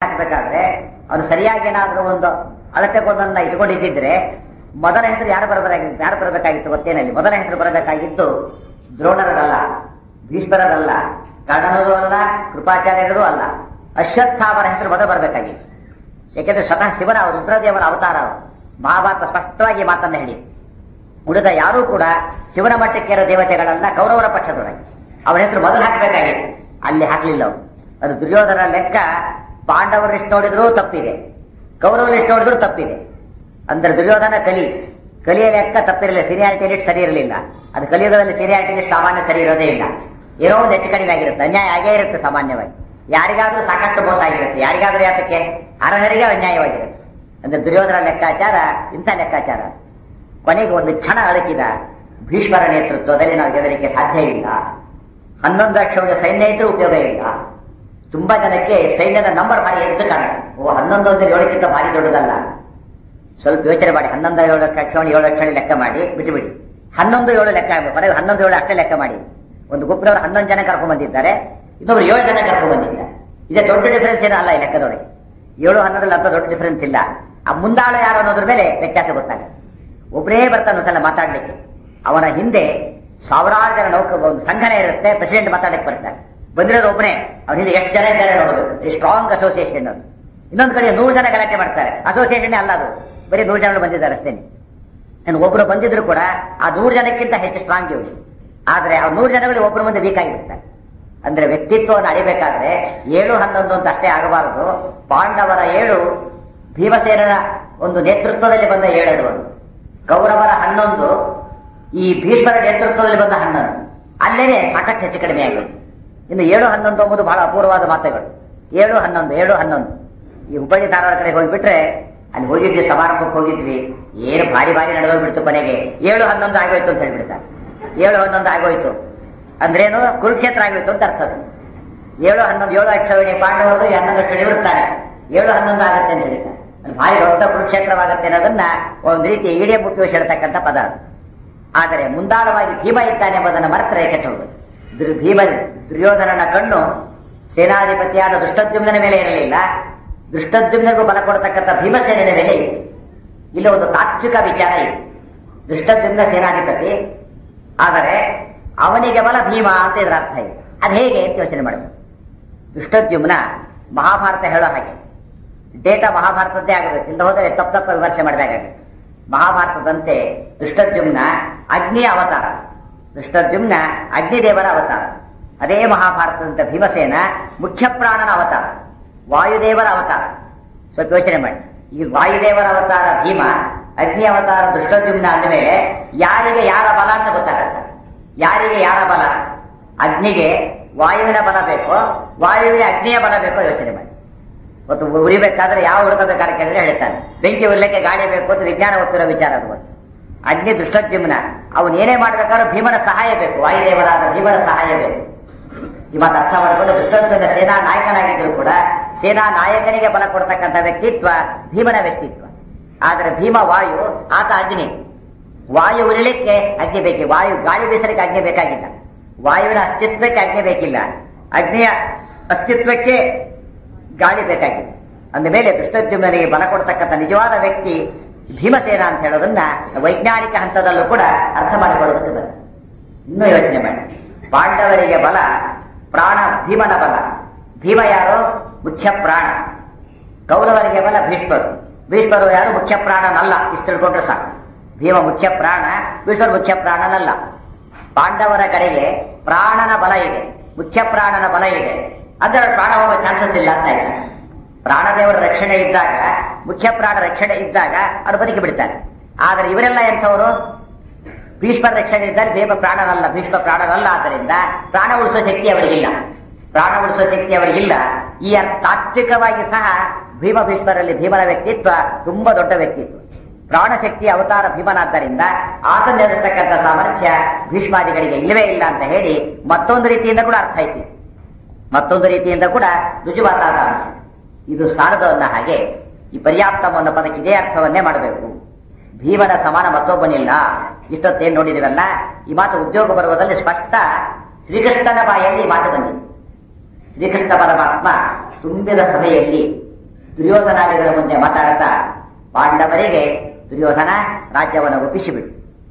ಹಾಕ್ಬೇಕಾದ್ರೆ ಅವನು ಸರಿಯಾಗಿ ಏನಾದ್ರೂ ಒಂದು ಅಳತೆ ಕೊಂದನ್ನ ಇಟ್ಕೊಂಡಿದ್ದಿದ್ರೆ ಮೊದಲ ಹೆಸರು ಯಾರು ಬರಬೇಕಾಗಿತ್ತು ಯಾರು ಬರಬೇಕಾಗಿತ್ತು ಗೊತ್ತೇನಲ್ಲಿ ಮೊದಲ ಹೆಸರು ಬರಬೇಕಾಗಿದ್ದು ದ್ರೋಣರದಲ್ಲ ಭೀಷ್ಮರದಲ್ಲ ಕರ್ಣನದು ಅಲ್ಲ ಕೃಪಾಚಾರ್ಯರದು ಅಲ್ಲ ಅಶ್ವತ್ಥಾಮರ ಹೆಸರು ಮೊದಲು ಬರಬೇಕಾಗಿತ್ತು ಯಾಕೆಂದ್ರೆ ಸ್ವತಃ ಶಿವನ ರುದ್ರದೇವರ ಅವತಾರ ಅವರು ಮಹಾಭಾರತ ಸ್ಪಷ್ಟವಾಗಿ ಈ ಮಾತನ್ನ ಹೇಳಿ ಉಳಿದ ಯಾರೂ ಕೂಡ ಶಿವನ ಮಟ್ಟಕ್ಕೇರೋ ದೇವತೆಗಳನ್ನ ಕೌರವರ ಪಕ್ಷದೊಳಗೆ ಅವರ ಹೆಸರು ಮೊದಲು ಹಾಕಬೇಕಾಗಿತ್ತು ಅಲ್ಲಿ ಹಾಕ್ಲಿಲ್ಲ ಅವರು ಅದು ದುರ್ಯೋಧನ ಲೆಕ್ಕ ಪಾಂಡವರು ಎಷ್ಟು ನೋಡಿದ್ರೂ ತಪ್ಪಿದೆ ಕೌರವರು ಎಷ್ಟು ನೋಡಿದ್ರೂ ತಪ್ಪಿದೆ ಅಂದ್ರೆ ದುರ್ಯೋಧನ ಕಲಿ ಕಲಿಯ ಲೆಕ್ಕ ತಪ್ಪಿರಲಿಲ್ಲ ಸೀನಿಯಾರಿಟಿ ಲಿಸ್ಟ್ ಸರಿ ಇರಲಿಲ್ಲ ಅದು ಕಲಿಯುಗದಲ್ಲಿ ಸೀನಿಯಾರಿಟಿ ಲಿಸ್ಟ್ ಸಾಮಾನ್ಯ ಸರಿ ಇರೋದೇ ಇಲ್ಲ ಏನೋ ಒಂದು ಹೆಚ್ಚು ಕಡಿಮೆ ಆಗಿರುತ್ತೆ ಅನ್ಯಾಯ ಆಗೇ ಇರುತ್ತೆ ಸಾಮಾನ್ಯವಾಗಿ ಯಾರಿಗಾದ್ರೂ ಸಾಕಷ್ಟು ಮೋಸ ಆಗಿರುತ್ತೆ ಯಾರಿಗಾದ್ರೂ ಯಾತಕ್ಕೆ ಅರ್ಹರಿಗೆ ಅನ್ಯಾಯವಾಗಿರುತ್ತೆ ಅಂದ್ರೆ ದುರ್ಯೋಧನ ಲೆಕ್ಕಾಚಾರ ಇಂಥ ಲೆಕ್ಕಾಚಾರ ಕೊನೆಗೆ ಒಂದು ಕ್ಷಣ ಅಳಕಿದ ಭೀಷ್ಮರ ನೇತೃತ್ವದಲ್ಲಿ ನಾವು ಗೆಲ್ಲಲಿಕ್ಕೆ ಸಾಧ್ಯ ಇಲ್ಲ ಹನ್ನೊಂದು ಲಕ್ಷ ಸೈನ್ಯ ಇದ್ರೂ ಉಪಯೋಗ ಇಲ್ಲ ತುಂಬಾ ಜನಕ್ಕೆ ಸೈನ್ಯದ ನಂಬರ್ ಭಾರಿ ಎದ್ದು ಕಾಣುತ್ತೆ ಓ ಹನ್ನೊಂದು ಅಂದ್ರೆ ಏಳಕ್ಕಿಂತ ಭಾರಿ ದೊಡ್ಡದಲ್ಲ ಸ್ವಲ್ಪ ಯೋಚನೆ ಮಾಡಿ ಹನ್ನೊಂದು ಏಳು ಲಕ್ಷ ಏಳು ಲಕ್ಷ ಲೆಕ್ಕ ಮಾಡಿ ಬಿಟ್ಟುಬಿಡಿ ಹನ್ನೊಂದು ಏಳು ಲೆಕ್ಕ ಬರೀ ಹನ್ನೊಂದು ಏಳು ಅಷ್ಟೇ ಲೆಕ್ಕ ಮಾಡಿ ಒಂದು ಗುಂಪಿನವರು ಹನ್ನೊಂದು ಜನ ಕರ್ಕೊಂಡ್ ಬಂದಿದ್ದಾರೆ ಇನ್ನೊಬ್ರು ಏಳು ಜನ ಕರ್ಕೊಂಡ್ ಬಂದಿದ್ದಾರೆ ಇದೇ ದೊಡ್ಡ ಡಿಫರೆನ್ಸ್ ಏನೂ ಅಲ್ಲ ಈ ಲೆಕ್ಕದೊಳಗೆ ಏಳು ಹನ್ನೊಂದರಲ್ಲಿ ಅಂತ ದೊಡ್ಡ ಡಿಫರೆನ್ಸ್ ಇಲ್ಲ ಆ ಮುಂದಾಳು ಯಾರು ಅನ್ನೋದ್ರ ಮೇಲೆ ವ್ಯತ್ಯಾಸ ಗೊತ್ತಾಗುತ್ತೆ ಒಬ್ಬರೇ ಬರ್ತಾನೆ ಒಂದ್ಸಲ ಮಾತಾಡ್ಲಿಕ್ಕೆ ಅವನ ಹಿಂದೆ ಸಾವಿರಾರು ಜನ ನೌಕ ಒಂದು ಸಂಘನೆ ಇರುತ್ತೆ ಪ್ರೆಸಿಡೆಂಟ್ ಮಾತಾಡಲಿಕ್ಕೆ ಬರ್ತಾರೆ ಬಂದಿರೋದು ಒಬ್ಬನೇ ಅವ್ರ ಹಿಂದೆ ಎಷ್ಟು ಜನ ಇದ್ದಾರೆ ನೋಡಬೇಕು ಸ್ಟ್ರಾಂಗ್ ಅಸೋಸಿಯೇಷನ್ ಅದು ಇನ್ನೊಂದು ಕಡೆ ನೂರು ಜನ ಗಲಾಟೆ ಮಾಡ್ತಾರೆ ಅಸೋಸಿಯೇಷನ್ ಅಲ್ಲ ಅದು ಬರೀ ನೂರು ಜನ ಬಂದಿದ್ದಾರೆ ಅಷ್ಟೇನೆ ನಾನು ಒಬ್ರು ಬಂದಿದ್ರು ಕೂಡ ಆ ನೂರು ಜನಕ್ಕಿಂತ ಹೆಚ್ಚು ಸ್ಟ್ರಾಂಗ್ ಇವರು ಆದ್ರೆ ಆ ನೂರು ಜನಗಳು ಒಬ್ಬರು ಮುಂದೆ ವೀಕ್ ಆಗಿಬಿಡ್ತಾರೆ ಅಂದ್ರೆ ವ್ಯಕ್ತಿತ್ವವನ್ನು ಅಳಿಬೇಕಾದ್ರೆ ಏಳು ಹನ್ನೊಂದು ಅಂತ ಅಷ್ಟೇ ಆಗಬಾರದು ಪಾಂಡವರ ಏಳು ಭೀಮಸೇನನ ಒಂದು ನೇತೃತ್ವದಲ್ಲಿ ಬಂದ ಏಳದು ಒಂದು ಕೌರವರ ಹನ್ನೊಂದು ಈ ಭೀಷ್ಮರ ನೇತೃತ್ವದಲ್ಲಿ ಬಂದ ಹನ್ನೊಂದು ಅಲ್ಲೇನೆ ಸಾಕಷ್ಟು ಹೆಚ್ಚು ಕಡಿಮೆ ಆಗಿರುತ್ತೆ ಇನ್ನು ಏಳು ಹನ್ನೊಂದು ಎಂಬುದು ಬಹಳ ಅಪೂರ್ವವಾದ ಮಾತುಗಳು ಏಳು ಹನ್ನೊಂದು ಏಳು ಹನ್ನೊಂದು ಈ ಹುಬ್ಬಳ್ಳಿ ಧಾರವಾಡ ಕಡೆ ಹೋಗ್ಬಿಟ್ರೆ ಅಲ್ಲಿ ಹೋಗಿದ್ವಿ ಸಮಾರಂಭಕ್ಕೆ ಹೋಗಿದ್ವಿ ಏನು ಭಾರಿ ಭಾರಿ ನಡೆದೋಗ್ಬಿಡ್ತು ಕೊನೆಗೆ ಏಳು ಹನ್ನೊಂದು ಆಗೋಯ್ತು ಅಂತ ಹೇಳ್ಬಿಡ್ತಾರೆ ಏಳು ಹನ್ನೊಂದು ಆಗೋಯ್ತು ಅಂದ್ರೇನು ಕುರುಕ್ಷೇತ್ರ ಆಗೋಯ್ತು ಅಂತ ಅರ್ಥ ಅದು ಏಳು ಹನ್ನೊಂದು ಏಳು ಅಕ್ಷವಣಿ ಪಾಂಡವರದು ಹನ್ನೊಂದು ಅಕ್ಷವಣಿ ಇರುತ್ತಾರೆ ಏಳು ಹನ್ನೊಂದು ಆಗುತ್ತೆ ಅಂತ ಹೇಳಿದ್ದಾರೆ ಅದು ಭಾರಿ ದೊಡ್ಡ ಕುರುಕ್ಷೇತ್ರವಾಗುತ್ತೆ ಅನ್ನೋದನ್ನ ಒಂದು ರೀತಿ ಇಡೀ ಮುಖ್ಯ ಹೇಳ್ತಕ್ಕಂಥ ಪದ ಅದು. ಆದರೆ ಮುಂದಾಳವಾಗಿ ಭೀಮ ಇದ್ದಾನೆ ಎಂಬುದನ್ನು ಮರೆತರೆ ಕೆಟ್ಟ ಹೋಗುತ್ತೆ ದುರ್- ಭೀಮ ದುರ್ಯೋಧನನ ಕಣ್ಣು ಸೇನಾಧಿಪತಿಯಾದ ದುಷ್ಟದ್ಯುಮ್ನ ಮೇಲೆ ಇರಲಿಲ್ಲ ದುಷ್ಟದ್ಯುಮ್ನಿಗೂ ಬಲ ಕೊಡತಕ್ಕಂಥ ಭೀಮಸೇನ ಮೇಲೆ ಇತ್ತು ಇಲ್ಲಿ ಒಂದು ತಾತ್ವಿಕ ವಿಚಾರ ಇದೆ ದುಷ್ಟದ್ಯುಮ್ನ ಸೇನಾಧಿಪತಿ ಆದರೆ ಅವನಿಗೆ ಬಲ ಭೀಮ ಅಂತ ಇದರ ಅರ್ಥ ಇದೆ ಅದು ಹೇಗೆ ಅಂತ ಯೋಚನೆ ಮಾಡಬೇಕು ದುಷ್ಟದ್ಯುಮ್ನ ಮಹಾಭಾರತ ಹೇಳೋ ಹಾಗೆ ಡೇಟಾ ಮಹಾಭಾರತದ್ದೇ ಆಗಬೇಕು ಇಲ್ಲ ಹೋದರೆ ತಪ್ಪು ತಪ್ಪ ವಿಮರ್ಶೆ ಮಾಡಿದಾಗುತ್ತೆ ಮಹಾಭಾರತದಂತೆ ದುಷ್ಟದ್ಯುಮ್ನ ಅಗ್ನಿಯ ಅವತಾರ ದುಷ್ಟದ್ಯುಮ್ನ ಅಗ್ನಿದೇವರ ಅವತಾರ ಅದೇ ಮಹಾಭಾರತದಂತ ಭೀಮಸೇನ ಮುಖ್ಯ ಪ್ರಾಣನ ಅವತಾರ ವಾಯುದೇವರ ಅವತಾರ ಸ್ವಲ್ಪ ಯೋಚನೆ ಮಾಡಿ ಈ ವಾಯುದೇವರ ಅವತಾರ ಭೀಮ ಅಗ್ನಿ ಅವತಾರ ದುಷ್ಟದ್ಯುಮ್ನ ಅಂದಮೇಲೆ ಯಾರಿಗೆ ಯಾರ ಬಲ ಅಂತ ಗೊತ್ತಾಗತ್ತೆ ಯಾರಿಗೆ ಯಾರ ಬಲ ಅಗ್ನಿಗೆ ವಾಯುವಿನ ಬಲ ಬೇಕೋ ವಾಯುವಿಗೆ ಅಗ್ನಿಯ ಬಲ ಬೇಕೋ ಯೋಚನೆ ಮಾಡಿ ಮತ್ತು ಉರಿಬೇಕಾದ್ರೆ ಯಾವ ಹುಡುಕಬೇಕಾದ್ರೆ ಕೇಳಿದ್ರೆ ಹೇಳ್ತಾನೆ ಬೆಂಕಿ ಉರ್ಲಿಕ್ಕೆ ಗಾಳಿ ಬೇಕು ಅಂತ ವಿಜ್ಞಾನ ಒಪ್ಪಿರೋ ವಿಚಾರ ಅದು ಒಂದು ಅಗ್ನಿ ದುಷ್ಟದ್ಯುಮ್ನ ಅವನು ಏನೇ ಮಾಡ್ಬೇಕಾದ್ರೂ ಭೀಮನ ಸಹಾಯ ಬೇಕು ವಾಯುದೇವರಾದ ಭೀಮನ ಸಹಾಯ ಬೇಕು ಈ ಮಾತು ಅರ್ಥ ಮಾಡಿಕೊಂಡು ದುಷ್ಟತ್ವದ ಸೇನಾ ನಾಯಕನಾಗಿದ್ರು ಕೂಡ ಸೇನಾ ನಾಯಕನಿಗೆ ಬಲ ಕೊಡ್ತಕ್ಕಂಥ ವ್ಯಕ್ತಿತ್ವ ಭೀಮನ ವ್ಯಕ್ತಿತ್ವ ಆದರೆ ಭೀಮ ವಾಯು ಆತ ಅಗ್ನಿ ವಾಯು ಉರಿಲಿಕ್ಕೆ ಅಗ್ನಿ ಬೇಕಿ ವಾಯು ಗಾಳಿ ಬೀಸಲಿಕ್ಕೆ ಅಗ್ನಿ ಬೇಕಾಗಿಲ್ಲ ವಾಯುವಿನ ಅಸ್ತಿತ್ವಕ್ಕೆ ಅಗ್ನಿ ಬೇಕಿಲ್ಲ ಅಗ್ನಿಯ ಅಸ್ತಿತ್ವಕ್ಕೆ ಗಾಳಿ ಬೇಕಾಗಿದೆ ಅಂದ ಮೇಲೆ ದುಷ್ಟದ್ಯುಮ್ನಿಗೆ ಬಲ ಕೊಡ್ತಕ್ಕಂಥ ನಿಜವಾದ ವ್ಯಕ್ತಿ ಭೀಮಸೇನ ಅಂತ ಹೇಳೋದನ್ನ ವೈಜ್ಞಾನಿಕ ಹಂತದಲ್ಲೂ ಕೂಡ ಅರ್ಥ ಮಾಡಿಕೊಳ್ಳೋದಕ್ಕೆ ಬರುತ್ತೆ ಇನ್ನೂ ಯೋಚನೆ ಮಾಡಿ ಪಾಂಡವರಿಗೆ ಬಲ ಪ್ರಾಣ ಭೀಮನ ಬಲ ಭೀಮ ಯಾರು ಮುಖ್ಯ ಪ್ರಾಣ ಕೌರವರಿಗೆ ಬಲ ಭೀಷ್ಮರು ಭೀಷ್ಮರು ಯಾರು ಮುಖ್ಯ ಪ್ರಾಣನಲ್ಲ ಇಷ್ಟು ತಿಳ್ಕೊಂಡ್ರೆ ಸಾಕು ಭೀಮ ಮುಖ್ಯ ಪ್ರಾಣ ಭೀಷ್ಮರು ಮುಖ್ಯ ಪ್ರಾಣನಲ್ಲ ಪಾಂಡವರ ಕಡೆಗೆ ಪ್ರಾಣನ ಬಲ ಇದೆ ಮುಖ್ಯ ಪ್ರಾಣನ ಬಲ ಇದೆ ಅದರ ಪ್ರಾಣ ಹೋಗೋ ಚಾನ್ಸಸ್ ಇಲ್ಲ ಅಂತ ಇಲ್ಲ ಪ್ರಾಣದೇವರ ರಕ್ಷಣೆ ಇದ್ದಾಗ ಮುಖ್ಯ ಪ್ರಾಣ ರಕ್ಷಣೆ ಇದ್ದಾಗ ಅವರು ಬದುಕಿ ಬಿಡ್ತಾರೆ ಆದ್ರೆ ಇವರೆಲ್ಲ ಎಂಥವರು ಭೀಷ್ಮ ರಕ್ಷಣೆ ಇದ್ದರೆ ಭೀಮ ಪ್ರಾಣನಲ್ಲ ಭೀಷ್ಮ ಪ್ರಾಣನಲ್ಲ ಆದ್ದರಿಂದ ಪ್ರಾಣ ಉಳಿಸೋ ಶಕ್ತಿ ಅವರಿಗಿಲ್ಲ ಪ್ರಾಣ ಉಳಿಸೋ ಶಕ್ತಿ ಅವರಿಗಿಲ್ಲ ಈ ತಾತ್ವಿಕವಾಗಿ ಸಹ ಭೀಮ ಭೀಷ್ಮರಲ್ಲಿ ಭೀಮನ ವ್ಯಕ್ತಿತ್ವ ತುಂಬಾ ದೊಡ್ಡ ವ್ಯಕ್ತಿತ್ವ ಪ್ರಾಣಶಕ್ತಿ ಅವತಾರ ಭೀಮನಾದ್ದರಿಂದ ಆತ ನಡೆಸ್ತಕ್ಕಂಥ ಸಾಮರ್ಥ್ಯ ಭೀಷ್ಮಾದಿಗಳಿಗೆ ಇಲ್ಲವೇ ಇಲ್ಲ ಅಂತ ಹೇಳಿ ಮತ್ತೊಂದು ರೀತಿಯಿಂದ ಕೂಡ ಅರ್ಥ ಐತಿ ಮತ್ತೊಂದು ರೀತಿಯಿಂದ ಕೂಡ ರುಜುವಾತಾದ ಅಂಶ ಇದು ಸಾಲದು ಅನ್ನೋ ಹಾಗೆ ಈ ಪರ್ಯಾಪ್ತಮ ಅನ್ನೋ ಪದಕ್ಕೆ ಇದೇ ಅರ್ಥವನ್ನೇ ಮಾಡಬೇಕು ಭೀಮನ ಸಮಾನ ಮತ್ತೊಬ್ಬನಿಲ್ಲ ಇಷ್ಟೊತ್ತೇನು ನೋಡಿದಿರಲ್ಲ ಈ ಮಾತು ಉದ್ಯೋಗ ಬರುವುದರಲ್ಲಿ ಸ್ಪಷ್ಟ ಶ್ರೀಕೃಷ್ಣನ ಬಾಯಲ್ಲಿ ಈ ಮಾತು ಬಂದಿದೆ ಶ್ರೀಕೃಷ್ಣ ಪರಮಾತ್ಮ ತುಂಬಿದ ಸಭೆಯಲ್ಲಿ ದುರ್ಯೋಧನಾದಿಗಳ ಮುಂದೆ ಮಾತಾಡ್ತಾ ಪಾಂಡವರಿಗೆ ದುರ್ಯೋಧನ ರಾಜ್ಯವನ್ನು ಒಪ್ಪಿಸಿಬಿಡು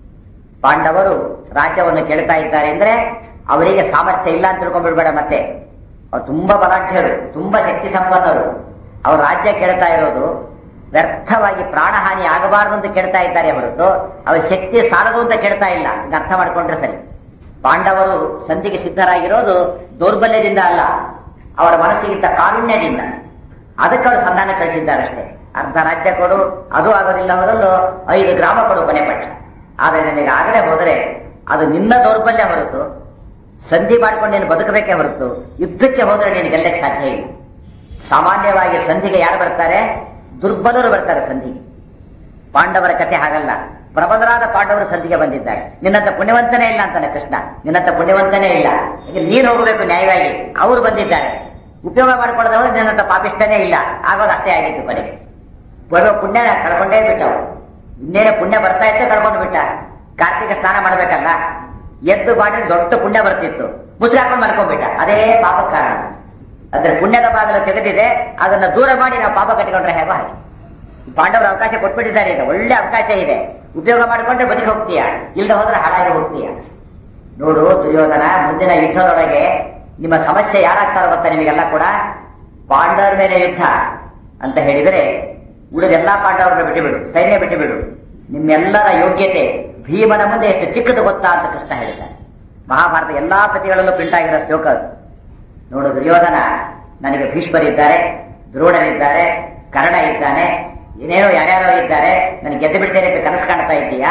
ಪಾಂಡವರು ರಾಜ್ಯವನ್ನು ಕೇಳ್ತಾ ಇದ್ದಾರೆ ಅಂದ್ರೆ ಅವರಿಗೆ ಸಾಮರ್ಥ್ಯ ಇಲ್ಲ ಅಂತ ತಿಳ್ಕೊಂಡ್ಬಿಡ್ಬೇಡ ಮತ್ತೆ ಅವ್ರು ತುಂಬಾ ಬಲಾಢ್ಯರು ತುಂಬಾ ಶಕ್ತಿ ಸಂಪನ್ನರು ಅವ್ರ ರಾಜ್ಯ ಕೇಳ್ತಾ ಇರೋದು ವ್ಯರ್ಥವಾಗಿ ಪ್ರಾಣಹಾನಿ ಆಗಬಾರದು ಅಂತ ಕೇಳ್ತಾ ಇದ್ದಾರೆ ಹೊರತು ಅವ್ರ ಶಕ್ತಿ ಸಾಲದು ಅಂತ ಕೇಳ್ತಾ ಇಲ್ಲ ಇದು ಅರ್ಥ ಮಾಡ್ಕೊಂಡ್ರೆ ಸರಿ ಪಾಂಡವರು ಸಂಧಿಗೆ ಸಿದ್ಧರಾಗಿರೋದು ದೌರ್ಬಲ್ಯದಿಂದ ಅಲ್ಲ ಅವರ ಮನಸ್ಸಿಗಿಂತ ಕಾರುಣ್ಯದಿಂದ ಅದಕ್ಕೆ ಅವರು ಸಂಧಾನ ಕಳಿಸಿದ್ದಾರಷ್ಟೇ ಅರ್ಧ ರಾಜ್ಯ ಕೊಡು ಅದು ಆಗೋದಿಲ್ಲ ಹೋದಲ್ಲೂ ಐದು ಗ್ರಾಮ ಕೊಡು ಕೊನೆ ಪಕ್ಷ ಆದರೆ ನನಗೆ ಆಗದೆ ಹೋದರೆ ಅದು ನಿನ್ನ ದೌರ್ಬಲ್ಯ ಹೊರತು ಸಂಧಿ ಮಾಡ್ಕೊಂಡು ನೀನು ಬದುಕಬೇಕೇ ಹೊರತು ಯುದ್ಧಕ್ಕೆ ಹೋದರೆ ನೀನು ಗೆಲ್ಲಕ್ಕೆ ಸಾಧ್ಯ ಇಲ್ಲ ಸಾಮಾನ್ಯವಾಗಿ ಸಂಧಿಗೆ ಯಾರು ಬರ್ತಾರೆ ದುರ್ಬಲರು ಬರ್ತಾರೆ ಸಂಧಿಗೆ ಪಾಂಡವರ ಕಥೆ ಹಾಗಲ್ಲ ಪ್ರಬಲರಾದ ಪಾಂಡವರು ಸಂಧಿಗೆ ಬಂದಿದ್ದಾರೆ ನಿನ್ನಂತ ಪುಣ್ಯವಂತನೇ ಇಲ್ಲ ಅಂತಾನೆ ಕೃಷ್ಣ ನಿನ್ನಂತ ಪುಣ್ಯವಂತನೇ ಇಲ್ಲ ಈಗ ನೀನು ಹೋಗಬೇಕು ನ್ಯಾಯವಾಗಿ ಅವರು ಬಂದಿದ್ದಾರೆ ಉಪಯೋಗ ಮಾಡ್ಕೊಳ್ಳದವರು ನಿನ್ನಂತ ಪಾಪಿಷ್ಟನೇ ಇಲ್ಲ ಆಗೋದು ಅಷ್ಟೇ ಆಗಿತ್ತು ಕೊನೆಗೆ ಬರೋ ಪುಣ್ಯನ ಕಳ್ಕೊಂಡೇ ಬಿಟ್ಟವು ಇನ್ನೇನು ಪುಣ್ಯ ಬರ್ತಾ ಇತ್ತು ಕಳ್ಕೊಂಡು ಬಿಟ್ಟ ಕಾರ್ತಿಕ ಸ್ನಾನ ಮಾಡ್ಬೇಕಲ್ಲ ಎದ್ದು ಮಾಡಿದ್ರೆ ದೊಡ್ಡ ಪುಣ್ಯ ಬರ್ತಿತ್ತು ಮುಸುರು ಹಾಕೊಂಡು ಮಲ್ಕೊಂಡ್ಬಿಟ್ಟ ಅದೇ ಪಾಪ ಕಾರಣ ಅಂದ್ರೆ ಪುಣ್ಯದ ಬಾಗಿಲು ತೆಗೆದಿದೆ ಅದನ್ನ ದೂರ ಮಾಡಿ ನಾವು ಪಾಪ ಕಟ್ಟಿಕೊಂಡ್ರೆ ಹೇಗೋ ಹಾಗೆ ಪಾಂಡವರು ಅವಕಾಶ ಕೊಟ್ಬಿಟ್ಟಿದ್ದಾರೆ ಈಗ ಒಳ್ಳೆ ಅವಕಾಶ ಇದೆ ಉಪಯೋಗ ಮಾಡಿಕೊಂಡ್ರೆ ಬದುಕಿ ಹೋಗ್ತೀಯ ಇಲ್ಲದೆ ಹೋದ್ರೆ ಹಾಳಾಗಿ ಹೋಗ್ತೀಯ ನೋಡು ದುರ್ಯೋಧನ ಮುಂದಿನ ಯುದ್ಧದೊಳಗೆ ನಿಮ್ಮ ಸಮಸ್ಯೆ ಯಾರಾಗ್ತಾರೋ ಗೊತ್ತಾ ನಿಮಗೆಲ್ಲ ಕೂಡ ಪಾಂಡವರ ಮೇಲೆ ಯುದ್ಧ ಅಂತ ಹೇಳಿದರೆ ಉಳಿದ ಎಲ್ಲಾ ಪಾಂಡವರನ್ನ ಬಿಟ್ಟುಬಿಡು ಸೈನ್ಯ ಬಿಟ್ಟುಬಿಡು ನಿಮ್ಮೆಲ್ಲರ ಯೋಗ್ಯತೆ ಭೀಮನ ಮುಂದೆ ಎಷ್ಟು ಚಿಕ್ಕದು ಗೊತ್ತಾ ಅಂತ ಕೃಷ್ಣ ಹೇಳಿದ್ದಾರೆ ಮಹಾಭಾರತ ಎಲ್ಲಾ ಪ್ರತಿಗಳಲ್ಲೂ ಪ್ರಿಂಟ್ ಆಗಿರೋ ಶ್ಲೋಕ ಅದು ನೋಡು ದುರ್ಯೋಧನ ನನಗೆ ಭೀಷ್ಮರಿದ್ದಾರೆ ದ್ರೋಣರಿದ್ದಾರೆ ಕರ್ಣ ಇದ್ದಾನೆ ಏನೇನೋ ಯಾರ್ಯಾರೋ ಇದ್ದಾರೆ ನನಗೆ ಗೆದ್ದು ಬಿಡ್ತೇನೆ ಅಂತ ಕನಸು ಕಾಣ್ತಾ ಇದ್ದೀಯಾ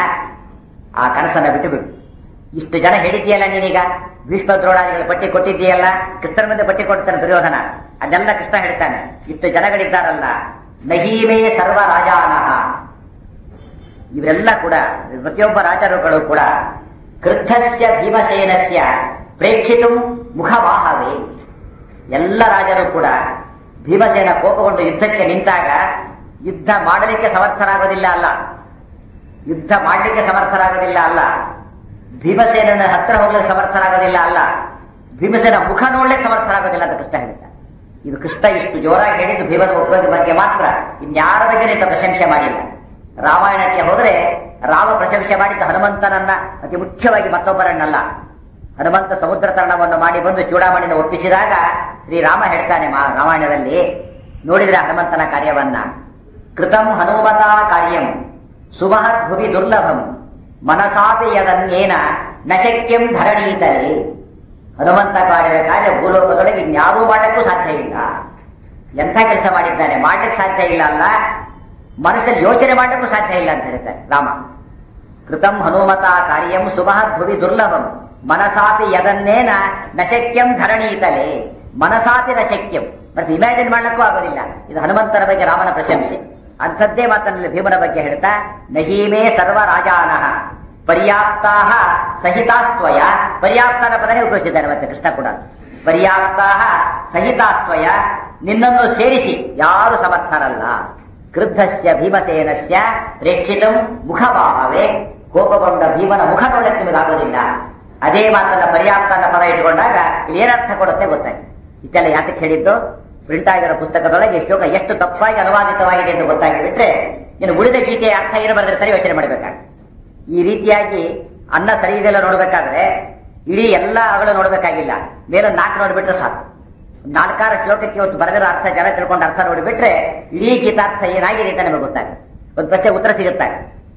ಆ ಕನಸನ್ನ ಬಿಟ್ಟು ಬಿಡು ಇಷ್ಟು ಜನ ಹೇಳಿದ್ದೀಯಲ್ಲ ನೀನೀಗ ಭೀಷ್ಮ ದ್ರೋಣಾದಿಗಳ ಪಟ್ಟಿ ಕೊಟ್ಟಿದ್ದೀಯಲ್ಲ ಕೃಷ್ಣನ ಮುಂದೆ ಪಟ್ಟಿ ಕೊಡ್ತಾನೆ ದುರ್ಯೋಧನ ಅದೆಲ್ಲ ಕೃಷ್ಣ ಹೇಳ್ತಾನೆ ಇಷ್ಟು ಜನಗಳಿದ್ದಾರಲ್ಲ ನಹೀಮೇ ಸರ್ವ ರಾಜಾನಹ ಇವರೆಲ್ಲ ಕೂಡ ಪ್ರತಿಯೊಬ್ಬ ರಾಜರುಗಳು ಕೂಡ ಕೃದ್ಧಸ್ಯ ಭೀಮಸೇನಸ್ಯ ಪ್ರೇಕ್ಷಿತು ಮುಖವಾಹವೇ ಎಲ್ಲ ರಾಜರು ಕೂಡ ಭೀಮಸೇನ ಕೋಪಗೊಂಡು ಯುದ್ಧಕ್ಕೆ ನಿಂತಾಗ ಯುದ್ಧ ಮಾಡಲಿಕ್ಕೆ ಸಮರ್ಥರಾಗೋದಿಲ್ಲ ಅಲ್ಲ ಯುದ್ಧ ಮಾಡಲಿಕ್ಕೆ ಸಮರ್ಥರಾಗೋದಿಲ್ಲ ಅಲ್ಲ ಭೀಮಸೇನನ ಹತ್ರ ಹೋಗ್ಲಿಕ್ಕೆ ಸಮರ್ಥರಾಗೋದಿಲ್ಲ ಅಲ್ಲ ಭೀಮಸೇನ ಮುಖ ನೋಡ್ಲಿಕ್ಕೆ ಸಮರ್ಥರಾಗೋದಿಲ್ಲ ಅಂತ ಕೃಷ್ಣ ಹೇಳಿದ್ದ ಇದು ಕೃಷ್ಣ ಇಷ್ಟು ಜೋರಾಗಿ ಹೇಳಿದ್ದು ಭೀಮನ ಒಬ್ಬದ ಬಗ್ಗೆ ಮಾತ್ರ ಇನ್ಯಾರ ಬಗ್ಗೆ ನೀತ ಪ್ರಶಂಸೆ ಮಾಡಿಲ್ಲ ರಾಮಾಯಣಕ್ಕೆ ಹೋದರೆ ರಾಮ ಪ್ರಶಂಸೆ ಮಾಡಿದ್ದು ಹನುಮಂತನನ್ನ ಅತಿ ಮುಖ್ಯವಾಗಿ ಮತ್ತೊಬ್ಬರನ್ನಲ್ಲ ಹನುಮಂತ ಸಮುದ್ರ ತರಣವನ್ನು ಮಾಡಿ ಬಂದು ಚೂಡಾಮಣಿನ ಒಪ್ಪಿಸಿದಾಗ ಶ್ರೀರಾಮ ಹೇಳ್ತಾನೆ ಮಾ ರಾಮಾಯಣದಲ್ಲಿ ನೋಡಿದ್ರೆ ಹನುಮಂತನ ಕಾರ್ಯವನ್ನ ಕೃತಂ ಹನುಮತಾ ಕಾರ್ಯಂ ಸುಮಹದ್ ಭುವಿ ದುರ್ಲಭಂ ಮನಸಾಪಿ ಯದನ್ಯೇನ ನಶಕ್ಯಂ ಧರಣೀತರೆ ಹನುಮಂತ ಮಾಡಿದ ಕಾರ್ಯ ಭೂಲೋಕದೊಳಗೆ ಇನ್ಯಾರೂ ಮಾಡಕ್ಕೂ ಸಾಧ್ಯ ಇಲ್ಲ ಎಂಥ ಕೆಲಸ ಮಾಡಿದ್ದಾನೆ ಮಾಡ್ಲಿಕ್ಕೆ ಸಾಧ್ಯ ಇಲ್ಲ ಅಲ್ಲ ಮನಸ್ಸಲ್ಲಿ ಯೋಚನೆ ಮಾಡಲಿಕ್ಕೂ ಸಾಧ್ಯ ಇಲ್ಲ ಅಂತ ಹೇಳ್ತಾರೆ ರಾಮ ಕೃತಂ ಹನುಮತ ಕಾರ್ಯಂ ಸುಮಹದ್ ಭುವಿ ದುರ್ಲಭಂ ಮನಸಾಪಿ ಯದನ್ನೇನ ನಶಕ್ಯಂ ಧರಣೀತಲೆ ಮನಸಾಪಿ ನಶಕ್ಯಂ ಮತ್ತೆ ಇಮ್ಯಾಜಿನ್ ಮಾಡ್ಲಿಕ್ಕೂ ಆಗೋದಿಲ್ಲ ಇದು ಹನುಮಂತನ ಬಗ್ಗೆ ರಾಮನ ಪ್ರಶಂಸೆ ಅಂಥದ್ದೇ ಮಾತನಲ್ಲಿ ಭೀಮನ ಬಗ್ಗೆ ಹೇಳ್ತಾ ನಹೀಮೇ ಸರ್ವ ರಾಜಾನಃ ಪರ್ಯಾಪ್ತಾ ಸಹಿತಾಸ್ತ್ವಯ ಪರ್ಯಾಪ್ತನ ಪದನೇ ಉಪಯೋಗಿಸಿದ್ದಾರೆ ಮತ್ತೆ ಕೃಷ್ಣ ಕೂಡ ಪರ್ಯಾಪ್ತಾ ಸಹಿತಾಸ್ತ್ವಯ ನಿನ್ನನ್ನು ಸೇರಿಸಿ ಯಾರು ಸಮರ್ಥರಲ್ಲ ಕ್ರುದ್ಧಸ್ಯ ಭೀಮಸೇನಸ್ಯ ಪ್ರೇಕ್ಷಿತಂ ಮುಖಭಾವೇ ಕೋಪಗೊಂಡ ಭೀಮನ ಮುಖ ನೋಡಕ್ಕೆ ನಿಮಗಾಗೋದಿಲ್ಲ ಅದೇ ಮಾತನ್ನ ಪರ್ಯಾಪ್ತ ಅನ್ನೋ ಪದ ಇಟ್ಕೊಂಡಾಗ ಇಲ್ಲಿ ಏನರ್ಥ ಕೊಡುತ್ತೆ ಗೊತ್ತಾಯ್ತು ಇಷ್ಟೆಲ್ಲ ಯಾತಕ್ಕೆ ಹೇಳಿದ್ದು ಪ್ರಿಂಟ್ ಆಗಿರೋ ಪುಸ್ತಕದೊಳಗೆ ಶ್ಲೋಕ ಎಷ್ಟು ತಪ್ಪಾಗಿ ಅನುವಾದಿತವಾಗಿದೆ ಅಂತ ಗೊತ್ತಾಗಿ ಬಿಟ್ರೆ ಇನ್ನು ಉಳಿದ ಗೀತೆಯ ಅರ್ಥ ಏನು ಬರೆದಿರ್ತಾರೆ ಯೋಚನೆ ಮಾಡಬೇಕಾಗ ಈ ರೀತಿಯಾಗಿ ಅನ್ನ ಸರಿ ಇದೆಲ್ಲ ನೋಡ್ಬೇಕಾದ್ರೆ ಇಡೀ ಎಲ್ಲ ಅಗಳು ನೋಡ್ಬೇಕಾಗಿಲ್ಲ ಮೇಲೆ ನಾಲ್ಕು ನೋಡ್ಬಿಟ್ರೆ ಸಾಕು ನಾಲ್ಕಾರು ಶ್ಲೋಕಕ್ಕೆ ಇವತ್ತು ಬರೆದಿರೋ ಅರ್ಥ ಜನ ತಿಳ್ಕೊಂಡು ಅರ್ಥ ನೋಡಿಬಿಟ್ರೆ ಇಡೀ ಗೀತಾರ್ಥ ಏನಾಗಿದೆ ಅಂತ ನಮಗೆ ಗೊತ್ತಾಗುತ್ತೆ ಒಂದು ಪ್ರಶ್ನೆ ಉತ್ತರ ಸಿಗುತ್ತಾರೆ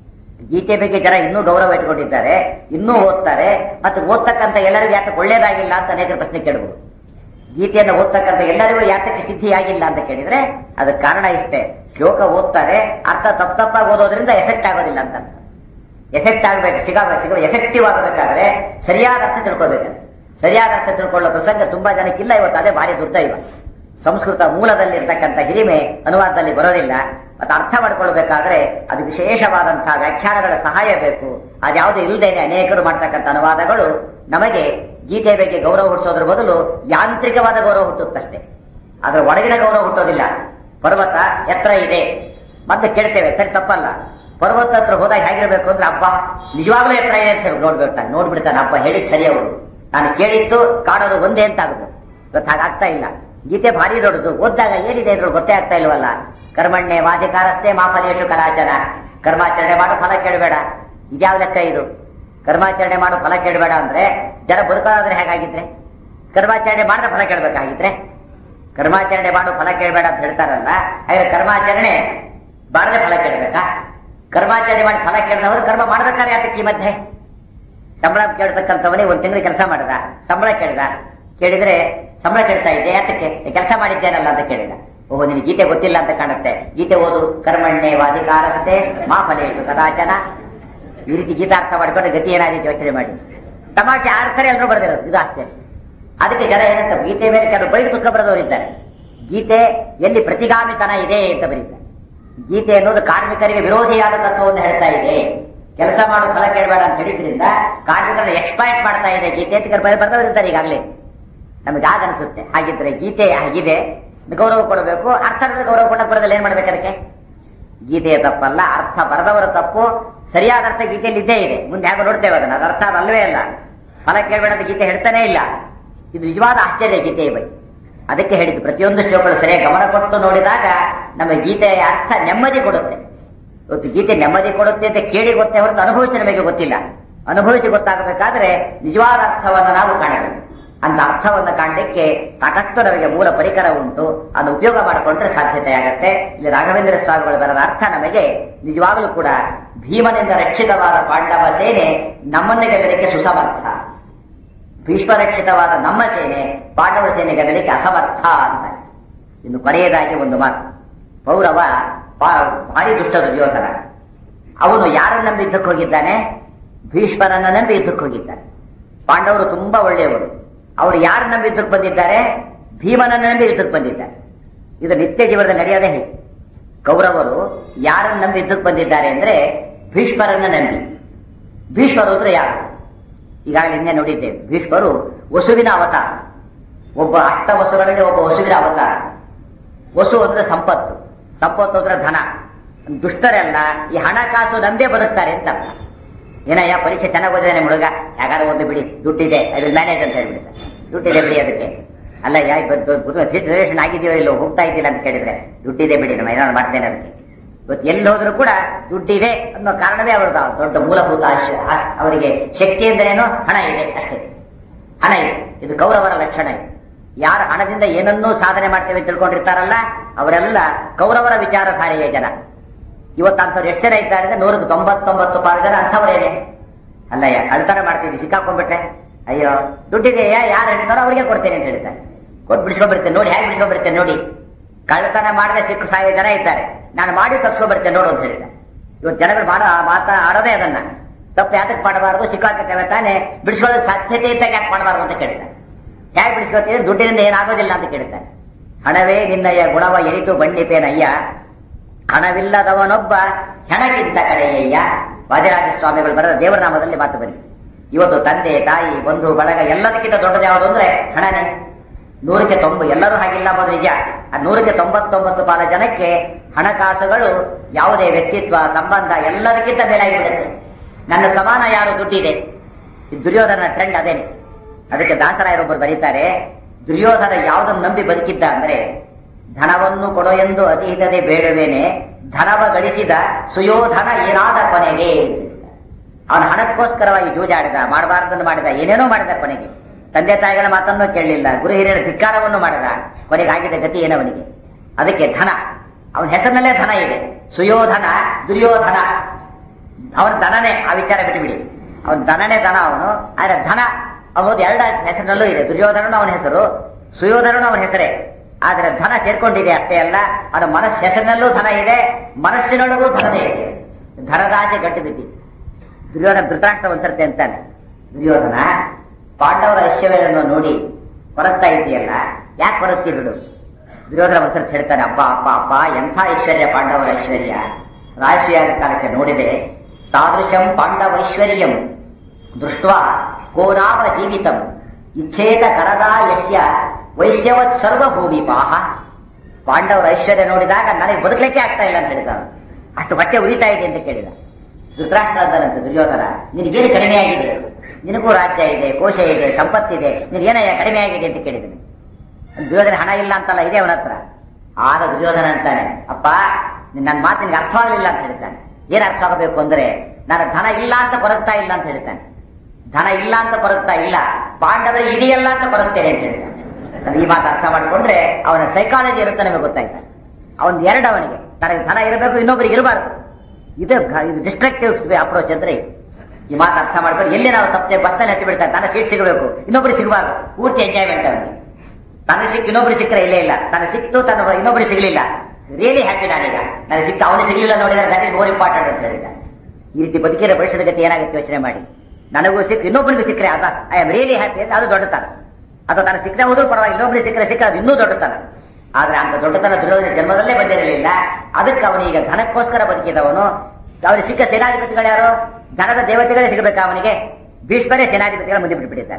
ಗೀತೆ ಬಗ್ಗೆ ಜನ ಇನ್ನೂ ಗೌರವ ಇಟ್ಕೊಂಡಿದ್ದಾರೆ ಇನ್ನೂ ಓದ್ತಾರೆ ಮತ್ತು ಓದ್ತಕ್ಕಂಥ ಎಲ್ಲರಿಗೂ ಯಾತಕ್ಕೆ ಒಳ್ಳೇದಾಗಿಲ್ಲ ಅಂತ ಅನೇಕ ಪ್ರಶ್ನೆ ಕೇಳಬಹುದು ಗೀತೆಯನ್ನು ಓದ್ತಕ್ಕಂಥ ಎಲ್ಲರಿಗೂ ಯಾತಕ್ಕೆ ಸಿದ್ಧಿಯಾಗಿಲ್ಲ ಅಂತ ಕೇಳಿದ್ರೆ ಅದಕ್ಕೆ ಕಾರಣ ಇಷ್ಟೇ ಶ್ಲೋಕ ಓದ್ತಾರೆ ಅರ್ಥ ತಪ್ಪ ತಪ್ಪಾಗಿ ಓದೋದ್ರಿಂದ ಎಫೆಕ್ಟ್ ಆಗೋದಿಲ್ಲ ಅಂತ ಎಫೆಕ್ಟ್ ಆಗಬೇಕು ಸಿಗ ಸಿಗ ಎಫೆಕ್ಟಿವ್ ಆಗಬೇಕಾದ್ರೆ ಸರಿಯಾದ ಅರ್ಥ ತಿಳ್ಕೋಬೇಕು ಸರಿಯಾದ ಅರ್ಥ ತಿಳ್ಕೊಳ್ಳೋ ಪ್ರಸಂಗ ತುಂಬಾ ಜನಕ್ಕಿಲ್ಲ ಇವತ್ತು ಅದೇ ಭಾರಿ ದುರ್ದೈವ ಸಂಸ್ಕೃತ ಮೂಲದಲ್ಲಿ ಇರ್ತಕ್ಕಂಥ ಹಿರಿಮೆ ಅನುವಾದದಲ್ಲಿ ಬರೋದಿಲ್ಲ ಮತ್ತು ಅರ್ಥ ಮಾಡ್ಕೊಳ್ಬೇಕಾದ್ರೆ ಅದು ವಿಶೇಷವಾದಂತಹ ವ್ಯಾಖ್ಯಾನಗಳ ಸಹಾಯ ಬೇಕು ಅದ್ಯಾವುದು ಇಲ್ಲದೇನೆ ಅನೇಕರು ಮಾಡ್ತಕ್ಕಂಥ ಅನುವಾದಗಳು ನಮಗೆ ಗೀತೆ ಬಗ್ಗೆ ಗೌರವ ಹುಟ್ಟಿಸೋದ್ರ ಬದಲು ಯಾಂತ್ರಿಕವಾದ ಗೌರವ ಹುಟ್ಟುತ್ತಷ್ಟೇ ಅದರ ಒಳಗಿನ ಗೌರವ ಹುಟ್ಟೋದಿಲ್ಲ ಪರ್ವತ ಎತ್ತರ ಇದೆ ಮತ್ತೆ ಕೇಳ್ತೇವೆ ಸರಿ ತಪ್ಪಲ್ಲ ಪರ್ವತ ಹತ್ರ ಹೋದಾಗ ಹೇಗಿರ್ಬೇಕು ಅಂದ್ರೆ ಅಬ್ಬ ನಿಜವಾಗ್ಲೂ ಎತ್ತರ ಇದೆ ಅಂತ ಹೇಳಿ ನೋಡ್ಬಿಡ್ತಾನೆ ನೋಡ್ಬಿಡ್ತಾನೆ ಅಬ್ಬ ಹೇಳಿದ್ ಸರಿ ಅವರು ನಾನು ಕೇಳಿದ್ದು ಕಾಣೋದು ಒಂದೇ ಅಂತ ಆಗಬೇಕು ಇವತ್ತು ಹಾಗಾಗ್ತಾ ಇಲ್ಲ ಗೀತೆ ಭಾರಿ ದೊಡ್ಡದು ಓದಿದಾಗ ಏನಿದೆ ಇದ್ರೊಳಗೆ ಗೊತ್ತೇ ಆಗ್ತಾ ಇಲ್ವಲ್ಲ ಕರ್ಮಣ್ಣೆ ವಾದಿಕಾರಸ್ಥೆ ಮಾಫಲೇಶು ಕಲಾಚನ ಕರ್ಮಾಚರಣೆ ಮಾಡೋ ಫಲ ಕೇಳಬೇಡ ಇದ್ಯಾವ ಲೆಕ್ಕ ಇದು ಕರ್ಮಾಚರಣೆ ಮಾಡೋ ಫಲ ಕೇಳಬೇಡ ಅಂದ್ರೆ ಜನ ಬದುಕೋದಾದ್ರೆ ಹೇಗಾಗಿದ್ರೆ ಕರ್ಮಾಚರಣೆ ಮಾಡದ ಫಲ ಕೇಳಬೇಕಾಗಿದ್ರೆ ಕರ್ಮಾಚರಣೆ ಮಾಡೋ ಫಲ ಕೇಳಬೇಡ ಅಂತ ಹೇಳ್ತಾರಲ್ಲ ಹಾಗಾದ್ರೆ ಕರ್ಮಾಚರಣೆ ಮಾಡದೆ ಫಲ ಕೇಳಬೇಕಾ ಕರ್ಮಾಚರಣೆ ಮಾಡಿ ಫಲ ಕೇಳಿದವರು ಕರ್ಮ ಮಾಡ್ಬೇಕಾದ್ರೆ ಯಾತಕ್ಕೆ ಈ ಮಧ್ಯೆ ಸಂಬಳ ಕೇಳ್ತಕ್ಕಂಥವನೇ ಒಂದ್ ತಿಂಗಳು ಕೆಲಸ ಮಾಡದ ಸಂಬಳ ಕೇಳಿದ ಕೇಳಿದ್ರೆ ಸಂಬಳ ಕೇಳ್ತಾ ಇದ್ದೆ ಯಾತಕ್ಕೆ ಕೆಲಸ ಮಾಡಿದ್ದೇನಲ್ಲ ಅಂತ ಕೇಳಿದ ಓಹೋ ನಿನಗೆ ಗೀತೆ ಗೊತ್ತಿಲ್ಲ ಅಂತ ಕಾಣುತ್ತೆ ಗೀತೆ ಓದು ಕರ್ಮಣ್ಣೆ ವಾದಿಕಾರಸ್ಥೆ ಮಾ ಫಲೇಶು ಕದಾಚನ ಈ ರೀತಿ ಗೀತಾ ಅರ್ಥ ಮಾಡ್ಕೊಂಡು ಗತಿ ಏನಾಗಿದೆ ಯೋಚನೆ ಮಾಡಿ ತಮಾಷೆ ಅರ್ಥನೇ ಎಲ್ಲರೂ ಬರೆದಿರೋದು ಇದು ಆಶ್ಚರ್ಯ ಅದಕ್ಕೆ ಜನ ಏನಂತ ಗೀತೆ ಮೇಲೆ ಕೆಲವು ಬೈದು ಪುಸ್ತಕ ಬರೆದವರು ಇದ್ದಾರೆ ಗೀತೆ ಎಲ್ಲಿ ಪ್ರತಿಗಾಮಿತನ ಇದೆ ಅಂತ ಬರೀತಾರೆ ಗೀತೆ ಅನ್ನೋದು ಕಾರ್ಮಿಕರಿಗೆ ವಿರೋಧಿಯಾದ ತತ್ವವನ್ನು ಹೇಳ್ತಾ ಇದೆ ಕೆಲಸ ಮಾಡೋ ಫಲ ಕೇಳಬೇಡ ಅಂತ ಹೇಳಿದ್ರಿಂದ ಕಾರ್ಮಿಕರನ್ನ ಎಕ್ಸ್ಪ್ಲಾಯ್ಟ್ ಮಾಡ್ತಾ ಇದೆ ಗೀತೆ ಅಂತ ಬರೆದವರು ಇರ್ತಾರೆ ಈಗಾಗಲೇ ನಮಗೆ ಆಗ ಅನಿಸುತ್ತೆ ಹಾಗಿದ್ರೆ ಗೀತೆ ಆಗಿದೆ ಗೌರವ ಕೊಡಬೇಕು ಅರ್ಥ ಗೌರವ ಕೊಡಕ್ ಬರೋದಿಲ್ಲ ಏನ್ ಮಾಡ್ಬೇಕು ಅದಕ್ಕೆ ಗೀತೆಯ ತಪ್ಪಲ್ಲ ಅರ್ಥ ಬರೆದವರ ತಪ್ಪು ಸರಿಯಾದ ಅರ್ಥ ಗೀತೆಯಲ್ಲಿ ಇದ್ದೇ ಇದೆ ಮುಂದೆ ಹೇಗೆ ನೋಡ್ತೇವೆ ಅದನ್ನ ಅದು ಅರ್ಥ ಅದಲ್ವೇ ಅಲ್ಲ ಫಲ ಕೇಳಬೇಡ ಅಂತ ಗೀತೆ ಹೇಳ್ತಾನೆ ಇಲ್ಲ ಇದು ನಿಜವಾದ ಆಶ್ಚರ್ಯ ಗೀತೆಯ ಬಗ್ಗೆ ಅದಕ್ಕೆ ಹೇಳಿದ್ದು ಪ್ರತಿಯೊಂದು ಶ್ಲೋಕಗಳು ಸರಿಯಾಗಿ ಗಮನ ಕೊಟ್ಟು ನೋಡಿದಾಗ ನಮ್ಮ ಗೀತೆಯ ಅರ್ಥ ನೆಮ್ಮದಿ ಕೊಡುತ್ತೆ ಇವತ್ತು ಗೀತೆ ನೆಮ್ಮದಿ ಕೊಡುತ್ತೆ ಅಂತ ಕೇಳಿ ಗೊತ್ತೇ ಹೊರತು ಅನುಭವಿಸಿ ನಮಗೆ ಗೊತ್ತಿಲ್ಲ ಅನುಭವಿಸಿ ಗೊತ್ತಾಗಬೇಕಾದ್ರೆ ನಿಜವಾದ ಅರ್ಥವನ್ನು ನಾವು ಕಾಣಬೇಕು ಅಂತ ಅರ್ಥವನ್ನು ಕಾಣಲಿಕ್ಕೆ ಸಾಕಷ್ಟು ನಮಗೆ ಮೂಲ ಪರಿಕರ ಉಂಟು ಅದನ್ನು ಉಪಯೋಗ ಮಾಡಿಕೊಂಡ್ರೆ ಸಾಧ್ಯತೆ ಆಗತ್ತೆ ಇಲ್ಲಿ ರಾಘವೇಂದ್ರ ಸ್ವಾಮಿಗಳು ಬರದ ಅರ್ಥ ನಮಗೆ ನಿಜವಾಗಲೂ ಕೂಡ ಭೀಮನಿಂದ ರಕ್ಷಿತವಾದ ಪಾಂಡವ ಸೇನೆ ನಮ್ಮನ್ನು ಗೆಲ್ಲಲಿಕ್ಕೆ ಸುಸಮರ್ಥ ಭೀಷ್ಮ ರಕ್ಷಿತವಾದ ನಮ್ಮ ಸೇನೆ ಪಾಂಡವ ಸೇನೆ ಗೆಲ್ಲಲಿಕ್ಕೆ ಅಸಮರ್ಥ ಅಂತ ಇನ್ನು ಕೊನೆಯದಾಗಿ ಒಂದು ಮಾತು ಪೌರವ ಬಾ- ಭಾರಿ ದುಷ್ಟ ದುರ್ಯೋಧನ ಅವನು ಯಾರನ್ನ ನಂಬಿ ಯುದ್ಧಕ್ಕೆ ಹೋಗಿದ್ದಾನೆ ಭೀಷ್ಮರನ್ನ ನಂಬಿ ಯುದ್ಧಕ್ಕೆ ಹೋಗಿದ್ದಾನೆ ಪಾಂಡವರು ತುಂಬಾ ಒಳ್ಳೆಯವರು ಅವರು ಯಾರು ನಂಬಿ ಯುದ್ಧಕ್ಕೆ ಬಂದಿದ್ದಾರೆ ಭೀಮನನ್ನ ನಂಬಿ ಯುದ್ಧಕ್ಕೆ ಬಂದಿದ್ದಾರೆ ಇದು ನಿತ್ಯ ಜೀವನದಲ್ಲಿ ನಡೆಯೋದೇ ಹೀಗೆ ಕೌರವರು ಯಾರನ್ನ ನಂಬಿ ಯುದ್ಧಕ್ಕೆ ಬಂದಿದ್ದಾರೆ ಅಂದ್ರೆ ಭೀಷ್ಮರನ್ನ ನಂಬಿ ಭೀಷ್ಮರು ಅಂದ್ರೆ ಯಾರು ಈಗಾಗಲೇ ಹಿಂದೆ ನೋಡಿದ್ದೇವೆ ಭೀಷ್ಮರು ವಸುವಿನ ಅವತಾರ ಒಬ್ಬ ಅಷ್ಟ ವಸುಗಳಲ್ಲಿ ಒಬ್ಬ ವಸುವಿನ ಅವತಾರ ವಸು ಅಂದ್ರೆ ಸಂಪತ್ತು ಸಂಪತ್ತು ಅಂದ್ರೆ ಧನ ದುಷ್ಟರೆಲ್ಲ ಈ ಹಣಕಾಸು ನಂಬೇ ಬದುಕ್ತಾರೆ ಅಂತ ಅರ್ಥ. ಏನಯ್ಯ ಪರೀಕ್ಷೆ ಚೆನ್ನಾಗಿ ಓದಿದಾನೆ ಹುಡುಗ ಯಾಗಾರು ಒಂದು ಬಿಡಿ ದುಡ್ಡಿದೆ ಐ ವಿಲ್ ಮ್ಯಾನೇಜ್ ಅಂತ ಹೇಳ್ಬಿಡ್ತಾರೆ ದುಡ್ಡಿದೆ ಬಿಡಿ ಅದಕ್ಕೆ ಅಲ್ಲ ಯಾ ಸೀಟ್ ರಿಸರ್ವೇಷನ್ ಆಗಿದೆಯೋ ಇಲ್ಲೋ ಹೋಗ್ತಾ ಇದ್ದಿಲ್ಲ ಅಂತ ಕೇಳಿದ್ರೆ ದುಡ್ಡಿದೆ ಬಿಡಿ ನಮ್ಮ ಏನಾದ್ರು ಮಾಡ್ತೇನೆ ಅದಕ್ಕೆ ಇವತ್ತು ಎಲ್ಲಿ ಹೋದ್ರು ಕೂಡ ದುಡ್ಡಿದೆ ಅನ್ನೋ ಕಾರಣವೇ ಅವ್ರದ್ದು ಆ ದೊಡ್ಡ ಮೂಲಭೂತ ಆಶ- ಆಸ್- ಅವರಿಗೆ ಶಕ್ತಿ ಅಂದ್ರೇನು ಹಣ ಇದೆ ಅಷ್ಟೇ ಹಣ ಇದೆ ಇದು ಕೌರವರ ಲಕ್ಷಣ ಇದೆ ಯಾರು ಹಣದಿಂದ ಏನನ್ನೂ ಸಾಧನೆ ಮಾಡ್ತೇವೆ ಅಂತ ತಿಳ್ಕೊಂಡಿರ್ತಾರಲ್ಲ ಅವರೆಲ್ಲ ಕೌರವರ ವಿಚಾರಧಾರೆಯ ಜನ ಇವತ್ತು ಅಂಥವ್ರು ಎಷ್ಟು ಜನ ಇದ್ದಾರೆ ಅಂದ್ರೆ ನೂರಕ್ಕೆ ತೊಂಬತ್ತೊಂಬತ್ತು ಪಾಲು ಜನ ಅಂಥವ್ರೇನೆ ಅಲ್ಲಯ್ಯ ಕಳ್ತನ ಮಾಡ್ತೀವಿ ಸಿಕ್ಕಾಕೊಂಡ್ಬಿಟ್ರೆ ಅಯ್ಯೋ ದುಡ್ಡಿದೆಯಾ ಯಾರು ಹಿಡಿತಾರೋ ಅವ್ರಿಗೆ ಕೊಡ್ತೇನೆ ಅಂತ ಹೇಳ್ತಾರೆ ಕೊಟ್ಟು ಬಿಡಿಸ್ಕೊಂಡ್ಬಿಡ್ತೇನೆ ನೋಡಿ ಹೇಗೆ ಬಿಡಿಸ್ಕೊಂಡ್ಬಿಡ್ತೇನೆ ನೋಡಿ ಕಳ್ತನ ಮಾಡದೆ ಸಿಕ್ಕು ಸಾವಿರ ಜನ ಇದ್ದಾರೆ ನಾನು ಮಾಡಿ ತಪ್ಪಿಸ್ಕೊಂಡ್ಬರ್ತೇನೆ ನೋಡು ಅಂತ ಹೇಳಿದ್ದಾರೆ ಇವತ್ತು ಜನಗಳು ಮಾಡೋ ಆ ಮಾತ ಆಡೋದೇ ಅದನ್ನ ತಪ್ಪು ಯಾತಕ್ಕೆ ಮಾಡಬಾರದು ಸಿಕ್ಕಾಕತ್ತೇವೆ ತಾನೆ ಬಿಡಿಸ್ಕೊಳ್ಳೋ ಸಾಧ್ಯತೆ ಇದ್ದಾಗ ಯಾಕೆ ಮಾಡಬಾರದು ಅಂತ ಕೇಳಿದ್ದಾರೆ ಹೇಗೆ ಬಿಡಿಸ್ಕೊಳ್ತೀವಿ ದುಡ್ಡಿನಿಂದ ಏನಾಗೋದಿಲ್ಲ ಅಂತ ಕೇಳ್ತಾರೆ ಹಣವೇ ನಿನ್ನಯ್ಯ ಗುಣವ ಎರಿತು ಬಂಡಿಪೇನಯ್ಯ ಹಣವಿಲ್ಲದವನೊಬ್ಬ ಹೆಣಕ್ಕಿಂತ ಕಡೆಯಯ್ಯ ವಾದಿರಾಜ ಸ್ವಾಮಿಗಳು ಬರೆದ ದೇವರ ನಾಮದಲ್ಲಿ ಮಾತು ಬನ್ನಿ ಇವತ್ತು ತಂದೆ ತಾಯಿ ಬಂಧು ಬಳಗ ಎಲ್ಲದಕ್ಕಿಂತ ದೊಡ್ಡದು ಯಾವುದು ಅಂದ್ರೆ ಹಣನೇ ನೂರಕ್ಕೆ ತೊಂಬ ಎಲ್ಲರೂ ಹಾಗಿಲ್ಲ ಅನ್ನೋದು ನಿಜ ಆ ನೂರಕ್ಕೆ ತೊಂಬತ್ತೊಂಬತ್ತು ಪಾಲ ಜನಕ್ಕೆ ಹಣಕಾಸುಗಳು ಯಾವುದೇ ವ್ಯಕ್ತಿತ್ವ ಸಂಬಂಧ ಎಲ್ಲದಕ್ಕಿಂತ ಮೇಲಾಗಿಬಿಡುತ್ತೆ ನನ್ನ ಸಮಾನ ಯಾರು ದುಡ್ಡಿದೆ ಈ ದುರ್ಯೋಧನ ಟ್ರೆಂಡ್ ಅದೇನೆ ಅದಕ್ಕೆ ದಾಸರಾಯರೊಬ್ಬರು ಬರೀತಾರೆ ದುರ್ಯೋಧನ ಯಾವುದನ್ನು ನಂಬಿ ಬದುಕಿದ್ದ ಅಂದ್ರೆ ಧನವನ್ನು ಕೊಡೋ ಎಂದು ಅತಿಹಿತದೆ ಬೇಡವೇನೆ ಧನವ ಗಳಿಸಿದ ಸುಯೋಧನ ಏನಾದ ಕೊನೆಗೆ ಅವನ ಹಣಕ್ಕೋಸ್ಕರವಾಗಿ ಜೂಜಾಡಿದ ಮಾಡಬಾರ್ದನ್ನು ಮಾಡಿದ ಏನೇನೋ ಮಾಡಿದ ಕೊನೆಗೆ ತಂದೆ ತಾಯಿಗಳ ಮಾತನ್ನು ಕೇಳಲಿಲ್ಲ ಗುರು ಹಿರಿಯರ ಧಿಕ್ಕಾರವನ್ನು ಮಾಡಿದ ಕೊನೆಗೆ ಆಗಿದ್ದ ಗತಿ ಏನವನಿಗೆ ಅದಕ್ಕೆ ಧನ ಅವನ ಹೆಸರಿನಲ್ಲೇ ಧನ ಇದೆ ಸುಯೋಧನ ದುರ್ಯೋಧನ ಅವನ ದನನೇ ಆ ವಿಚಾರ ಬಿಟ್ಟುಬಿಡಿ ಅವನ ದನನೇ ದನ ಅವನು ಆದ್ರೆ ಧನ ಅವನದು ಎರಡು ಹೆಸರಿನಲ್ಲೂ ಇದೆ ದುರ್ಯೋಧನನು ಅವನ ಹೆಸರು ಸುಯೋಧನನು ಅವನ ಹೆಸರೇ ಆದ್ರೆ ಧನ ಸೇರ್ಕೊಂಡಿದೆ ಅಷ್ಟೇ ಅಲ್ಲ ಅವನ ಮನಸ್ಸು ಹೆಸರಿನಲ್ಲೂ ಧನ ಇದೆ ಮನಸ್ಸಿನೊಳಗೂ ಧನದೇ ಇದೆ ಧನದಾಸೆ ಗಟ್ಟು ಬಿದ್ದಿ ದುರ್ಯೋಧನ ಧೃತರಾಷ್ಟ್ರ ಒಂದ್ಸರ್ತಿ ಅಂತಾನೆ ದುರ್ಯೋಧನ ಪಾಂಡವರ ಐಶ್ವರ್ಯವನ್ನು ನೋಡಿ ಕೊರಗ್ತಾ ಇದೆಯಲ್ಲ ಯಾಕೆ ಕೊರಗ್ತಿ ಬಿಡು ದುರ್ಯೋಧನ ಒಂದ್ಸರ್ತಿ ಹೇಳ್ತಾನೆ ಅಪ್ಪ ಅಪ್ಪ ಅಪ್ಪ ಎಂಥ ಐಶ್ವರ್ಯ ಪಾಂಡವರ ಐಶ್ವರ್ಯ ರಾಶಿಯಾದ ಕಾಲಕ್ಕೆ ನೋಡಿದೆ ತಾದೃಶಂ ಪಾಂಡವೈಶ್ವರ್ಯಂ ದೃಷ್ಟ ಕೋನಾವ ಜೀವಿತಂ ಇಚ್ಛೇತ ಕರದಾ ಯಸ್ಯ ವೈಶ್ಯವತ್ ಸರ್ವಭೂಮಿ ಪಾಹ ಪಾಂಡವರ ಐಶ್ವರ್ಯ ನೋಡಿದಾಗ ನನಗೆ ಬದುಕಲಿಕ್ಕೆ ಆಗ್ತಾ ಇಲ್ಲ ಅಂತ ಹೇಳಿದ ಅವನು. ಅಷ್ಟು ಹೊಟ್ಟೆ ಉರಿತಾ ಇದೆ ಅಂತ ಕೇಳಿದ ಧೃತರಾಷ್ಟ್ರ ಅಂತಾನಂತೆ ದುರ್ಯೋಧನ ನಿನಗೇನು ಕಡಿಮೆ ಆಗಿದೆ ನಿನಗೂ ರಾಜ್ಯ ಇದೆ ಕೋಶ ಇದೆ ಸಂಪತ್ತಿದೆ ನಿನಗೇನಯ್ಯ ಕಡಿಮೆ ಆಗಿದೆ ಅಂತ ಕೇಳಿದನು ದುರ್ಯೋಧನ ಹಣ ಇಲ್ಲ ಅಂತಲ್ಲ ಇದೆ ಅವನ ಹತ್ರ ಆಗ ದುರ್ಯೋಧನ ಅಂತಾನೆ ಅಪ್ಪ ನನ್ನ ಮಾತು ನಿನ್ಗೆ ಅರ್ಥವಾಗಲಿಲ್ಲ ಅಂತ ಹೇಳ್ತಾನೆ ಏನ್ ಅರ್ಥ ಆಗಬೇಕು ಅಂದ್ರೆ ನಾನು ಧನ ಇಲ್ಲ ಅಂತ ಕೊರಗ್ತಾ ಇಲ್ಲ ಅಂತ ಹೇಳ್ತಾನೆ ಧನ ಇಲ್ಲ ಅಂತ ಕೊರಗ್ತಾ ಇಲ್ಲ ಪಾಂಡವರಿಗೆ ಇದೆಯಲ್ಲ ಅಂತ ಕೊರಗ್ತೇನೆ ಅಂತ ಹೇಳ್ತಾನೆ ನಾನು ಈ ಮಾತು ಅರ್ಥ ಮಾಡ್ಕೊಂಡ್ರೆ ಅವನ ಸೈಕಾಲಜಿ ಇರುತ್ತೆ ನಮಗೆ ಗೊತ್ತಾಯ್ತು ಅವನ್ ಎರಡು ಅವನಿಗೆ ತನಗೆ ಧನ ಇರಬೇಕು ಇನ್ನೊಬ್ಬರಿಗೆ ಇರಬಾರ್ದು ಇದು ಘ- ಇದು ಡಿಸ್ಟ್ರಕ್ಟಿವ್ ಅಪ್ರೋಚ್ ಅಂದ್ರೆ ಇದು. ಈ ಮಾತು ಅರ್ಥ ಮಾಡ್ಕೊಂಡು ಎಲ್ಲಿ ನಾವು ತಪ್ಪದೆ ಬಸ್ನಲ್ಲಿ ಹತ್ತಿ ಬಿಡ್ತಾರೆ ತನ್ನ ಸೀಟ್ ಸಿಗಬೇಕು ಇನ್ನೊಬ್ರಿಗೆ ಸಿಗಬಾರ್ದು ಪೂರ್ತಿ ಎಂಜಾಯ್ಮೆಂಟ್ ಅವನಿಗೆ ತನಗೆ ಸಿಕ್ಕು ಇನ್ನೊಬ್ರಿಗೆ ಸಿಕ್ಕರೆ ಇಲ್ಲೇ ಇಲ್ಲ ತನಗೆ ಸಿಕ್ತು ತನ್ನ ಇನ್ನೊಬ್ರಿಗೆ ಸಿಗಲಿಲ್ಲ ರಿಯಲಿ ಹ್ಯಾಪಿ ನಾನೀಗ ನನಗೆ ಸಿಕ್ತು ಅವನಿಗೆ ಸಿಗಲಿಲ್ಲ ನೋಡಿದ್ರೆ ದಟ್ ಇಸ್ ಮೋರ್ ಇಂಪಾರ್ಟೆಂಟ್ ಅಂತ ಹೇಳಿದ ಈ ರೀತಿ ಬದುಕಿನ ಬಯಸಿದ ಗತಿ ಏನಾಗುತ್ತೆ ಯೋಚನೆ ಮಾಡಿ ನನಗೂ ಸಿಕ್ ಇನ್ನೊಬ್ಬರಿಗೂ ಸಿಕ್ಕರೆ ಅದ ಐ ಆಮ್ ರಿಯಲಿ ಹ್ಯಾಪಿ ಅಂತ ಅದು ದೊಡ್ಡತನ ಅಥವಾ ತನಗೆ ಸಿಕ್ಕದೆ ಹೋದ್ರೂ ಪರವಾಗಿ ಇನ್ನೊಬ್ಬರಿಗೆ ಸಿಕ್ಕರೆ ಸಿಕ್ಕ ಅದು ಇನ್ನೂ ದೊಡ್ಡತನ ಆದ್ರೆ ಅಂತ ದೊಡ್ಡತನ ದುರ್ಯೋಧನ ಜನ್ಮದಲ್ಲೇ ಬಂದಿರಲಿಲ್ಲ ಅದಕ್ಕೆ ಅವನೀಗ ಧನಕ್ಕೋಸ್ಕರ ಬದುಕಿದವನು ಅವನಿಗೆ ಸಿಕ್ಕ ಸೇನಾಧಿಪತಿಗಳು ಯಾರು ಧನದ ದೇವತೆಗಳೇ ಸಿಗಬೇಕಾ ಅವನಿಗೆ ಭೀಷ್ಮರೇ ಸೇನಾಧಿಪತಿಗಳ ಮುಂದೆ ಬಿಟ್ಬಿಟ್ಟಿದ್ದಾರೆ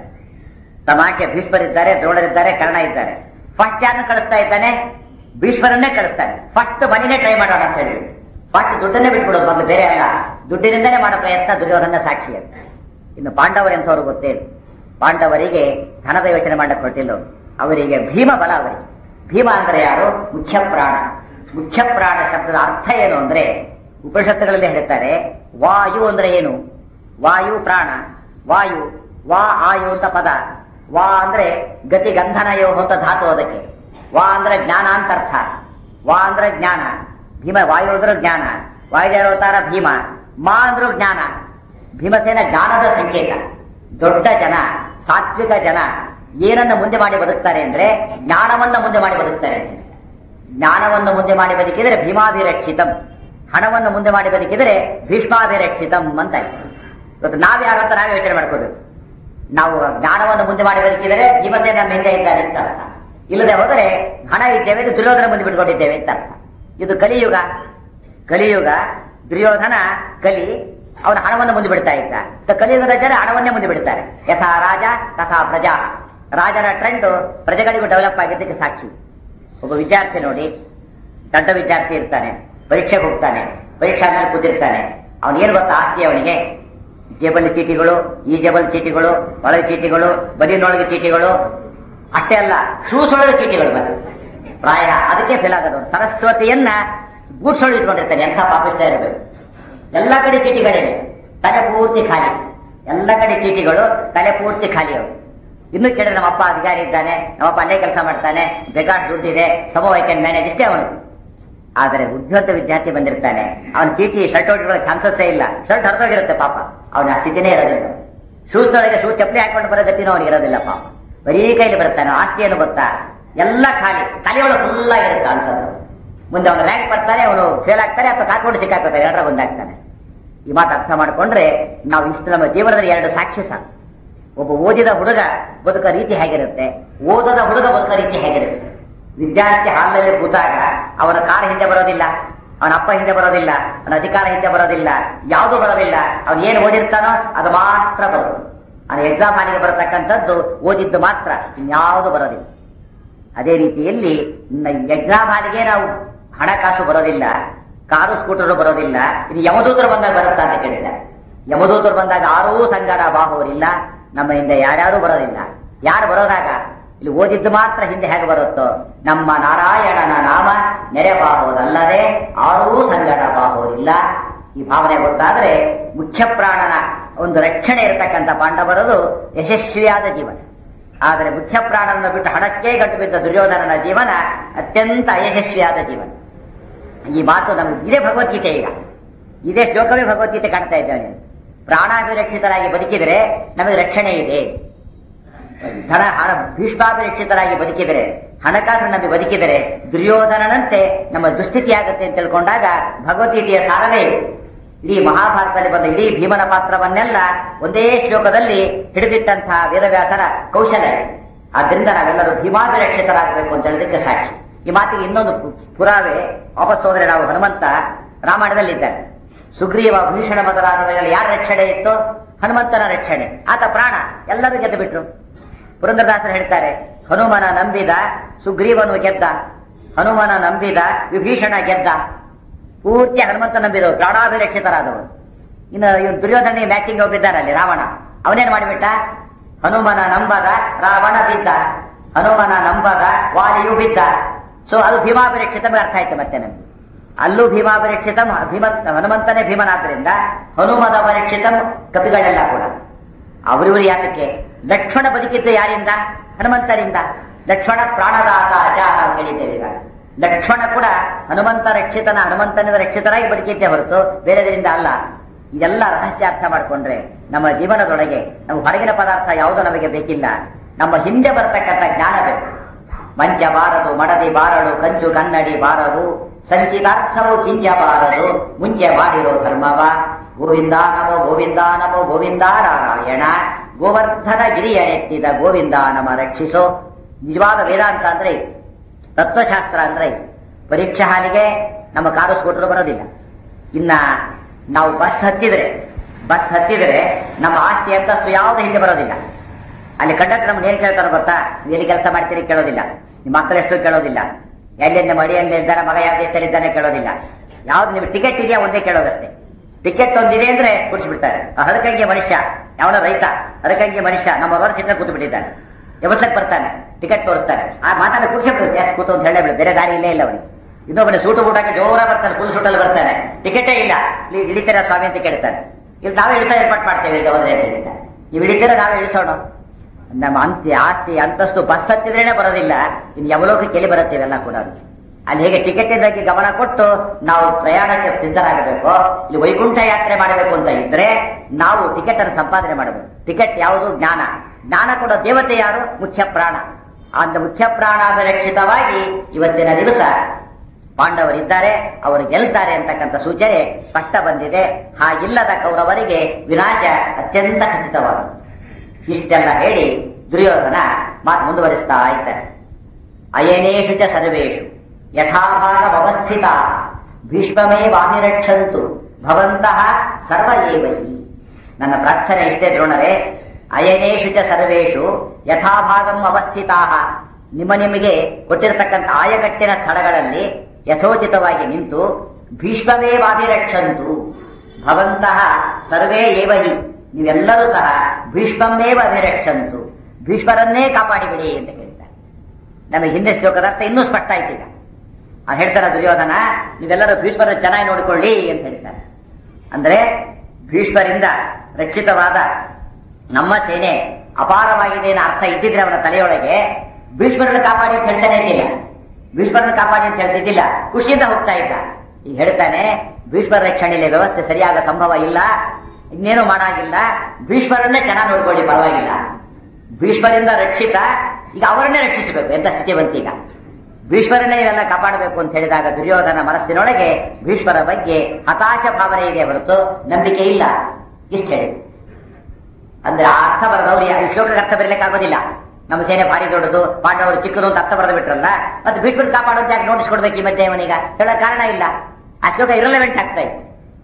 ತಮಾಷೆ ಭೀಷ್ಮರಿದ್ದಾರೆ ದ್ರೋಣರಿದ್ದಾರೆ ಕರ್ಣ ಇದ್ದಾರೆ ಫಸ್ಟ್ ಯಾರನ್ನ ಕಳಿಸ್ತಾ ಇದ್ದಾನೆ ಭೀಷ್ಮರನ್ನೇ ಕಳಿಸ್ತಾನೆ ಫಸ್ಟ್ ಮನಿನೇ ಟ್ರೈ ಮಾಡೋಣ ಅಂತ ಹೇಳಿ ಫಸ್ಟ್ ದುಡ್ಡನ್ನೇ ಬಿಟ್ಬಿಡೋದು ಮೊದಲು ಬೇರೆ ಅಲ್ಲ ದುಡ್ಡಿನಿಂದಲೇ ಮಾಡೋ ಪ್ರಯತ್ನ ದುರ್ಯೋಧನ ಸಾಕ್ಷಿ ಅಂತ ಇನ್ನು ಪಾಂಡವರು ಎಂಥವ್ರು ಗೊತ್ತೇನು ಪಾಂಡವರಿಗೆ ಧನದ ಯೋಚನೆ ಮಾಡಕ್ಕೆ ಕೊಟ್ಟಿಲ್ಲ ಅವರಿಗೆ ಭೀಮ ಬಲ ಅವರಿಗೆ ಭೀಮ ಅಂದ್ರೆ ಯಾರು ಮುಖ್ಯ ಪ್ರಾಣ ಮುಖ್ಯ ಪ್ರಾಣ ಶಬ್ದದ ಅರ್ಥ ಏನು ಅಂದ್ರೆ ಉಪನಿಷತ್ತುಗಳಲ್ಲಿ ಹೇಳ್ತಾರೆ ವಾಯು ಅಂದ್ರೆ ಏನು ವಾಯು ಪ್ರಾಣ ವಾಯು ವಾ ಆಯು ಅಂತ ಪದ ವಾ ಅಂದ್ರೆ ಗತಿ ಗಂಧನಯೋ ಅಂತ ಧಾತು ಅದಕ್ಕೆ ವಾ ಅಂದ್ರೆ ಜ್ಞಾನ ಅಂತ ಅರ್ಥ ವಾ ಅಂದ್ರೆ ಜ್ಞಾನ ಭೀಮ ವಾಯು ಅಂದ್ರೆ ಜ್ಞಾನ ವಾಯುದೇವತಾರ ಭೀಮ ಮಾ ಅಂದ್ರೂ ಜ್ಞಾನ ಭೀಮಸೇನ ಜ್ಞಾನದ ಸಂಕೇತ ದೊಡ್ಡ ಜನ ಸಾತ್ವಿಕ ಜನ ಏನನ್ನ ಮುಂದೆ ಮಾಡಿ ಬದುಕ್ತಾರೆ ಅಂದ್ರೆ ಜ್ಞಾನವನ್ನ ಮುಂದೆ ಮಾಡಿ ಬದುಕ್ತಾರೆ ಅಂತ. ಜ್ಞಾನವನ್ನು ಮುಂದೆ ಮಾಡಿ ಬದುಕಿದರೆ ಭೀಮಾಭಿರಕ್ಷಿತಂ ಹಣವನ್ನು ಮುಂದೆ ಮಾಡಿ ಬದುಕಿದರೆ ಭೀಷ್ಮಾಭಿರಕ್ಷಿತಂ ಅಂತ ಆಯ್ತು. ಇವತ್ತು ನಾವ್ಯಾರು ಅಂತ ನಾವೇ ಯೋಚನೆ ಮಾಡ್ಕೋಬೇಕು ನಾವು ಜ್ಞಾನವನ್ನು ಮುಂದೆ ಮಾಡಿ ಬದುಕಿದರೆ ಭೀಮಸೇನ ನಮ್ಮ ಹಿಂದೆ ಇದ್ದಾರೆ ಅಂತ ಅರ್ಥ ಇಲ್ಲದೆ ಹೋದರೆ ಹಣ ಇದ್ದೇವೆ ಇದು ದುರ್ಯೋಧನ ಮುಂದೆ ಬಿಟ್ಕೊಂಡಿದ್ದೇವೆ ಅಂತ ಅರ್ಥ ಇದು ಕಲಿಯುಗ ಕಲಿಯುಗ ದುರ್ಯೋಧನ ಕಲಿ ಅವನ ಹಣವನ್ನು ಮುಂದೆ ಬಿಡ್ತಾ ಇದ್ದ ಸೊ ಕಲಿಯುಗದ ಜನ ಹಣವನ್ನೇ ಮುಂದೆ ಬಿಡ್ತಾರೆ ಯಥಾ ರಾಜ ತಥಾ ಪ್ರಜಾ ರಾಜನ ಟ್ರೆಂಡ್ ಪ್ರಜೆಗಳಿಗೂ ಡೆವಲಪ್ ಆಗಿದ್ದಕ್ಕೆ ಸಾಕ್ಷಿ ಒಬ್ಬ ವಿದ್ಯಾರ್ಥಿ ನೋಡಿ ದೊಡ್ಡ ವಿದ್ಯಾರ್ಥಿ ಇರ್ತಾನೆ ಪರೀಕ್ಷೆಗೆ ಹೋಗ್ತಾನೆ ಪರೀಕ್ಷಾ ಮೇಲೆ ಕೂತಿರ್ತಾನೆ ಅವನು ಏನು ಗೊತ್ತಾ ಆಸ್ತಿ ಅವನಿಗೆ ಜೇಬಲ್ಲಿ ಚೀಟಿಗಳು ಈ ಜೇಬಲ್ ಚೀಟಿಗಳು ಒಳಗೆ ಚೀಟಿಗಳು ಬದಿನೊಳಗೆ ಚೀಟಿಗಳು ಅಷ್ಟೇ ಅಲ್ಲ ಶೂಸ್ ಒಳಗೆ ಚೀಟಿಗಳು ಬಂದ ಪ್ರಾಯ ಅದಕ್ಕೆ ಫೇಲ್ ಆಗೋದು ಸರಸ್ವತಿಯನ್ನ ಗೂಡ್ಸ್ ಒಳಗೆ ಇಟ್ಕೊಂಡಿರ್ತಾನೆ ಎಂಥ ಪಾಪಿಷ್ಟ ಇರಬೇಕು ಎಲ್ಲ ಕಡೆ ಚೀಟಿಗಳಿವೆ ತಲೆ ಪೂರ್ತಿ ಖಾಲಿ ಎಲ್ಲ ಕಡೆ ಚೀಟಿಗಳು ತಲೆ ಪೂರ್ತಿ ಖಾಲಿ ಅವರು ಇನ್ನು ಕೇಳಿದ್ರೆ ನಮ್ಮಪ್ಪ ಅಧಿಕಾರಿ ಇದ್ದಾನೆ ನಮ್ಮಪ್ಪ ಅಲ್ಲೇ ಕೆಲಸ ಮಾಡ್ತಾನೆ ಬೇಕಾದ ದುಡ್ಡಿದೆ ಸಮೋ ಐ ಕ್ಯಾನ್ ಮ್ಯಾನೇಜ್ ಇಷ್ಟೇ ಅವನು ಆದರೆ ಉದ್ಯೋಗ ವಿದ್ಯಾರ್ಥಿ ಬಂದಿರ್ತಾನೆ ಅವನ ಚೀಟಿ ಶರ್ಟ್ ಹೊಟ್ಕೊಳ್ಳೋ ಚಾನ್ಸಸ್ಸೇ ಇಲ್ಲ ಶರ್ಟ್ ಹರಿದೋಗಿರುತ್ತೆ ಪಾಪ ಅವನ ಆ ಸ್ಥಿತಿನೇ ಇರೋದಿಲ್ಲ ಶೂಸ್ನೊಳಗೆ ಶೂ ಚಪ್ಪಲಿ ಹಾಕೊಂಡು ಬರೋ ಗತಿನೂ ಅವನಿಗೆ ಇರೋದಿಲ್ಲ ಪಾಪ ಬರೀ ಕೈಲಿ ಬರ್ತಾನೆ ಆಸ್ತಿ ಏನು ಗೊತ್ತಾ ಎಲ್ಲ ಖಾಲಿ ತಲೆಯೊಳಗೆ ಫುಲ್ ಆಗಿರುತ್ತೆ ಅನ್ಸೋದು ಮುಂದೆ ಅವನು ರ್ಯಾಂಕ್ ಬರ್ತಾನೆ ಅವನು ಫೇಲ್ ಆಗ್ತಾನೆ ಅಥವಾ ಕಾಕೊಂಡು ಸಿಕ್ಕಾಕೋತಾರೆ ಎರಡರ ಬಂದಾಗ್ತಾನೆ ಈ ಮಾತು ಅರ್ಥ ಮಾಡ್ಕೊಂಡ್ರೆ ನಾವು ಇಷ್ಟು ನಮ್ಮ ಜೀವನದಲ್ಲಿ ಎರಡು ಸಾಕ್ಷಿ ಸಾಕು ಒಬ್ಬ ಓದಿದ ಹುಡುಗ ಬದುಕೋ ರೀತಿ ಹೇಗಿರುತ್ತೆ ಓದದ ಹುಡುಗ ಬದುಕೋ ರೀತಿ ಹೇಗಿರುತ್ತೆ ವಿದ್ಯಾರ್ಥಿ ಹಾಲಲ್ಲಿ ಕೂತಾಗ ಅವನ ಕಾರ್ ಹಿಂದೆ ಬರೋದಿಲ್ಲ ಅವನ ಅಪ್ಪ ಹಿಂದೆ ಬರೋದಿಲ್ಲ ಅವನ ಅಧಿಕಾರ ಹಿಂದೆ ಬರೋದಿಲ್ಲ ಯಾವುದೂ ಬರೋದಿಲ್ಲ ಅವನು ಏನು ಓದಿರ್ತಾನೋ ಅದು ಮಾತ್ರ ಬರೋದು ಅವನ ಎಕ್ಸಾಮ್ ಹಾಲಿಗೆ ಬರತಕ್ಕಂಥದ್ದು ಓದಿದ್ದು ಮಾತ್ರ ಇನ್ಯಾವುದು ಬರೋದಿಲ್ಲ ಅದೇ ರೀತಿಯಲ್ಲಿ ಎಕ್ಸಾಮ್ ಹಾಲಿಗೆ ನಾವು ಹಣಕಾಸು ಬರೋದಿಲ್ಲ ಕಾರು ಸ್ಕೂಟರ್ ಬರೋದಿಲ್ಲ ಇನ್ನು ಯಮದೂತರು ಬಂದಾಗ ಬರುತ್ತಾ ಅಂತ ಕೇಳಿದ್ದಾರೆ ಯಮದೂತರು ಬಂದಾಗ ಆರೂ ಸಂಗಡ ಬಾಹುವರಿಲ್ಲ ನಮ್ಮ ಹಿಂದೆ ಯಾರ್ಯಾರೂ ಬರೋದಿಲ್ಲ ಯಾರು ಬರೋದಾಗ ಇಲ್ಲಿ ಓದಿದ್ದು ಮಾತ್ರ ಹಿಂದೆ ಹೇಗೆ ಬರುತ್ತೋ ನಮ್ಮ ನಾರಾಯಣನ ನಾಮ ನೆರೆಬಾಹುವುದಲ್ಲದೆ ಆರೂ ಸಂಗಡ ಬಾಹುವರಿಲ್ಲ ಈ ಭಾವನೆ ಗೊತ್ತಾದ್ರೆ ಮುಖ್ಯ ಪ್ರಾಣನ ಒಂದು ರಕ್ಷಣೆ ಇರತಕ್ಕಂಥ ಪಾಂಡವರದು ಯಶಸ್ವಿಯಾದ ಜೀವನ ಆದರೆ ಮುಖ್ಯ ಪ್ರಾಣನ ಬಿಟ್ಟು ಹಣಕ್ಕೆ ಗಂಟು ಬಿದ್ದ ದುರ್ಯೋಧನನ ಜೀವನ ಅತ್ಯಂತ ಅಯಶಸ್ವಿಯಾದ ಜೀವನ ಈ ಮಾತು ನಮಗೆ ಇದೇ ಭಗವದ್ಗೀತೆ ಈಗ ಇದೇ ಶ್ಲೋಕವೇ ಭಗವದ್ಗೀತೆ ಕಾಣ್ತಾ ಇದ್ದಾನೆ ಪ್ರಾಣಾಭಿರಕ್ಷಿತರಾಗಿ ಬದುಕಿದರೆ ನಮಗೆ ರಕ್ಷಣೆ ಇದೆ ಧನ ಹಣ ಭೀಷ್ಮಾಭಿರಕ್ಷಿತರಾಗಿ ಬದುಕಿದರೆ ಹಣಕಾಸು ನಮಗೆ ಬದುಕಿದರೆ ದುರ್ಯೋಧನನಂತೆ ನಮ್ಮ ದುಸ್ಥಿತಿ ಆಗುತ್ತೆ ಅಂತ ತಿಳ್ಕೊಂಡಾಗ ಭಗವದ್ಗೀತೆಯ ಸಾರವೇ ಇದೆ ಇಡೀ ಮಹಾಭಾರತದಲ್ಲಿ ಬಂದ ಇಡೀ ಭೀಮನ ಪಾತ್ರವನ್ನೆಲ್ಲ ಒಂದೇ ಶ್ಲೋಕದಲ್ಲಿ ಹಿಡಿದಿಟ್ಟಂತಹ ವೇದವ್ಯಾಸರ ಕೌಶಲ್ಯ ಆದ್ರಿಂದ ನಾವೆಲ್ಲರೂ ಭೀಮಾಭಿರಕ್ಷಿತರಾಗಬೇಕು ಅಂತ ಹೇಳೋದಕ್ಕೆ ಸಾಕ್ಷಿ ಈ ಮಾತಿಗೆ ಇನ್ನೊಂದು ಪು- ಪುರಾವೆ ವಾಪಸ್ ಹೋದ್ರೆ ನಾವು ಹನುಮಂತ ರಾಮಾಯಣದಲ್ಲಿದ್ದಾರೆ ಸುಗ್ರೀವ ಭೀಷಣ ಮೊದಲಾದವರೆಲ್ಲ ಯಾರ ರಕ್ಷಣೆ ಇತ್ತು ಹನುಮಂತನ ರಕ್ಷಣೆ ಆತ ಪ್ರಾಣ ಎಲ್ಲರೂ ಗೆದ್ದು ಬಿಟ್ರು ಪುರಂದರದಾಸರು ಹೇಳ್ತಾರೆ ಹನುಮನ ನಂಬಿದ ಸುಗ್ರೀವನು ಗೆದ್ದ ಹನುಮನ ನಂಬಿದ ವಿಭೀಷಣ ಗೆದ್ದ ಪೂರ್ತಿ ಹನುಮಂತ ನಂಬಿದವರು ಪ್ರಾಣಾಭಿರಕ್ಷಿತರಾದವರು ಇನ್ನು ಇವನು ದುರ್ಯೋಧನಿಗೆ ಮ್ಯಾಚಿಂಗ್ ಒಬ್ಬಿದ್ದಾನಲ್ಲಿ ರಾವಣ ಅವನೇನ್ ಮಾಡಿಬಿಟ್ಟ ಹನುಮನ ನಂಬದ ರಾವಣ ಬಿದ್ದ ಹನುಮನ ನಂಬದ ವಾಲಿಯು ಬಿದ್ದ ಸೊ ಅದು ಭೀಮಾಭಿರಕ್ಷಿತ ಅರ್ಥ ಆಯ್ತು ಮತ್ತೆ ನಮ್ಗೆ ಅಲ್ಲೂ ಭೀಮಾಭಿರಕ್ಷಿತ ಭೀಮ ಹನುಮಂತನೇ ಭೀಮನಾದ್ರಿಂದ ಹನುಮದ ಪರೀಕ್ಷಿತ ಕಪಿಗಳೆಲ್ಲ ಕೂಡ ಅವರಿವರು ಯಾತಕ್ಕೆ ಲಕ್ಷ್ಮಣ ಬದುಕಿದ್ದು ಯಾರಿಂದ ಹನುಮಂತರಿಂದ ಲಕ್ಷ್ಮಣ ಪ್ರಾಣದಾತ ಅಚ ನಾವು ಕೇಳಿದ್ದೇವೆ ಈಗ ಲಕ್ಷ್ಮಣ ಕೂಡ ಹನುಮಂತ ರಕ್ಷಿತನ ಹನುಮಂತನಿಂದ ರಕ್ಷಿತರಾಗಿ ಬದುಕಿದ್ದೇ ಹೊರತು ಬೇರೆದರಿಂದ ಅಲ್ಲ ಇದೆಲ್ಲ ರಹಸ್ಯ ಅರ್ಥ ಮಾಡಿಕೊಂಡ್ರೆ ನಮ್ಮ ಜೀವನದೊಳಗೆ ನಮ್ಮ ಹೊರಗಿನ ಪದಾರ್ಥ ಯಾವುದೂ ನಮಗೆ ಬೇಕಿಲ್ಲ ನಮ್ಮ ಹಿಂದೆ ಬರ್ತಕ್ಕಂಥ ಜ್ಞಾನ ಬೇಕು ಮಂಚ ಬಾರದು ಮಡದಿ ಬಾರಳು ಕಂಚು ಕನ್ನಡಿ ಬಾರವು ಸಂಚಿತಾರ್ಥವು ಕಿಂಚ ಬಾರದು ಮುಂಚೆ ಮಾಡಿರೋ ಧರ್ಮವ ಗೋವಿಂದ ನಮೋ ಗೋವಿಂದ ನಮೋ ಗೋವಿಂದ ನಾರಾಯಣ ಗೋವರ್ಧನ ಗಿರಿಯನೆತ್ತಿದ ಗೋವಿಂದ ನಮ ರಕ್ಷಿಸೋ ನಿಜವಾದ ವೇದಾಂತ ಅಂದ್ರೆ ಇದು. ತತ್ವಶಾಸ್ತ್ರ ಅಂದ್ರೆ ಇದು. ಪರೀಕ್ಷಾ ಹಾಲಿಗೆ ನಮ್ಮ ಕಾರು ಸ್ಕೂಟರ್ ಬರೋದಿಲ್ಲ ಇನ್ನ ನಾವು ಬಸ್ ಹತ್ತಿದ್ರೆ ಬಸ್ ಹತ್ತಿದ್ರೆ ನಮ್ಮ ಆಸ್ತಿ ಅಂತಸ್ತು ಯಾವುದು ಹಿಂದೆ ಬರೋದಿಲ್ಲ ಅಲ್ಲಿ ಕಂಡಕ್ಟರ್ ನಮ್ಗೆ ಏನ್ ಕೇಳ್ತಾರೋ ಗೊತ್ತಾ ನೀವು ಎಲ್ಲಿ ಕೆಲಸ ಮಾಡ್ತೀರಿ ಕೇಳೋದಿಲ್ಲ ನಿಮ್ಮ ಮಕ್ಕಳು ಎಷ್ಟು ಕೇಳೋದಿಲ್ಲ ಎಲ್ಲಿಂದ ಮಡಿಯಲ್ಲಿ ಇದ್ದಾನೆ ಮಗ ಯಾವ ದೇಶದಲ್ಲಿ ಇದ್ದಾನೆ ಕೇಳೋದಿಲ್ಲ ಯಾವ್ದು ನಿಮ್ಗೆ ಟಿಕೆಟ್ ಇದೆಯಾ ಒಂದೇ ಕೇಳೋದಷ್ಟೇ ಟಿಕೆಟ್ ಒಂದಿದೆ ಅಂದ್ರೆ ಕುಡಿಸ್ಬಿಡ್ತಾರೆ ಅದಕ್ಕಂಗೆ ಮನುಷ್ಯ ಯಾವನ ರೈತ ಅದಕ್ಕಂಗೆ ಮನುಷ್ಯ ನಮ್ಮ ಹೊರ ಸಿಟ್ಟ ಕೂತು ಬಿಟ್ಟಿದ್ದಾನೆ ವ್ಯವಸ್ಥೆಗೆ ಬರ್ತಾನೆ ಟಿಕೆಟ್ ತೋರಿಸ್ತಾನೆ ಆ ಮಾತಾಡ ಕುಡಿಸ್ಬಿಡ್ತು ಎಷ್ಟು ಕೂತು ಅಂತ ಹೇಳೇ ಬೇರೆ ದಾರಿ ಇಲ್ಲೇ ಇಲ್ಲ ಅವನಿಗೆ ಇನ್ನೊಬ್ಬನೇ ಸೂಟು ಬೂಟಾಗಿ ಜೋರ ಬರ್ತಾನೆ ಫುಲ್ ಸೂಟಲ್ಲಿ ಬರ್ತಾನೆ ಟಿಕೆಟೇ ಇಲ್ಲ ಇಲ್ಲಿ ಇಳಿತೀರಾ ಸ್ವಾಮಿ ಅಂತ ಕೇಳ್ತಾನೆ ಇಲ್ಲಿ ನಾವೇ ಇಳಿಸೋ ಏರ್ಪಾಟ್ ಮಾಡ್ತೇವೆ ಇಲ್ಲಿ ಹೋದ್ರೆ ಅಂತ ಹೇಳ್ತಾನೆ ನೀವು ಇಳಿತೀರಾ ನಾವೇ ಇಳಿಸೋಣ ನಮ್ಮ ಅಂತ್ಯ ಆಸ್ತಿ ಅಂತಸ್ತು ಬಸ್ ಹತ್ತಿದ್ರೇನೆ ಬರೋದಿಲ್ಲ ಇನ್ನು ಯವಲೋಕಕ್ಕೆ ಎಲ್ಲಿ ಬರುತ್ತೆ ಇವೆಲ್ಲ ಕೂಡ ಅಲ್ಲಿ ಹೇಗೆ ಟಿಕೆಟ್ ಬಗ್ಗೆ ಗಮನ ಕೊಟ್ಟು ನಾವು ಪ್ರಯಾಣಕ್ಕೆ ಸಿದ್ಧರಾಗಬೇಕು ಇಲ್ಲಿ ವೈಕುಂಠ ಯಾತ್ರೆ ಮಾಡಬೇಕು ಅಂತ ಇದ್ರೆ ನಾವು ಟಿಕೆಟ್ ಅನ್ನು ಸಂಪಾದನೆ ಮಾಡಬೇಕು ಟಿಕೆಟ್ ಯಾವುದು ಜ್ಞಾನ ಜ್ಞಾನ ಕೂಡ ದೇವತೆ ಯಾರು ಮುಖ್ಯ ಪ್ರಾಣ ಅಂತ ಮುಖ್ಯ ಪ್ರಾಣಾಭಿರಕ್ಷಿತವಾಗಿ ಇವತ್ತಿನ ದಿವಸ ಪಾಂಡವರಿದ್ದಾರೆ ಅವರು ಗೆಲ್ತಾರೆ ಅಂತಕ್ಕಂಥ ಸೂಚನೆ ಸ್ಪಷ್ಟ ಬಂದಿದೆ ಹಾಗಿಲ್ಲದ ಕೌರವರಿಗೆ ವಿನಾಶ ಅತ್ಯಂತ ಖಚಿತವಾದದ್ದು ಇಷ್ಟೆಲ್ಲ ಹೇಳಿ ದುರ್ಯೋಧನ ಮಾತು ಮುಂದುವರಿಸ್ತಾ ಇದ್ದಾರೆ ಅಯನೇಷು ಚ ಸರ್ವೇಷು ಯಥಾಭಾಗಮವಸ್ಥಿತ ಭೀಷ್ಮಮೇವಾಭಿರಕ್ಷಂತು ಭವಂತಹ ಸರ್ವ ಏವಹಿ ನನ್ನ ಪ್ರಾರ್ಥನೆ ಇಷ್ಟೇ ದ್ರೋಣರೇ ಅಯನೇಷು ಚ ಸರ್ವೇಷು ಯಥಾಭಾಗಂ ಅವಸ್ಥಿತಾ ನಿಮ್ಮ ನಿಮಗೆ ಕೊಟ್ಟಿರತಕ್ಕಂಥ ಆಯಕಟ್ಟಿನ ಸ್ಥಳಗಳಲ್ಲಿ ಯಥೋಚಿತವಾಗಿ ನಿಂತು ಭೀಷ್ಮಮೇವಾಭಿರಕ್ಷಂತು ಭವಂತಹ ಸರ್ವೇ ಏವಹಿ ನೀವೆಲ್ಲರೂ ಸಹ ಭೀಷ್ಮಮೇವ ಅಭಿರಕ್ಷಂತು ಭೀಷ್ಮರನ್ನೇ ಕಾಪಾಡಿಬಿಡಿ ಅಂತ ಹೇಳ್ತಾರೆ ನಮಗೆ ಹಿಂದೆ ಶ್ಲೋಕದ ಅರ್ಥ ಇನ್ನೂ ಸ್ಪಷ್ಟ ಆಯ್ತು ಈಗ ಆ ಹೇಳ್ತಾರ ದುರ್ಯೋಧನ ನೀವೆಲ್ಲರೂ ಭೀಷ್ಮರ ಚೆನ್ನಾಗಿ ನೋಡಿಕೊಳ್ಳಿ ಅಂತ ಹೇಳ್ತಾರೆ ಅಂದ್ರೆ ಭೀಷ್ಮರಿಂದ ರಕ್ಷಿತವಾದ ನಮ್ಮ ಸೇನೆ ಅಪಾರವಾಗಿದೆ ಅನ್ನೋ ಅರ್ಥ ಇದ್ದಿದ್ರೆ ಅವನ ತಲೆಯೊಳಗೆ ಭೀಷ್ಮರನ್ನು ಕಾಪಾಡಿ ಅಂತ ಹೇಳ್ತಾನೆ ಇದ್ದಿಲ್ಲ ಭೀಷ್ಮರನ್ನು ಕಾಪಾಡಿ ಅಂತ ಹೇಳ್ತಿದ್ದಿಲ್ಲ ಖುಷಿಯಿಂದ ಹೋಗ್ತಾ ಇದ್ದ ಈಗ ಹೇಳ್ತಾನೆ ಭೀಷ್ಮರ ರಕ್ಷಣೆಯಲ್ಲಿ ವ್ಯವಸ್ಥೆ ಸರಿಯಾದ ಸಂಭವ ಇಲ್ಲ ಇನ್ನೇನು ಮಾಡಾಗಿಲ್ಲ ಭೀಷ್ಮರನ್ನೇ ಚೆನ್ನಾಗಿ ನೋಡ್ಕೊಳ್ಳಿ ಪರವಾಗಿಲ್ಲ ಭೀಷ್ಮರಿಂದ ರಕ್ಷಿತ ಈಗ ಅವರನ್ನೇ ರಕ್ಷಿಸಬೇಕು ಎಂತ ಸ್ಥಿತಿ ಬಂತೀಗ ಭೀಷ್ಮರನ್ನೇ ಇವೆಲ್ಲ ಕಾಪಾಡಬೇಕು ಅಂತ ಹೇಳಿದಾಗ ದುರ್ಯೋಧನ ಮನಸ್ಸಿನೊಳಗೆ ಭೀಷ್ಮರ ಬಗ್ಗೆ ಹತಾಶ ಭಾವನೆ ಇದೆ ಹೊರತು ನಂಬಿಕೆ ಇಲ್ಲ ಇಷ್ಟು ಹೇಳಿ ಅಂದ್ರೆ ಆ ಅರ್ಥ ಬರೆದವ್ರು ಈ ಶ್ಲೋಕಕ್ಕೆ ಅರ್ಥ ಬರಲಿಕ್ಕಾಗೋದಿಲ್ಲ ನಮ್ಮ ಸೇನೆ ಭಾರಿ ದೊಡ್ಡದು ಪಾಂಡವರು ಚಿಕ್ಕದು ಅಂತ ಅರ್ಥ ಬರೆದು ಬಿಟ್ರಲ್ಲ ಮತ್ತೆ ಭೀಷ್ಮರ್ ಕಾಪಾಡುವಂತ ಯಾಕೆ ನೋಟಿಸ್ ಕೊಡ್ಬೇಕು ಈ ಮಧ್ಯೆ ಅವನೀಗ ಹೇಳೋ ಕಾರಣ ಇಲ್ಲ ಆ ಶ್ಲೋಕ ಇರಲೆವೆಂಟ್ ಆಗ್ತಾ ಇತ್ತು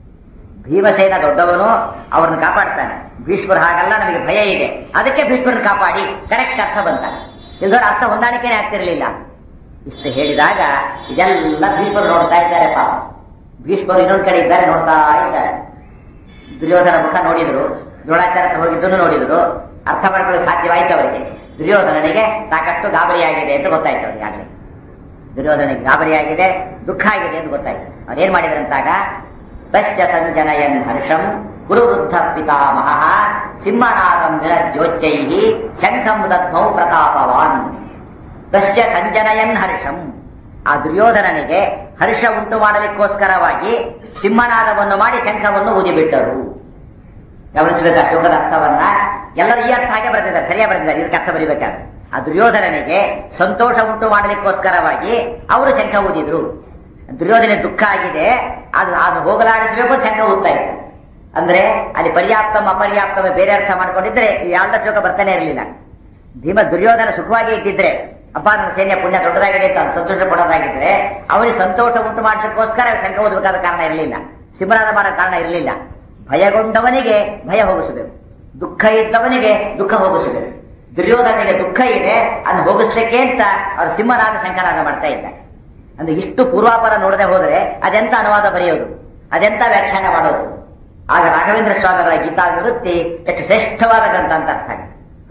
ಭೀಮಸೇನ ದೊಡ್ಡವನು ಅವರನ್ನು ಕಾಪಾಡ್ತಾನೆ ಭೀಷ್ಮರ್ ಹಾಗಲ್ಲ ನಮಗೆ ಭಯ ಇದೆ ಅದಕ್ಕೆ ಭೀಷ್ಮರನ್ನು ಕಾಪಾಡಿ ಕರೆಕ್ಟ್ ಅರ್ಥ ಬಂತ ಇಲ್ದವ್ರ ಅರ್ಥ ಹೊಂದಾಣಿಕೆನೇ ಆಗ್ತಿರ್ಲಿಲ್ಲ ಇಷ್ಟು ಹೇಳಿದಾಗ ಇದೆಲ್ಲ ಭೀಷ್ಮರು ನೋಡ್ತಾ ಇದ್ದಾರೆ ಪಾಪ ಭೀಷ್ಮರು ಇನ್ನೊಂದ್ ಕಡೆ ಇದ್ದಾರೆ ನೋಡ್ತಾ ಇದ್ದಾರೆ ದುರ್ಯೋಧನ ಮುಖ ನೋಡಿದ್ರು ದ್ರೋಣಾಚಾರ್ಯ ಹತ್ರ ಹೋಗಿದ್ದನ್ನು ನೋಡಿದ್ರು ಅರ್ಥ ಮಾಡ್ಕೊಳ್ಳೋಕೆ ಸಾಧ್ಯವಾಯ್ತು ಅವರಿಗೆ ದುರ್ಯೋಧನನಿಗೆ ಸಾಕಷ್ಟು ಗಾಬರಿಯಾಗಿದೆ ಅಂತ ಗೊತ್ತಾಯ್ತು ಅವರಿಗೆ ಆಗ್ಲಿ ದುರ್ಯೋಧನಿಗೆ ಗಾಬರಿಯಾಗಿದೆ ದುಃಖ ಆಗಿದೆ ಅಂತ ಗೊತ್ತಾಯ್ತು ಅವ್ರೇನ್ ಮಾಡಿದ್ರಂತಾಗ ತಶ್ಚ ಸಂಜನಯನ್ ಹರ್ಷಂ ಗುರುವೃದ್ಧ ಪಿತಾಮಹ ಸಿಂಹನಾದಂ ವಿರಜ್ಯೋಚ್ಚೈ ಶಂಖಂ ದದ್ಮೌ ಪ್ರತಾಪವಾನ್ ತಶ್ಚ ಸಂಜನಯನ್ ಹರ್ಷಂ ಆ ದುರ್ಯೋಧನನಿಗೆ ಹರ್ಷ ಉಂಟು ಮಾಡಲಿಕ್ಕೋಸ್ಕರವಾಗಿ ಸಿಂಹನಾದವನ್ನು ಮಾಡಿ ಶಂಖವನ್ನು ಊದಿಬಿಟ್ಟರು ಗಮನಿಸಬೇಕು ಆ ಶ್ಲೋಕದ ಅರ್ಥವನ್ನ ಎಲ್ಲರೂ ಈ ಅರ್ಥ ಹಾಗೆ ಬರೆದಿದ್ದಾರೆ ಸರಿಯಾಗಿ ಬರೆದಿದ್ದಾರೆ ಇದಕ್ಕೆ ಅರ್ಥ ಬರೀಬೇಕಾದ್ರೆ ಆ ದುರ್ಯೋಧನನಿಗೆ ಸಂತೋಷ ಉಂಟು ಮಾಡಲಿಕ್ಕೋಸ್ಕರವಾಗಿ ಅವರು ಶಂಖ ಊದಿದ್ರು ದುರ್ಯೋಧನ ದುಃಖ ಆಗಿದೆ ಅದು ಅದನ್ನು ಹೋಗಲಾಡಿಸಬೇಕು ಅಂತ ಶಂಖ ಊದ್ತಾ ಇದ್ದಾರೆ ಅಂದ್ರೆ ಅಲ್ಲಿ ಪರ್ಯಾಪ್ತಮ ಅಪರ್ಯಾಪ್ತಮ ಬೇರೆ ಅರ್ಥ ಮಾಡ್ಕೊಂಡಿದ್ರೆ ಯಾವ್ದ ಶ್ಲೋಕ ಬರ್ತಾನೆ ಇರಲಿಲ್ಲ ಭೀಮ ದುರ್ಯೋಧನ ಸುಖವಾಗಿ ಇದ್ದಿದ್ರೆ ಅಪ್ಪ ನನ್ನ ಸೇನೆಯ ಪುಣ್ಯ ದೊಡ್ಡದಾಗಿದೆ ಅಂತ ಅವ್ನು ಸಂತೋಷ ಪಡೋದಾಗಿದ್ರೆ ಅವನಿಗೆ ಸಂತೋಷ ಉಂಟು ಮಾಡಿಸೋಕ್ಕೋಸ್ಕರ ಶಂಕ ಓದಬೇಕಾದ ಕಾರಣ ಇರಲಿಲ್ಲ ಸಿಂಹನಾದ ಮಾಡೋ ಕಾರಣ ಇರಲಿಲ್ಲ ಭಯಗೊಂಡವನಿಗೆ ಭಯ ಹೋಗಿಸಬೇಕು ದುಃಖ ಇದ್ದವನಿಗೆ ದುಃಖ ಹೋಗಿಸಬೇಕು ದುರ್ಯೋಧನಿಗೆ ದುಃಖ ಇದೆ ಅದನ್ನು ಹೋಗಿಸ್ಲಿಕ್ಕೆ ಅಂತ ಅವರು ಸಿಂಹನಾದ ಶಂಕನಾದ ಮಾಡ್ತಾ ಇದ್ದಾರೆ ಅಂದ್ರೆ ಇಷ್ಟು ಪೂರ್ವಾಪರ ನೋಡದೆ ಹೋದ್ರೆ ಅದೆಂತ ಅನುವಾದ ಬರೆಯೋದು ಅದೆಂತ ವ್ಯಾಖ್ಯಾನ ಮಾಡೋದು ಆಗ ರಾಘವೇಂದ್ರ ಸ್ವಾಮಿಗಳ ಗೀತಾ ವಿವೃತ್ತಿ ಎಷ್ಟು ಶ್ರೇಷ್ಠವಾದ ಗ್ರಂಥ ಅಂತ ಅರ್ಥ ಆಗುತ್ತೆ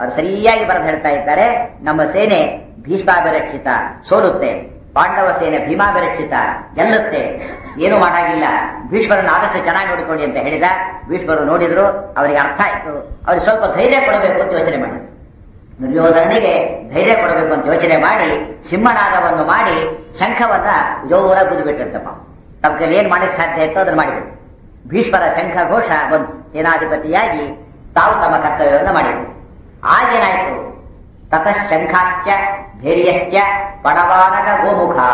ಅವರು ಸರಿಯಾಗಿ ಬರೆದು ಹೇಳ್ತಾ ಇದ್ದಾರೆ ನಮ್ಮ ಸೇನೆ ಭೀಷ್ಮಾಭಿರಕ್ಷಿತ ಸೋಲುತ್ತೆ ಪಾಂಡವ ಸೇನೆ ಭೀಮಾಭಿರಕ್ಷಿತ ಗೆಲ್ಲುತ್ತೆ ಏನು ಮಾಡಾಗಿಲ್ಲ ಭೀಷ್ಮರನ್ನು ಆದಷ್ಟು ಚೆನ್ನಾಗಿ ನೋಡಿಕೊಳ್ಳಿ ಅಂತ ಹೇಳಿದ ಭೀಷ್ಮರು ನೋಡಿದ್ರು ಅವರಿಗೆ ಅರ್ಥ ಆಯ್ತು ಅವ್ರಿಗೆ ಸ್ವಲ್ಪ ಧೈರ್ಯ ಕೊಡಬೇಕು ಅಂತ ಯೋಚನೆ ಮಾಡಿ ದುರ್ಯೋಧನಿಗೆ ಧೈರ್ಯ ಕೊಡಬೇಕು ಅಂತ ಯೋಚನೆ ಮಾಡಿ ಸಿಂಹನಾದವನ್ನು ಮಾಡಿ ಶಂಖವನ್ನ ಜೋರ ಗುದಿಬಿಟ್ಟಂತಪ್ಪ ತಮ್ಮ ಕೈಲಿ ಏನ್ ಮಾಡಲಿಕ್ಕೆ ಸಾಧ್ಯ ಇತ್ತು ಅದನ್ನು ಮಾಡಿಬಿಟ್ಟು ಭೀಷ್ಮರ ಶಂಖ ಘೋಷ ಒಂದು ಸೇನಾಧಿಪತಿಯಾಗಿ ತಾವು ತಮ್ಮ ಕರ್ತವ್ಯವನ್ನು ಮಾಡಿದರು ಆಗೇನಾಯ್ತು ತತಃ ಶಂಖಾಶ್ಚ ಧೈರ್ಯಶ್ಚ ಪಡವಾನಕ ಗೋಮುಖಾ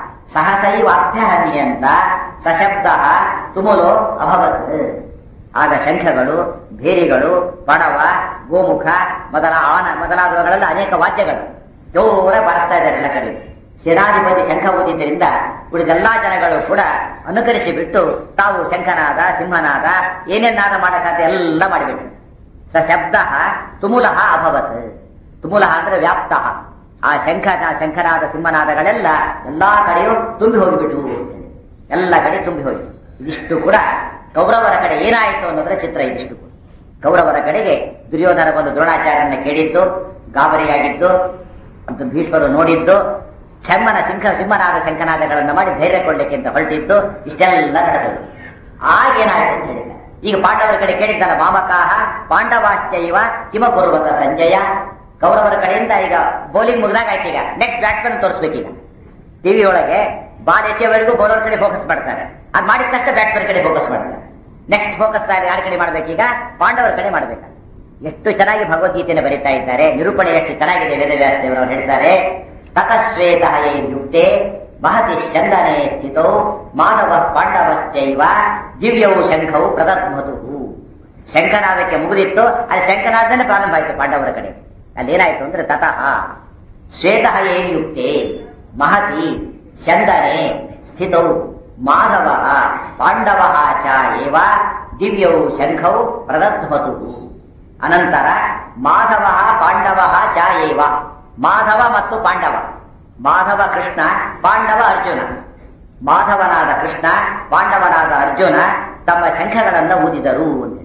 ಸಹಸೈವಾಭ್ಯಹನ್ಯಂತ ಸಶಬ್ದ ತುಮುಲೋ ಅಭವತ್ ಆಗ ಶಂಖಗಳು ಭೇರಿಗಳು ಪಡವ ಗೋಮುಖ ಮೊದಲ ಆನ ಮೊದಲಾದವುಗಳೆಲ್ಲ ಅನೇಕ ವಾದ್ಯಗಳು ಜೋರ ಬಾರಿಸ್ತಾ ಇದ್ದಾರೆ ಎಲ್ಲ ಕಡೆ ಸೇನಾಧಿಪತಿ ಶಂಖ ಊದಿದ್ದರಿಂದ ಉಳಿದೆಲ್ಲಾ ಜನಗಳು ಕೂಡ ಅನುಕರಿಸಿ ಬಿಟ್ಟು ತಾವು ಶಂಖನಾದ ಸಿಂಹನಾದ ಏನೇನಾದ ಮಾಡಕ್ಕಾದ ಎಲ್ಲ ಮಾಡಿಬಿಟ್ರು ಸ ಶಬ್ದ ತುಮುಲಃ ಅಭವತ್ ತುಮುಲಃ ಅಂದ್ರೆ ವ್ಯಾಪ್ತ ಆ ಶಂಖ ಶಂಖನಾದ ಸಿಂಹನಾದಗಳೆಲ್ಲ ಎಲ್ಲಾ ಕಡೆಯೂ ತುಂಬಿ ಹೋಗಿಬಿಟ್ಟು ಅಂತೇಳಿ. ಎಲ್ಲ ಕಡೆ ತುಂಬಿ ಹೋಯಿತು ಇದಿಷ್ಟು ಕೂಡ ಕೌರವರ ಕಡೆ ಏನಾಯಿತು ಅನ್ನೋದ್ರ ಚಿತ್ರ ಇದಿಷ್ಟು ಕೂಡ ಕೌರವರ ಕಡೆಗೆ ದುರ್ಯೋಧನ ಬಂದು ದ್ರೋಣಾಚಾರ್ಯನ ಕೇಳಿದ್ದು ಗಾಬರಿಯಾಗಿದ್ದು ಅಂತ ಭೀಷ್ಮರು ನೋಡಿದ್ದು ಚಮ್ಮನ ಸಿಂಹ ಸಿಂಹನಾದ ಶಂಖನಾದಗಳನ್ನು ಮಾಡಿ ಧೈರ್ಯ ಕೊಡ್ಲಿಕ್ಕೆ ಅಂತ ಹೊರಟಿದ್ದು ಇಷ್ಟೆಲ್ಲ ನಡೆದದು ಆಗೇನಾಯ್ತು ಅಂತ ಹೇಳಿದ ಈಗ ಪಾಂಡವರ ಕಡೆ ಕೇಳಿದ್ದಾನ ಮಾಮಕಾಹ ಪಾಂಡವಾಶ್ಚೈವ ಹಿಮ ಕುರುವತ ಸಂಜಯ ಕೌರವರ ಕಡೆಯಿಂದ ಈಗ ಬೌಲಿಂಗ್ ಮುಗ್ದಾಗ ಆಯ್ತು ಈಗ ನೆಕ್ಸ್ಟ್ ಬ್ಯಾಟ್ಸ್ಮನ್ ತೋರಿಸ್ಬೇಕೀಗ ಟಿವಿ ಒಳಗೆ ಬಾಲ್ ಎಸೆಯವರೆಗೂ ಬೌಲರ್ ಕಡೆ ಫೋಕಸ್ ಮಾಡ್ತಾರೆ ಅದ್ ಮಾಡಿದ ತಕ್ಷಣ ಬ್ಯಾಟ್ಸ್ಮನ್ ಕಡೆ ಫೋಕಸ್ ಮಾಡ್ತಾರೆ ನೆಕ್ಸ್ಟ್ ಫೋಕಸ್ ಯಾರ ಕಡೆ ಮಾಡ್ಬೇಕೀಗ ಪಾಂಡವರ ಕಡೆ ಮಾಡ್ಬೇಕು ಎಷ್ಟು ಚೆನ್ನಾಗಿ ಭಗವದ್ಗೀತೆಯನ್ನು ಬರೀತಾ ಇದ್ದಾರೆ ನಿರೂಪಣೆ ಎಷ್ಟು ಚೆನ್ನಾಗಿದೆ ವೇದವ್ಯಾಸ ದೇವರು ಹೇಳ್ತಾರೆ ತತಶ್ವೇತ ಯುಕ್ತೆ ಮಹತಿ ಚಂದನೆ ಸ್ಥಿತೋ ಮಾಧವ ಪಾಂಡವಶ್ಚೈವ ದಿವ್ಯವು ಶಂಖವು ಪ್ರದಧ್ಮತು ಶಂಖನಾದಕ್ಕೆ ಮುಗಿದಿತ್ತು ಅಲ್ಲಿ ಶಂಖನಾದನೇ ಪ್ರಾರಂಭ ಆಯಿತು ಪಾಂಡವರ ಕಡೆ ಅಲ್ಲಿ ಏನಾಯ್ತು ಅಂದ್ರೆ ತತಃ ಶ್ವೇತ ಯುಕ್ತೆ ಮಹತಿ ಚಂದನೆ ಸ್ಥಿತೌ ಮಾಧವ ಪಾಂಡವ ಚ ಏವ ದಿವ್ಯವು ಶಂಖೌ ಪ್ರದಧ್ಮತು ಅನಂತರ ಮಾಧವ ಪಾಂಡವ ಚ ಏವ ಮಾಧವ ಮತ್ತು ಪಾಂಡವ ಮಾಧವ ಕೃಷ್ಣ ಪಾಂಡವ ಅರ್ಜುನ ಮಾಧವನಾದ ಕೃಷ್ಣ ಪಾಂಡವನಾದ ಅರ್ಜುನ ತಮ್ಮ ಶಂಖಗಳನ್ನು ಊದಿದರು ಅಂತೇಳಿ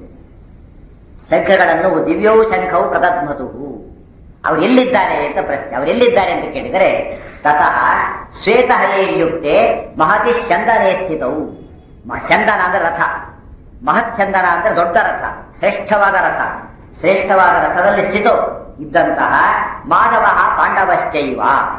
ಶಂಖಗಳನ್ನು ದಿವ್ಯವು ಶಂಖವು ಪ್ರದಧ್ಮತು ಅವ್ರು ಎಲ್ಲಿದ್ದಾರೆ ಅಂತ ಪ್ರಶ್ನೆ ಅವ್ರು ಎಲ್ಲಿದ್ದಾರೆ ಅಂತ ಕೇಳಿದರೆ ತತಃ ಶ್ವೇತ ಯುಕ್ತೆ ಮಹತಿ ಚಂದನೆ ಸ್ಥಿತವು ಮ- ಚಂದನ ಅಂದ್ರೆ ರಥ ಮಹತ್ ಚಂದನ ಅಂದ್ರೆ ದೊಡ್ಡ ರಥ ಶ್ರೇಷ್ಠವಾದ ರಥ ಶ್ರೇಷ್ಠವಾದ ರಥದಲ್ಲಿ ಸ್ಥಿತೋ ಇದ್ದಂತಹ ಮಾಧವ ಪಾಂಡವಶ್ಚೈವ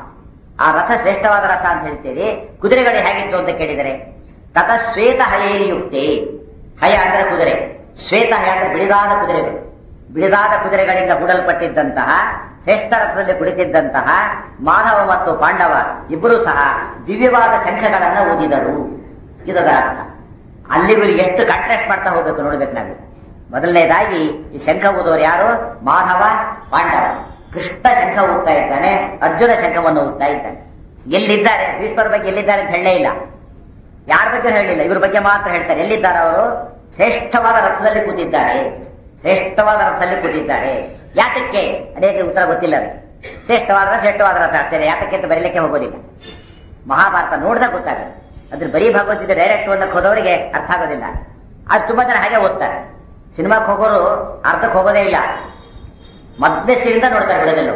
ಆ ರಥ ಶ್ರೇಷ್ಠವಾದ ರಥ ಅಂತ ಹೇಳ್ತೀರಿ ಕುದುರೆಗಳು ಹೇಗಿತ್ತು ಅಂತ ಕೇಳಿದರೆ ತತಃ ಶ್ವೇತ ಯುಕ್ತೆ ಹಯ ಅಂದ್ರೆ ಕುದುರೆ ಶ್ವೇತ ಹಯ ಅಂದ್ರೆ ಬಿಳಿದಾದ ಕುದುರೆಗಳು ಬಿಳಿದಾದ ಕುದುರೆಗಳಿಂದ ಹೂಡಲ್ಪಟ್ಟಿದ್ದಂತಹ ಶ್ರೇಷ್ಠ ರಥದಲ್ಲಿ ಕುಳಿತಿದ್ದಂತಹ ಮಾಧವ ಮತ್ತು ಪಾಂಡವ ಇಬ್ಬರೂ ಸಹ ದಿವ್ಯವಾದ ಶಂಖಗಳನ್ನು ಊದಿದರು ಇದರ ಅರ್ಥ ಅಲ್ಲಿಗೂ ಎಷ್ಟು ಕಾಂಟ್ರಾಸ್ಟ್ ಮಾಡ್ತಾ ಹೋಗ್ಬೇಕು ನೋಡ್ಬೇಕು ನಾವು ಮೊದಲನೇದಾಗಿ ಈ ಶಂಖ ಊದೋರು ಯಾರು ಮಾಧವ ಪಾಂಡವ ಕೃಷ್ಣ ಶಂಖ ಊದ್ತಾ ಇದ್ದಾನೆ ಅರ್ಜುನ ಶಂಖವನ್ನು ಊದ್ತಾ ಇದ್ದಾನೆ ಎಲ್ಲಿದ್ದಾರೆ ಭೀಷ್ಮರ ಬಗ್ಗೆ ಎಲ್ಲಿದ್ದಾರೆ ಅಂತ ಹೇಳಲೇ ಇಲ್ಲ ಯಾರ ಬಗ್ಗೆ ಹೇಳಿಲ್ಲ ಇವ್ರ ಬಗ್ಗೆ ಮಾತ್ರ ಹೇಳ್ತಾರೆ ಎಲ್ಲಿದ್ದಾರೆ ಅವರು ಶ್ರೇಷ್ಠವಾದ ರಥದಲ್ಲಿ ಕೂತಿದ್ದಾರೆ ಶ್ರೇಷ್ಠವಾದ ರಥದಲ್ಲಿ ಕೂತಿದ್ದಾರೆ ಯಾತಕ್ಕೆ ಅನೇಕ ಉತ್ತರ ಗೊತ್ತಿಲ್ಲ ಅದಕ್ಕೆ ಶ್ರೇಷ್ಠವಾದ ಶ್ರೇಷ್ಠವಾದ ರಥ ಆಗ್ತದೆ ಯಾತಕ್ಕೆ ಅಂತ ಬರೀಲಿಕ್ಕೆ ಹೋಗೋದಿಲ್ಲ ಮಹಾಭಾರತ ನೋಡಿದಾಗ ಗೊತ್ತಾಗುತ್ತೆ ಅದ್ರ ಬರೀ ಭಗವದ್ಗೀತೆ ಡೈರೆಕ್ಟ್ ಓದಕ್ಕೆ ಹೋದವರಿಗೆ ಅರ್ಥ ಆಗೋದಿಲ್ಲ ಅದು ತುಂಬಾ ಜನ ಹಾಗೆ ಓದ್ತಾರೆ ಸಿನಿಮಾಕ್ಕೆ ಹೋಗೋರು ಅರ್ಥಕ್ಕೆ ಹೋಗೋದೇ ಇಲ್ಲ ಮೊದಲೇ ಸ್ಥಿರಿಂದ ನೋಡ್ತಾರೆ ಬಿಡೋದಿಲ್ಲ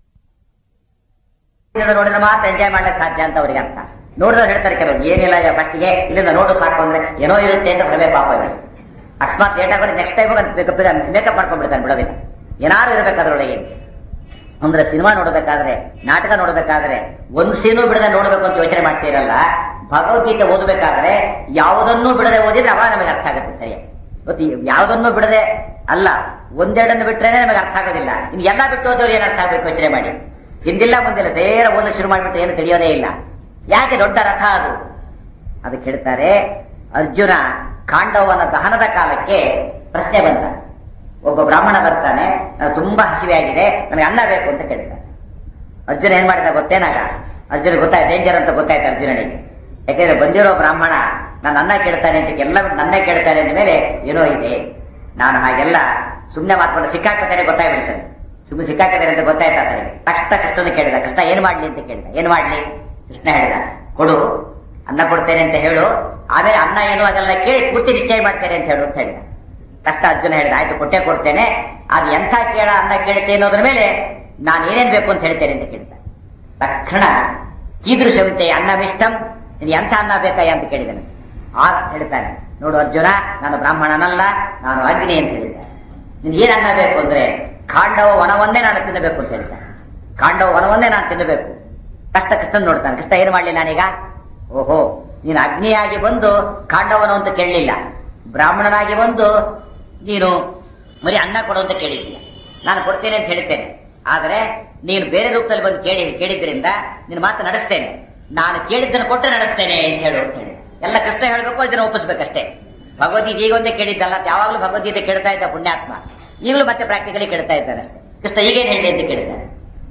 ಇಲ್ಲಿಂದ ನೋಡಿದ್ರೆ ಮಾತ್ರ ಎಂಜಾಯ್ ಮಾಡ್ಲಿಕ್ಕೆ ಸಾಧ್ಯ ಅಂತ ಅವ್ರಿಗೆ ಅರ್ಥ ನೋಡಿದವ್ರು ಹೇಳ್ತಾರೆ ಕೆಲವರು ಏನಿಲ್ಲ ಫಸ್ಟ್ಗೆ ಇಲ್ಲಿಂದ ನೋಡು ಸಾಕು ಅಂದ್ರೆ ಏನೋ ಇರುತ್ತೆ ಅಂತ ಭ್ರಮೆ ಪಾಪ ಇವರು ಅಕಸ್ಮಾತ್ ಲೇಟ್ ಆಗೋದು ನೆಕ್ಸ್ಟ್ ಟೈಮ್ ಮೇಕಪ್ ಮಾಡ್ಕೊಂಡ್ಬಿಡ್ತಾನೆ ಬಿಡೋದಿಲ್ಲ ಏನಾರು ಇರ್ಬೇಕು ಅದ್ರೊಳಗೆ ಅಂದ್ರೆ ಸಿನಿಮಾ ನೋಡ್ಬೇಕಾದ್ರೆ ನಾಟಕ ನೋಡ್ಬೇಕಾದ್ರೆ ಒಂದ್ ಸೀನು ಬಿಡದೆ ನೋಡ್ಬೇಕು ಅಂತ ಯೋಚನೆ ಮಾಡ್ತೀರಲ್ಲ ಭಗವದ್ಗೀತೆ ಓದಬೇಕಾದ್ರೆ ಯಾವುದನ್ನೂ ಬಿಡದೆ ಓದಿದ್ರೆ ಅವಾಗ ನಮಗೆ ಅರ್ಥ ಆಗುತ್ತೆ ಸರಿ ಗೊತ್ತಿ ಯಾವುದನ್ನೂ ಬಿಡದೆ ಅಲ್ಲ ಒಂದೆರಡನ್ನು ಬಿಟ್ರೇನೆ ನಮಗೆ ಅರ್ಥ ಆಗೋದಿಲ್ಲ ಇನ್ನು ಎಲ್ಲ ಬಿಟ್ಟು ಹೋದವ್ರು ಏನ್ ಅರ್ಥ ಆಗ್ಬೇಕು ಯೋಚನೆ ಮಾಡಿ ಹಿಂದಿಲ್ಲ ಮುಂದಿಲ್ಲ ನೇರ ಓದಕ್ಕೆ ಶುರು ಮಾಡಿಬಿಟ್ಟು ಏನು ತಿಳಿಯೋದೇ ಇಲ್ಲ ಯಾಕೆ ದೊಡ್ಡ ರಥ ಅದು ಅದಕ್ಕೆ ಹೇಳ್ತಾರೆ ಅರ್ಜುನ ಕಾಂಡವನ ದಹನದ ಕಾಲಕ್ಕೆ ಪ್ರಶ್ನೆ ಬಂತ ಒಬ್ಬ ಬ್ರಾಹ್ಮಣ ಬರ್ತಾನೆ ನನಗೆ ತುಂಬಾ ಹಸಿವೆ ಆಗಿದೆ ನನಗೆ ಅನ್ನ ಬೇಕು ಅಂತ ಕೇಳ್ತಾನೆ ಅರ್ಜುನ ಏನ್ ಮಾಡಿದ ಗೊತ್ತೇನಾಗ ಅರ್ಜುನ ಗೊತ್ತಾಯ್ತು ಡೇಂಜರ್ ಅಂತ ಗೊತ್ತಾಯ್ತು ಅರ್ಜುನನಿಗೆ ಯಾಕೆಂದ್ರೆ ಬಂದಿರೋ ಬ್ರಾಹ್ಮಣ ನಾನು ಅನ್ನ ಕೇಳ್ತಾನೆ ಅಂತ ಎಲ್ಲ ನನ್ನ ಕೇಳ್ತಾನೆ ಅಂದ ಮೇಲೆ ಏನೋ ಇದೆ ನಾನು ಹಾಗೆಲ್ಲ ಸುಮ್ಮನೆ ಮಾತ್ಕೊಂಡು ಸಿಕ್ಕಾಕೋತಾನೆ ಗೊತ್ತಾಗ್ಬಿಡ್ತಾನೆ ಸುಮ್ಮನೆ ಸಿಕ್ಕಾಕೋತಾನೆ ಅಂತ ಗೊತ್ತಾಯ್ತಾ ತನಗೆ ತಕ್ಷಣ ಕೃಷ್ಣನ ಕೇಳಿದ ಕೃಷ್ಣ ಏನ್ ಮಾಡ್ಲಿ ಅಂತ ಕೇಳಿದ ಏನ್ ಮಾಡ್ಲಿ ಕೃಷ್ಣ ಹೇಳಿದ ಕೊಡು ಅನ್ನ ಕೊಡ್ತೇನೆ ಅಂತ ಹೇಳು ಆಮೇಲೆ ಅನ್ನ ಏನು ಅದೆಲ್ಲ ಕೇಳಿ ಪೂರ್ತಿ ನಿಶ್ಚಯ ಮಾಡ್ತೇನೆ ಅಂತ ಹೇಳು ಅಂತ ಹೇಳಿದ ತಕ್ಷಣ ಅರ್ಜುನ ಹೇಳಿದ ಆಯ್ತು ಕೊಟ್ಟೆ ಕೊಡ್ತೇನೆ ಅದು ಎಂಥ ಕೇಳ ಅನ್ನ ಕೇಳುತ್ತೆ ಅನ್ನೋದ್ರ ಮೇಲೆ ನಾನು ಏನೇನ್ ಬೇಕು ಅಂತ ಹೇಳ್ತೇನೆ ಅಂತ ಕೇಳ್ತಾನೆ ತಕ್ಷಣ ಕೀದೃಶಂತೆ ಅನ್ನವಿಷ್ಟಂ ನೀನು ಎಂಥ ಅನ್ನ ಬೇಕಾಯ ಅಂತ ಕೇಳಿದನು ಆಗ ಹೇಳ್ತಾನೆ ನೋಡು ಅರ್ಜುನ ನಾನು ಬ್ರಾಹ್ಮಣನಲ್ಲ ನಾನು ಅಗ್ನಿ ಅಂತ ಹೇಳಿದ್ದೆ ನೀನು ಏನ್ ಅನ್ನ ಬೇಕು ಅಂದ್ರೆ ಕಾಂಡವ ವನವನ್ನೇ ನಾನು ತಿನ್ನಬೇಕು ಅಂತ ಹೇಳ್ತಾನೆ ಕಾಂಡವ ವನವನ್ನೇ ನಾನು ತಿನ್ನಬೇಕು ಕಷ್ಟ ಕೃಷ್ಣ ನೋಡ್ತಾನೆ ಕೃಷ್ಣ ಏನ್ ಮಾಡ್ಲಿ ನಾನೀಗ ಓಹೋ ನೀನು ಅಗ್ನಿಯಾಗಿ ಬಂದು ಕಾಂಡವನು ಅಂತ ಕೇಳಲಿಲ್ಲ ಬ್ರಾಹ್ಮಣನಾಗಿ ಬಂದು ನೀನು ಬರೀ ಅನ್ನ ಕೊಡು ಅಂತ ಕೇಳಿದ್ದಿಲ್ಲ ನಾನು ಕೊಡ್ತೇನೆ ಅಂತ ಹೇಳ್ತೇನೆ ಆದರೆ ನೀನು ಬೇರೆ ರೂಪದಲ್ಲಿ ಬಂದು ಕೇಳಿ ಕೇಳಿದ್ರಿಂದ ನಿನ್ನ ಮಾತು ನಡೆಸ್ತೇನೆ ನಾನು ಕೇಳಿದ್ದನ್ನು ಕೊಟ್ಟರೆ ನಡೆಸ್ತೇನೆ ಅಂತ ಹೇಳು ಅಂತ ಹೇಳಿ ಎಲ್ಲ ಕೃಷ್ಣ ಹೇಳಬೇಕು ಅದನ್ನ ಒಪ್ಪಿಸ್ಬೇಕಷ್ಟೇ ಭಗವದ್ಗೀತೆ ಈಗ ಒಂದೇ ಕೇಳಿದ್ದಲ್ಲ ಯಾವಾಗಲೂ ಭಗವದ್ಗೀತೆ ಕೇಳ್ತಾ ಇದ್ದ ಪುಣ್ಯಾತ್ಮ ಈಗಲೂ ಮತ್ತೆ ಪ್ರಾಕ್ಟಿಕಲಿ ಕೇಳ್ತಾ ಇದ್ದಾನೆ ಅಷ್ಟೇ ಕೃಷ್ಣ ಈಗೇನು ಹೇಳಿ ಅಂತ ಕೇಳಿದ್ದಾನೆ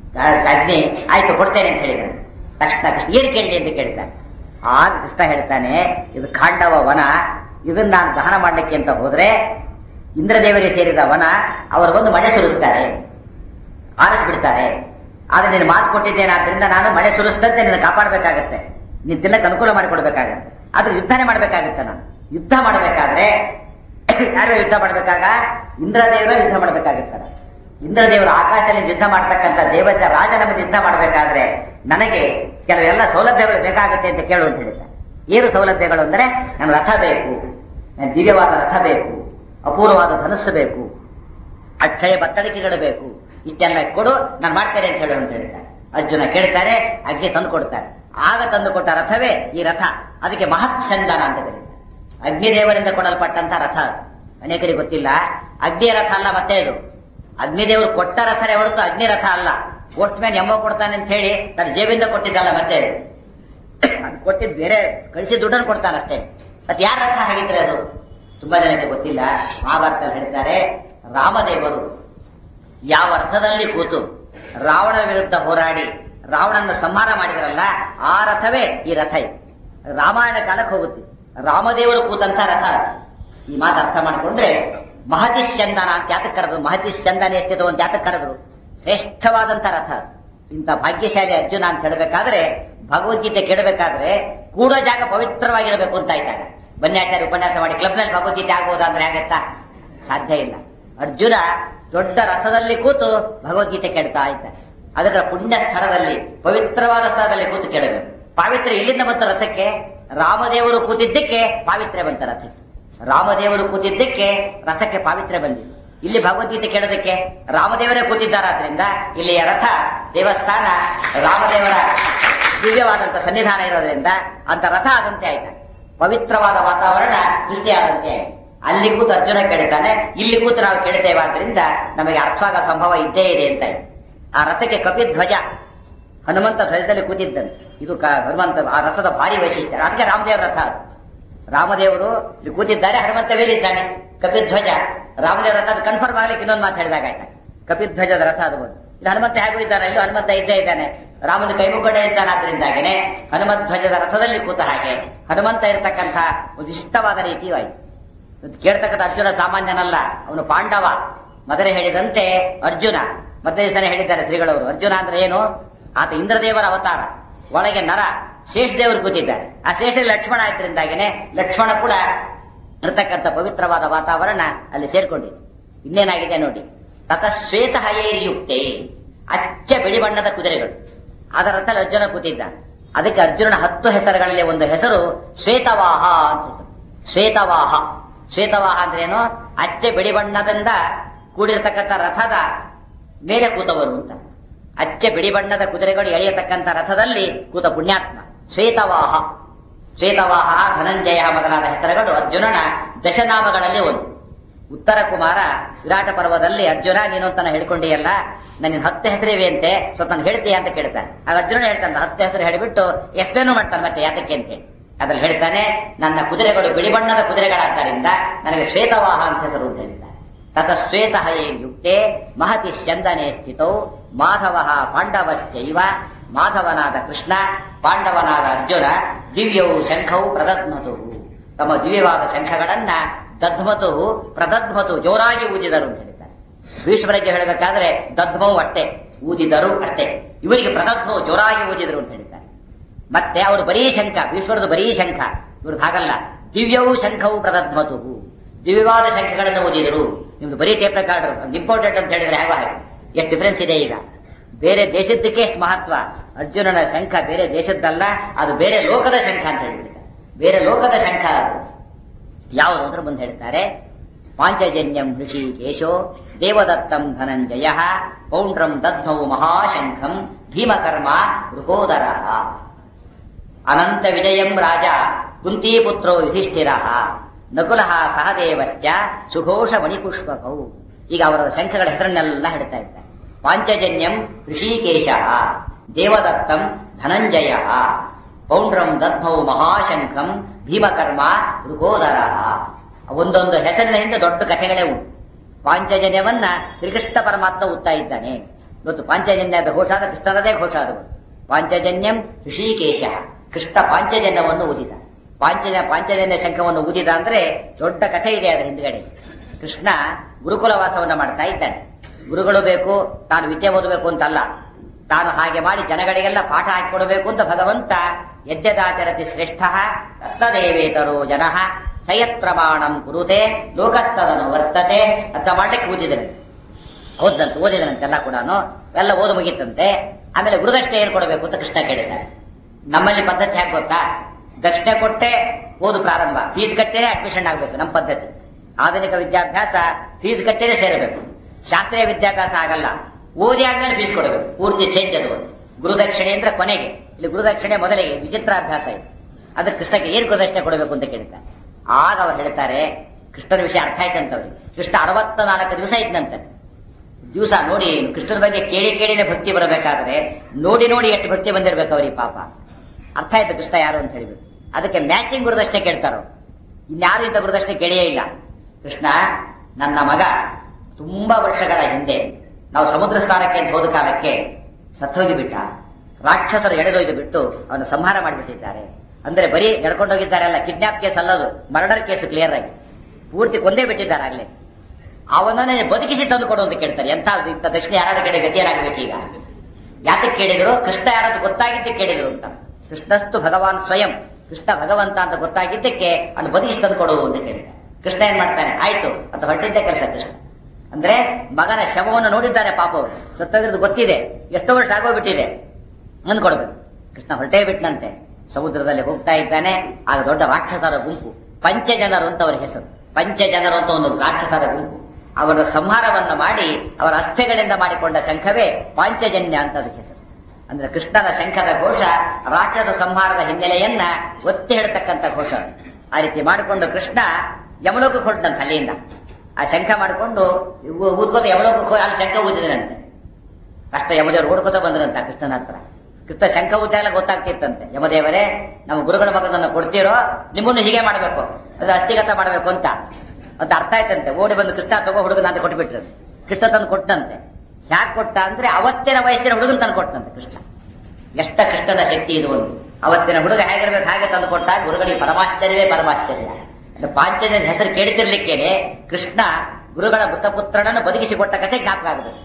ಅಗ್ನಿ ಆಯ್ತು ಕೊಡ್ತೇನೆ ಅಂತ ಹೇಳಿದ್ದಾನೆ ತಕ್ಷಣ ಕೃಷ್ಣ ಏನು ಕೇಳಲಿ ಅಂತ ಕೇಳ್ತಾನೆ ಆಗ ಕೃಷ್ಣ ಹೇಳ್ತಾನೆ ಇದು ಖಾಂಡವ ವನ ಇದನ್ನ ನಾನು ದಹನ ಮಾಡ್ಲಿಕ್ಕೆ ಅಂತ ಹೋದ್ರೆ ಇಂದ್ರದೇವರಿಗೆ ಸೇರಿದ ವನ ಅವರು ಬಂದು ಮಳೆ ಸುರಿಸ್ತಾರೆ ಆರಿಸ್ಬಿಡ್ತಾರೆ ಆದ್ರೆ ನೀನು ಮಾತು ಕೊಟ್ಟಿದ್ದೇನೆ ಆದ್ರಿಂದ ನಾನು ಮಳೆ ಸುರಿಸ್ತಂತೆ ನಿನ್ನ ಕಾಪಾಡಬೇಕಾಗತ್ತೆ ನೀನ್ ತಿನ್ನಕ್ಕೆ ಅನುಕೂಲ ಮಾಡಿಕೊಡ್ಬೇಕಾಗತ್ತೆ ಅದು ಯುದ್ಧನೇ ಮಾಡ್ಬೇಕಾಗತ್ತೆ ನಾನು ಯುದ್ಧ ಮಾಡಬೇಕಾದ್ರೆ ಯಾರು ಯುದ್ಧ ಮಾಡ್ಬೇಕಾಗ ಇಂದ್ರದೇವರ ಯುದ್ಧ ಮಾಡ್ಬೇಕಾಗತ್ತೆ ಇಂದ್ರದೇವರು ಆಕಾಶದಲ್ಲಿ ಯುದ್ಧ ಮಾಡ್ತಕ್ಕಂಥ ದೇವತೆ ರಾಜ ನಮಗೆ ಯುದ್ಧ ಮಾಡಬೇಕಾದ್ರೆ ನನಗೆ ಕೆಲವೆಲ್ಲ ಸೌಲಭ್ಯಗಳು ಬೇಕಾಗುತ್ತೆ ಅಂತ ಕೇಳು ಅಂತ ಹೇಳಿದ್ದ ಏನು ಸೌಲಭ್ಯಗಳು ಅಂದ್ರೆ ನನ್ನ ರಥ ಬೇಕು ನನ್ನ ದಿವ್ಯವಾದ ರಥ ಬೇಕು ಅಪೂರ್ವವಾದ ಧನಸ್ಸು ಬೇಕು ಅಕ್ಷಯ ಬತ್ತಳಿಕೆಗಳು ಬೇಕು ಇಷ್ಟೆಲ್ಲ ಕೊಡು ನಾನು ಮಾಡ್ತೇನೆ ಅಂತ ಹೇಳು ಅಂತ ಹೇಳ್ತಾರೆ ಅರ್ಜುನ ಕೇಳ್ತಾರೆ ಅಗ್ನಿ ತಂದು ಕೊಡ್ತಾರೆ ಆಗ ತಂದು ಕೊಟ್ಟ ರಥವೇ ಈ ರಥ ಅದಕ್ಕೆ ಮಹತ್ ಸಂಧಾನ ಅಂತ ಕರೀತಾರೆ ಅಗ್ನಿದೇವರಿಂದ ಕೊಡಲ್ಪಟ್ಟಂತ ರಥ ಅದು. ಅನೇಕರಿಗೆ ಗೊತ್ತಿಲ್ಲ ಅಗ್ನಿ ರಥ ಅಲ್ಲ ಮತ್ತೆ ಇದು ಅಗ್ನಿದೇವರು ಕೊಟ್ಟ ರಥನೇ ಹೊರತು ಅಗ್ನಿ ರಥ ಅಲ್ಲ ಪೋಸ್ಟ್ ಮ್ಯಾನ್ ಎಮ್ಮೋ ಕೊಡ್ತಾನೆ ಅಂತ ಹೇಳಿ ತನ್ನ ಜೇಬಿಂದ ಕೊಟ್ಟಿದ್ದಲ್ಲ ಮತ್ತೆ ಇದು. ಅದು ಕೊಟ್ಟಿದ್ದು ಬೇರೆ ಕಳಿಸಿ ದುಡ್ಡನ್ನು ಕೊಡ್ತಾನೆ ಅಷ್ಟೇ ಮತ್ತೆ ಯಾರ ರಥ ಹಾಗಿದ್ರೆ ಅದು ತುಂಬಾ ಜನಕ್ಕೆ ಗೊತ್ತಿಲ್ಲ ಮಹಾಭಾರತದಲ್ಲಿ ಹೇಳ್ತಾರೆ ರಾಮದೇವರು ಯಾವ ಅರ್ಥದಲ್ಲಿ ಕೂತು ರಾವಣನ ವಿರುದ್ಧ ಹೋರಾಡಿ ರಾವಣನ ಸಂಹಾರ ಮಾಡಿದ್ರಲ್ಲ ಆ ರಥವೇ ಈ ರಥ ಇದು ರಾಮಾಯಣ ಕಾಲಕ್ಕೆ ಹೋಗುತ್ತೆ ರಾಮದೇವರು ಕೂತಂತ ರಥ ಅದು. ಈ ಮಾತು ಅರ್ಥ ಮಾಡಿಕೊಂಡ್ರೆ ಮಹತಿ ಚಂದನ ಅಂತ ಯಾತಕ್ಕೆ ಕರೆದ್ರು ಮಹತಿ ಚಂದನ ಎಷ್ಟಿದೆ ಅಂತ ಯಾತಕ್ಕೆ ಕರೆದ್ರು ಶ್ರೇಷ್ಠವಾದಂತ ರಥ ಅದು. ಇಂಥ ಭಾಗ್ಯಶಾಲಿ ಅರ್ಜುನ ಅಂತ ಹೇಳಬೇಕಾದ್ರೆ ಭಗವದ್ಗೀತೆ ಕೇಳಬೇಕಾದ್ರೆ ಕೂಡೋ ಜಾಗ ಪವಿತ್ರವಾಗಿರಬೇಕು ಅಂತ ಆಯ್ತಾಗ ಬನ್ಯಾಚಾರ್ಯ ಉಪನ್ಯಾಸ ಮಾಡಿ ಕ್ಲಬ್ನಲ್ಲಿ ಭಗವದ್ಗೀತೆ ಆಗ್ಬೋದಾ ಅಂದ್ರೆ ಆಗತ್ತಾ ಸಾಧ್ಯ ಇಲ್ಲ ಅರ್ಜುನ ದೊಡ್ಡ ರಥದಲ್ಲಿ ಕೂತು ಭಗವದ್ಗೀತೆ ಕೇಳ್ತಾ ಇದ್ದಾನೆ ಅದಕ್ಕೆ ಪುಣ್ಯ ಸ್ಥಳದಲ್ಲಿ ಪವಿತ್ರವಾದ ಸ್ಥಳದಲ್ಲಿ ಕೂತು ಕೇಳಬೇಕು ಪಾವಿತ್ರ್ಯ ಇಲ್ಲಿಂದ ಬಂತ ರಥಕ್ಕೆ ರಾಮದೇವರು ಕೂತಿದ್ದಕ್ಕೆ ಪಾವಿತ್ರ್ಯ ಬಂತ ರಥಕ್ಕೆ ರಾಮದೇವರು ಕೂತಿದ್ದಕ್ಕೆ ರಥಕ್ಕೆ ಪಾವಿತ್ರ್ಯ ಬಂದಿದೆ ಇಲ್ಲಿ ಭಗವದ್ಗೀತೆ ಕೇಳೋದಕ್ಕೆ ರಾಮದೇವರೇ ಕೂತಿದ್ದಾರಾದ್ರಿಂದ ಇಲ್ಲಿಯ ರಥ ದೇವಸ್ಥಾನ ರಾಮದೇವರ ದಿವ್ಯವಾದಂತ ಸನ್ನಿಧಾನ ಇರೋದ್ರಿಂದ ಅಂತ ರಥ ಆದಂತೆ ಆಯ್ತಾ ಪವಿತ್ರವಾದ ವಾತಾವರಣ ಸೃಷ್ಟಿಯಾದಂತೆ ಆಯ್ತು ಅಲ್ಲಿ ಕೂತು ಅರ್ಜುನ ಕೇಳ್ತಾನೆ ಇಲ್ಲಿ ಕೂತು ನಾವು ಕೇಳ್ತೇವೆ ಆದ್ರಿಂದ ನಮಗೆ ಅರ್ಥವಾದ ಸಂಭವ ಇದ್ದೇ ಇದೆ ಅಂತ ಆಯ್ತು. ಆ ರಥಕ್ಕೆ ಕಪಿಧ್ವಜ ಹನುಮಂತ ಧ್ವಜದಲ್ಲಿ ಕೂತಿದ್ದನು ಇದು ಕ ಹನುಮಂತ ಆ ರಥದ ಭಾರಿ ವೈಶಿಷ್ಟ್ಯ ಅದಕ್ಕೆ ರಾಮದೇವರ ರಥ ಅದು. ರಾಮದೇವರು ಇಲ್ಲಿ ಕೂತಿದ್ದಾರೆ ಹನುಮಂತ ವೇಲಿದ್ದಾನೆ ಕಪಿಧ್ವಜ ರಾಮದೇವರ ರಥ ಅದು ಕನ್ಫರ್ಮ್ ಆಗ್ಲಿಕ್ಕೆ ಇನ್ನೊಂದು ಮಾತು ಹೇಳಿದಾಗ ಆಯ್ತಾ ಕಪಿಧ್ವಜದ ರಥ ಅದು ಬಂದು ಇಲ್ಲಿ ಹನುಮಂತ ಹೇಗೂ ಇದ್ದಾನೆ ಇಲ್ಲೂ ಹನುಮಂತ ಇದ್ದೇ ಇದ್ದಾನೆ ರಾಮನ ಕೈ ಮುಖಂಡೇ ಇದ್ದಾನೆ ಆದ್ರಿಂದಾಗೇನೆ ಹನುಮತ್ ಧ್ವಜದ ರಥದಲ್ಲಿ ಕೂತ ಹಾಗೆ ಹನುಮಂತ ಇರತಕ್ಕಂಥ ಒಂದು ಇಷ್ಟವಾದ ರೀತಿಯೂ ಆಯ್ತು ಇದು ಕೇಳ್ತಕ್ಕಂಥ ಅರ್ಜುನ ಸಾಮಾನ್ಯನಲ್ಲ ಅವನು ಪಾಂಡವ ಮೊದಲೇ ಹೇಳಿದಂತೆ ಅರ್ಜುನ ಮತ್ತೆ ದಿವಸನೇ ಹೇಳಿದ್ದಾರೆ ಶ್ರೀಗಳವರು ಅರ್ಜುನ ಅಂದ್ರೆ ಏನು ಆತ ಇಂದ್ರದೇವರ ಅವತಾರ ಒಳಗೆ ನರ ಶೇಷದೇವರು ಕೂತಿದ್ದಾರೆ ಆ ಶೇಷ ಲಕ್ಷ್ಮಣ ಆದ್ರಿಂದಾಗೇನೆ ಲಕ್ಷ್ಮಣ ಕೂಡ ಇರತಕ್ಕಂಥ ಪವಿತ್ರವಾದ ವಾತಾವರಣ ಅಲ್ಲಿ ಸೇರ್ಕೊಂಡಿದೆ ಇನ್ನೇನಾಗಿದೆ ನೋಡಿ ತತ ಶ್ವೇತ ಹಯೇರ್ಯುಕ್ತೆ ಅಚ್ಚ ಬಿಳಿ ಬಣ್ಣದ ಕುದುರೆಗಳು ಅದರ ಹತ್ತಲ್ಲಿ ಅರ್ಜುನ ಕೂತಿದ್ದ ಅದಕ್ಕೆ ಅರ್ಜುನನ ಹತ್ತು ಹೆಸರುಗಳಲ್ಲಿ ಒಂದು ಹೆಸರು ಶ್ವೇತವಾಹ ಅಂತ ಹೆಸರು ಶ್ವೇತವಾಹ ಶ್ವೇತವಾಹ ಅಂದ್ರೆ ಏನು ಅಚ್ಚ ಬಿಳಿ ಬಣ್ಣದಿಂದ ಕೂಡಿರ್ತಕ್ಕಂಥ ರಥದ ಮೇಲೆ ಕೂತವರು ಅಂತ ಅಚ್ಚ ಬಿಳಿ ಬಣ್ಣದ ಕುದುರೆಗಳು ಎಳೆಯತಕ್ಕಂಥ ರಥದಲ್ಲಿ ಕೂತ ಪುಣ್ಯಾತ್ಮ ಶ್ವೇತವಾಹ ಶ್ವೇತವಾಹ ಧನಂಜಯ ಮೊದಲಾದ ಹೆಸರುಗಳು ಅರ್ಜುನನ ದಶನಾಮಗಳಲ್ಲಿ ಒಂದು ಉತ್ತರ ಕುಮಾರ ವಿರಾಟ ಪರ್ವದಲ್ಲಿ ಅರ್ಜುನ ನೀನು ಅಂತ ಹೇಳ್ಕೊಂಡಿಯಲ್ಲ ನನ್ನ ಹತ್ತು ಹೆಸರಿವೆ ಅಂತೆ ಸ್ವಲ್ಪ ನಾನು ಹೇಳ್ತೀಯ ಅಂತ ಕೇಳ್ತಾನೆ ಆಗ ಅರ್ಜುನ ಹೇಳ್ತಾನೆ ಹತ್ತು ಹೆಸರು ಹೇಳಿಬಿಟ್ಟು ಎಷ್ಟೇನು ಮಾಡ್ತಾನೆ ಮತ್ತೆ ಯಾತಕ್ಕೆ ಅಂತ ಹೇಳಿ ಅದ್ರಲ್ಲಿ ಹೇಳ್ತಾನೆ ನನ್ನ ಕುದುರೆಗಳು ಬಿಳಿ ಬಣ್ಣದ ಕುದುರೆಗಳಾದ್ದರಿಂದ ನನಗೆ ಶ್ವೇತವಾಹ ಅಂತ ಹೆಸರು ಅಂತ ಹೇಳಿದ್ದಾನೆ ತತ ಶ್ವೇತ ಯುಕ್ತೆ ಮಹತಿ ಚಂದನೆ ಸ್ಥಿತೌ ಮಾಧವ ಪಾಂಡವಶ್ಚೈವ ಮಾಧವನಾದ ಕೃಷ್ಣ ಪಾಂಡವನಾದ ಅರ್ಜುನ ದಿವ್ಯವು ಶಂಖವು ಪ್ರದದ್ಮತು ತಮ್ಮ ದಿವ್ಯವಾದ ಶಂಖಗಳನ್ನ ದದ್ಮತು ಪ್ರದದ್ಮತು ಜೋರಾಗಿ ಊದಿದರು ಅಂತ ಹೇಳಿದ್ದಾರೆ ಭೀಷ್ಮರಿಗೆ ಹೇಳಬೇಕಾದ್ರೆ ದದ್ಮವು ಅಷ್ಟೇ ಊದಿದರು ಅಷ್ಟೇ ಇವರಿಗೆ ಪ್ರದದ್ಮವು ಜೋರಾಗಿ ಊದಿದರು ಅಂತ ಹೇಳಿದ್ದಾರೆ ಮತ್ತೆ ಅವರು ಬರೀ ಶಂಖ ಭೀಷ್ಮರದು ಬರೀ ಶಂಖ ಇವ್ರದ್ದು ಹಾಗಲ್ಲ ದಿವ್ಯವು ಶಂಖವು ಪ್ರದದ್ಮತು ದಿವ್ಯವಾದ ಶಂಖಗಳನ್ನು ಓದಿದರು ನಿಮ್ದು ಬರೀ ಟೇಪ್ ರೆಕಾರ್ಡರ್ ಇಂಪಾರ್ಟೆಂಟ್ ಅಂತ ಹೇಳಿದ್ರೆ ಹೇಗೋ ಹಾಗೆ ಎಷ್ಟು ಡಿಫರೆನ್ಸ್ ಇದೆ ಈಗ ಬೇರೆ ದೇಶದ್ದಕ್ಕೆ ಎಷ್ಟು ಮಹತ್ವ ಅರ್ಜುನನ ಶಂಖ ಬೇರೆ ದೇಶದ್ದಲ್ಲ ಅದು ಬೇರೆ ಲೋಕದ ಶಂಖ ಅಂತ ಹೇಳ್ಬಿಡ್ತಾರೆ ಬೇರೆ ಲೋಕದ ಶಂಖ ಅದು ಯಾವುದು ಅಂದ್ರೆ ಮುಂದೆ ಹೇಳ್ತಾರೆ ಪಾಂಚಜನ್ಯಂ ಋಷಿಕೇಶೋ ದೇವದತ್ತಂ ಧನಂಜಯ ಪೌಂಡ್ರಂ ದದ್ಧೌ ಮಹಾಶಂಖಂ ಭೀಮಕರ್ಮ ಮೃಗೋದರ ಅನಂತ ವಿಜಯಂ ರಾಜ ಕುಂತೀಪುತ್ರೋ ಯುಧಿಷ್ಠಿರ ನಕುಲ ಸಹದೇವಶ್ಚ ಸುಘೋಷ ಮಣಿಪುಷ್ಪಕೌ ಈಗ ಅವರ ಶಂಖಗಳ ಹೆಸರನ್ನೆಲ್ಲ ಹೇಳ್ತಾ ಇದ್ದಾರೆ ಪಾಂಚಜನ್ಯಂ ಋಷಿಕೇಶ ದೇವದತ್ತಂ ಧನಂಜಯ ಪೌಂಡ್ರಂ ದದ್ಧೌ ಮಹಾಶಂಖಂ ಭೀಮಕರ್ಮ ಮೃಗೋದರ ಒಂದೊಂದು ಹೆಸರಿನ ಹಿಂದೆ ದೊಡ್ಡ ಕಥೆಗಳೇ ಉಂಟು ಪಾಂಚಜನ್ಯವನ್ನ ಶ್ರೀಕೃಷ್ಣ ಪರಮಾತ್ಮ ಉತ್ತಾ ಇದ್ದಾನೆ ಇವತ್ತು ಪಾಂಚಜನ್ಯದ ಘೋಷ ಆದ ಕೃಷ್ಣನದೇ ಘೋಷ ಅದು ಪಾಂಚಜನ್ಯಂ ಋಷಿಕೇಶ ಕೃಷ್ಣ ಪಾಂಚಜನ್ಯವನ್ನು ಊದಿದ ಪಾಂಚಜ ಪಾಂಚಜನ್ಯ ಶಂಖವನ್ನು ಊದಿದ ಅಂದ್ರೆ ದೊಡ್ಡ ಕಥೆ ಇದೆ ಅದರ ಹಿಂದ್ಗಡೆ ಕೃಷ್ಣ ಗುರುಕುಲ ವಾಸವನ್ನ ಮಾಡ್ತಾ ಇದ್ದಾನೆ ಗುರುಗಳು ಬೇಕು ತಾನು ವಿದ್ಯೆ ಓದಬೇಕು ಅಂತಲ್ಲ ತಾನು ಹಾಗೆ ಮಾಡಿ ಜನಗಳಿಗೆಲ್ಲ ಪಾಠ ಹಾಕಿಕೊಡಬೇಕು ಅಂತ ಭಗವಂತ ಯದ್ಯದಾಚರತಿ ಶ್ರೇಷ್ಠ ತತ್ತದೇವೇತರೋ ಜನ ಸಯತ್ ಪ್ರಮಾಣಂ ಕುರುತೆ ಲೋಕಸ್ತದನು ವರ್ತತೆ ಅಂತ ಮಾಡ್ಲಿಕ್ಕೆ ಓದಿದನು ಓದಂತೆ ಓದಿದನಂತೆಲ್ಲ ಕೂಡ ಎಲ್ಲ ಓದು ಮುಗಿತಂತೆ ಆಮೇಲೆ ಗುರುದಕ್ಷಿಣೆ ಏನ್ ಕೊಡಬೇಕು ಅಂತ ಕೃಷ್ಣ ಕೇಳಿದ್ದಾರೆ ನಮ್ಮಲ್ಲಿ ಪದ್ಧತಿ ಹೇಗೆ ಗೊತ್ತಾ ದಕ್ಷಿಣೆ ಕೊಟ್ಟೆ ಓದು ಪ್ರಾರಂಭ ಫೀಸ್ ಕಟ್ಟೇನೆ ಅಡ್ಮಿಷನ್ ಆಗಬೇಕು ನಮ್ಮ ಪದ್ಧತಿ ಆಧುನಿಕ ವಿದ್ಯಾಭ್ಯಾಸ ಫೀಸ್ ಕಟ್ಟೇನೆ ಸೇರಬೇಕು ಶಾಸ್ತ್ರೀಯ ವಿದ್ಯಾಭ್ಯಾಸ ಆಗಲ್ಲ ಓದಿ ಆದ್ಮೇಲೆ ಫೀಸ್ ಕೊಡಬೇಕು ಪೂರ್ತಿ ಚೇಂಜ್ ಅದು ಗುರುದಕ್ಷಿಣೆ ಅಂದ್ರೆ ಕೊನೆಗೆ ಇಲ್ಲಿ ಗುರುದಕ್ಷಿಣೆ ಮೊದಲಿಗೆ ವಿಚಿತ್ರಾಭ್ಯಾಸ ಇದೆ ಅದಕ್ಕೆ ಕೃಷ್ಣಕ್ಕೆ ಏನ್ ಗುರುದಕ್ಷಿಣೆ ಕೊಡಬೇಕು ಅಂತ ಕೇಳ್ತಾರೆ ಆಗ ಅವ್ರು ಹೇಳ್ತಾರೆ ಕೃಷ್ಣನ ವಿಷಯ ಅರ್ಥ ಆಯ್ತಂತವ್ರಿಗೆ ಕೃಷ್ಣ ಅರವತ್ತ ನಾಲ್ಕು ದಿವಸ ಇದ್ನಂತೆ ದಿವಸ ನೋಡಿ ಕೃಷ್ಣನ ಬಗ್ಗೆ ಕೇಳಿ ಕೇಳಿನೇ ಭಕ್ತಿ ಬರಬೇಕಾದ್ರೆ ನೋಡಿ ನೋಡಿ ಎಷ್ಟು ಭಕ್ತಿ ಬಂದಿರ್ಬೇಕು ಅವ್ರಿಗೆ ಪಾಪ ಅರ್ಥ ಆಯ್ತು ಕೃಷ್ಣ ಯಾರು ಅಂತ ಹೇಳಿಬಿಟ್ಟು ಅದಕ್ಕೆ ಮ್ಯಾಚಿಂಗ್ ಗುರುದಕ್ಷಿಣೆ ಕೇಳ್ತಾರೋ ಇನ್ಯಾರು ಇಂಥ ಗುರುದಕ್ಷಿಣೆ ಕೇಳಿಯೇ ಇಲ್ಲ ಕೃಷ್ಣ ನನ್ನ ಮಗ ತುಂಬಾ ವರ್ಷಗಳ ಹಿಂದೆ ನಾವು ಸಮುದ್ರ ಸ್ನಾನಕ್ಕೆ ಅಂತ ಹೋದ ಕಾಲಕ್ಕೆ ಸತ್ತೋಗಿ ಬಿಟ್ಟ ರಾಕ್ಷಸರು ಎಳೆದೊಯ್ದು ಬಿಟ್ಟು ಅವನು ಸಂಹಾರ ಮಾಡಿಬಿಟ್ಟಿದ್ದಾರೆ ಅಂದ್ರೆ ಬರೀ ಎಳ್ಕೊಂಡೋಗಿದ್ದಾರಲ್ಲ ಕಿಡ್ನಾಪ್ ಕೇಸ್ ಅಲ್ಲದು ಮರ್ಡರ್ ಕೇಸ್ ಕ್ಲಿಯರ್ ಆಗಿ ಪೂರ್ತಿ ಕೊಂದೇ ಬಿಟ್ಟಿದ್ದಾರೆ ಆಗ್ಲೇ ಅವನನ್ನೇ ಬದುಕಿಸಿ ತಂದು ಕೊಡು ಅಂತ ಕೇಳ್ತಾರೆ ಎಂತ ಇಂಥ ದಕ್ಷಿಣ ಯಾರ ಕಡೆ ಗತಿಯರಾಗಬೇಕು ಈಗ ಯಾತಕ್ಕೆ ಕೇಳಿದ್ರು ಕೃಷ್ಣ ಯಾರದ್ದು ಗೊತ್ತಾಗಿದ್ದಕ್ಕೆ ಕೇಳಿದ್ರು ಅಂತ ಕೃಷ್ಣಸ್ತು ಭಗವಾನ್ ಸ್ವಯಂ ಕೃಷ್ಣ ಭಗವಂತ ಅಂತ ಗೊತ್ತಾಗಿದ್ದಕ್ಕೆ ಅವನು ಬದುಕಿಸಿ ತಂದು ಕೊಡು ಅಂತ ಕೇಳಿದ ಕೃಷ್ಣ ಏನ್ ಮಾಡ್ತಾನೆ ಆಯ್ತು ಅಂತ ಹೊರಟಿದ್ದೆ ಕೆಲಸ ಕೃಷ್ಣ ಅಂದ್ರೆ ಮಗನ ಶವವನ್ನು ನೋಡಿದ್ದಾರೆ ಪಾಪ ಅವರು ಸತ್ತೋಗಿರೋದು ಗೊತ್ತಿದೆ ಎಷ್ಟೋ ವರ್ಷ ಆಗೋಗ್ಬಿಟ್ಟಿದೆ ಮುಂದ್ ಕೊಡ್ಬೇಕು ಕೃಷ್ಣ ಹೊರಟೇ ಬಿಟ್ನಂತೆ ಸಮುದ್ರದಲ್ಲಿ ಹೋಗ್ತಾ ಇದ್ದಾನೆ ಆಗ ದೊಡ್ಡ ರಾಕ್ಷಸರ ಗುಂಪು ಪಂಚಜನರು ಅಂತ ಅವರ ಹೆಸರು ಪಂಚಜನರು ಅಂತ ಒಂದು ರಾಕ್ಷಸರ ಗುಂಪು ಅವರ ಸಂಹಾರವನ್ನು ಮಾಡಿ ಅವರ ಅಸ್ಥೆಗಳಿಂದ ಮಾಡಿಕೊಂಡ ಶಂಖವೇ ಪಾಂಚಜನ್ಯ ಅಂತ ಅದಕ್ಕೆ ಹೆಸರು ಅಂದ್ರೆ ಕೃಷ್ಣನ ಶಂಖದ ಘೋಷ ರಾಕ್ಷಸ ಸಂಹಾರದ ಹಿನ್ನೆಲೆಯನ್ನ ಒತ್ತಿ ಹೇಳ್ತಕ್ಕಂಥ ಘೋಷ ಆ ರೀತಿ ಮಾಡಿಕೊಂಡು ಕೃಷ್ಣ ಯಮಲೋಕಕ್ಕೆ ಹೊರಟಂತ ಅಲ್ಲಿಂದ ಆ ಶಂಖ ಮಾಡಿಕೊಂಡು ಊದ್ಕೋತ ಯಮಲೋಕಕ್ಕೆ ಹೋಗಿ ಅಲ್ಲಿ ಶಂಖ ಊದಿದನಂತೆ ಕಷ್ಟ ಯಮದೇವರು ಓಡ್ಕೋತ ಬಂದ್ರಂತ ಕೃಷ್ಣನ ಹತ್ರ ಕೃಷ್ಣ ಶಂಖ ಊತ ಎಲ್ಲ ಗೊತ್ತಾಗ್ತಿತ್ತಂತೆ ಯಮದೇವರೇ ನಮ್ಮ ಗುರುಗಳ ಮಗನನ್ನು ಕೊಡ್ತೀರೋ ನಿಮ್ಮನ್ನು ಹೀಗೆ ಮಾಡಬೇಕು ಅಂದ್ರೆ ಅಸ್ಥಿಗತ ಮಾಡಬೇಕು ಅಂತ ಅಂತ ಅರ್ಥ ಆಯ್ತಂತೆ ಓಡಿ ಬಂದು ಕೃಷ್ಣ ತಗೋ ಹುಡುಗನ ಅಂತ ಕೊಟ್ಬಿಟ್ರು ಕೃಷ್ಣ ತಂದು ಕೊಟ್ಟಂತೆ ಯಾಕೆ ಕೊಟ್ಟ ಅಂದ್ರೆ ಅವತ್ತಿನ ವಯಸ್ಸಿನ ಹುಡುಗನ್ ತಂದು ಕೊಟ್ಟಂತೆ ಕೃಷ್ಣ ಎಷ್ಟ ಕೃಷ್ಣನ ಶಕ್ತಿ ಇದು ಒಂದು ಅವತ್ತಿನ ಹುಡುಗ ಹೇಗಿರ್ಬೇಕು ಹಾಗೆ ತಂದು ಕೊಟ್ಟ ಗುರುಗಳಿಗೆ ಪರಮಾಶ್ಚರ್ಯವೇ ಪರಮಾಶ್ಚರ್ಯ ಅಂದ್ರೆ ಪಾಂಚಜನ ಹೆಸರು ಕೇಳ್ತಿರ್ಲಿಕ್ಕೇನೆ ಕೃಷ್ಣ ಗುರುಗಳ ಮೃತಪುತ್ರನನ್ನು ಬದುಕಿಸಿ ಕೊಟ್ಟ ಕಥೆ ಜ್ಞಾಪಕ ಆಗುತ್ತೆ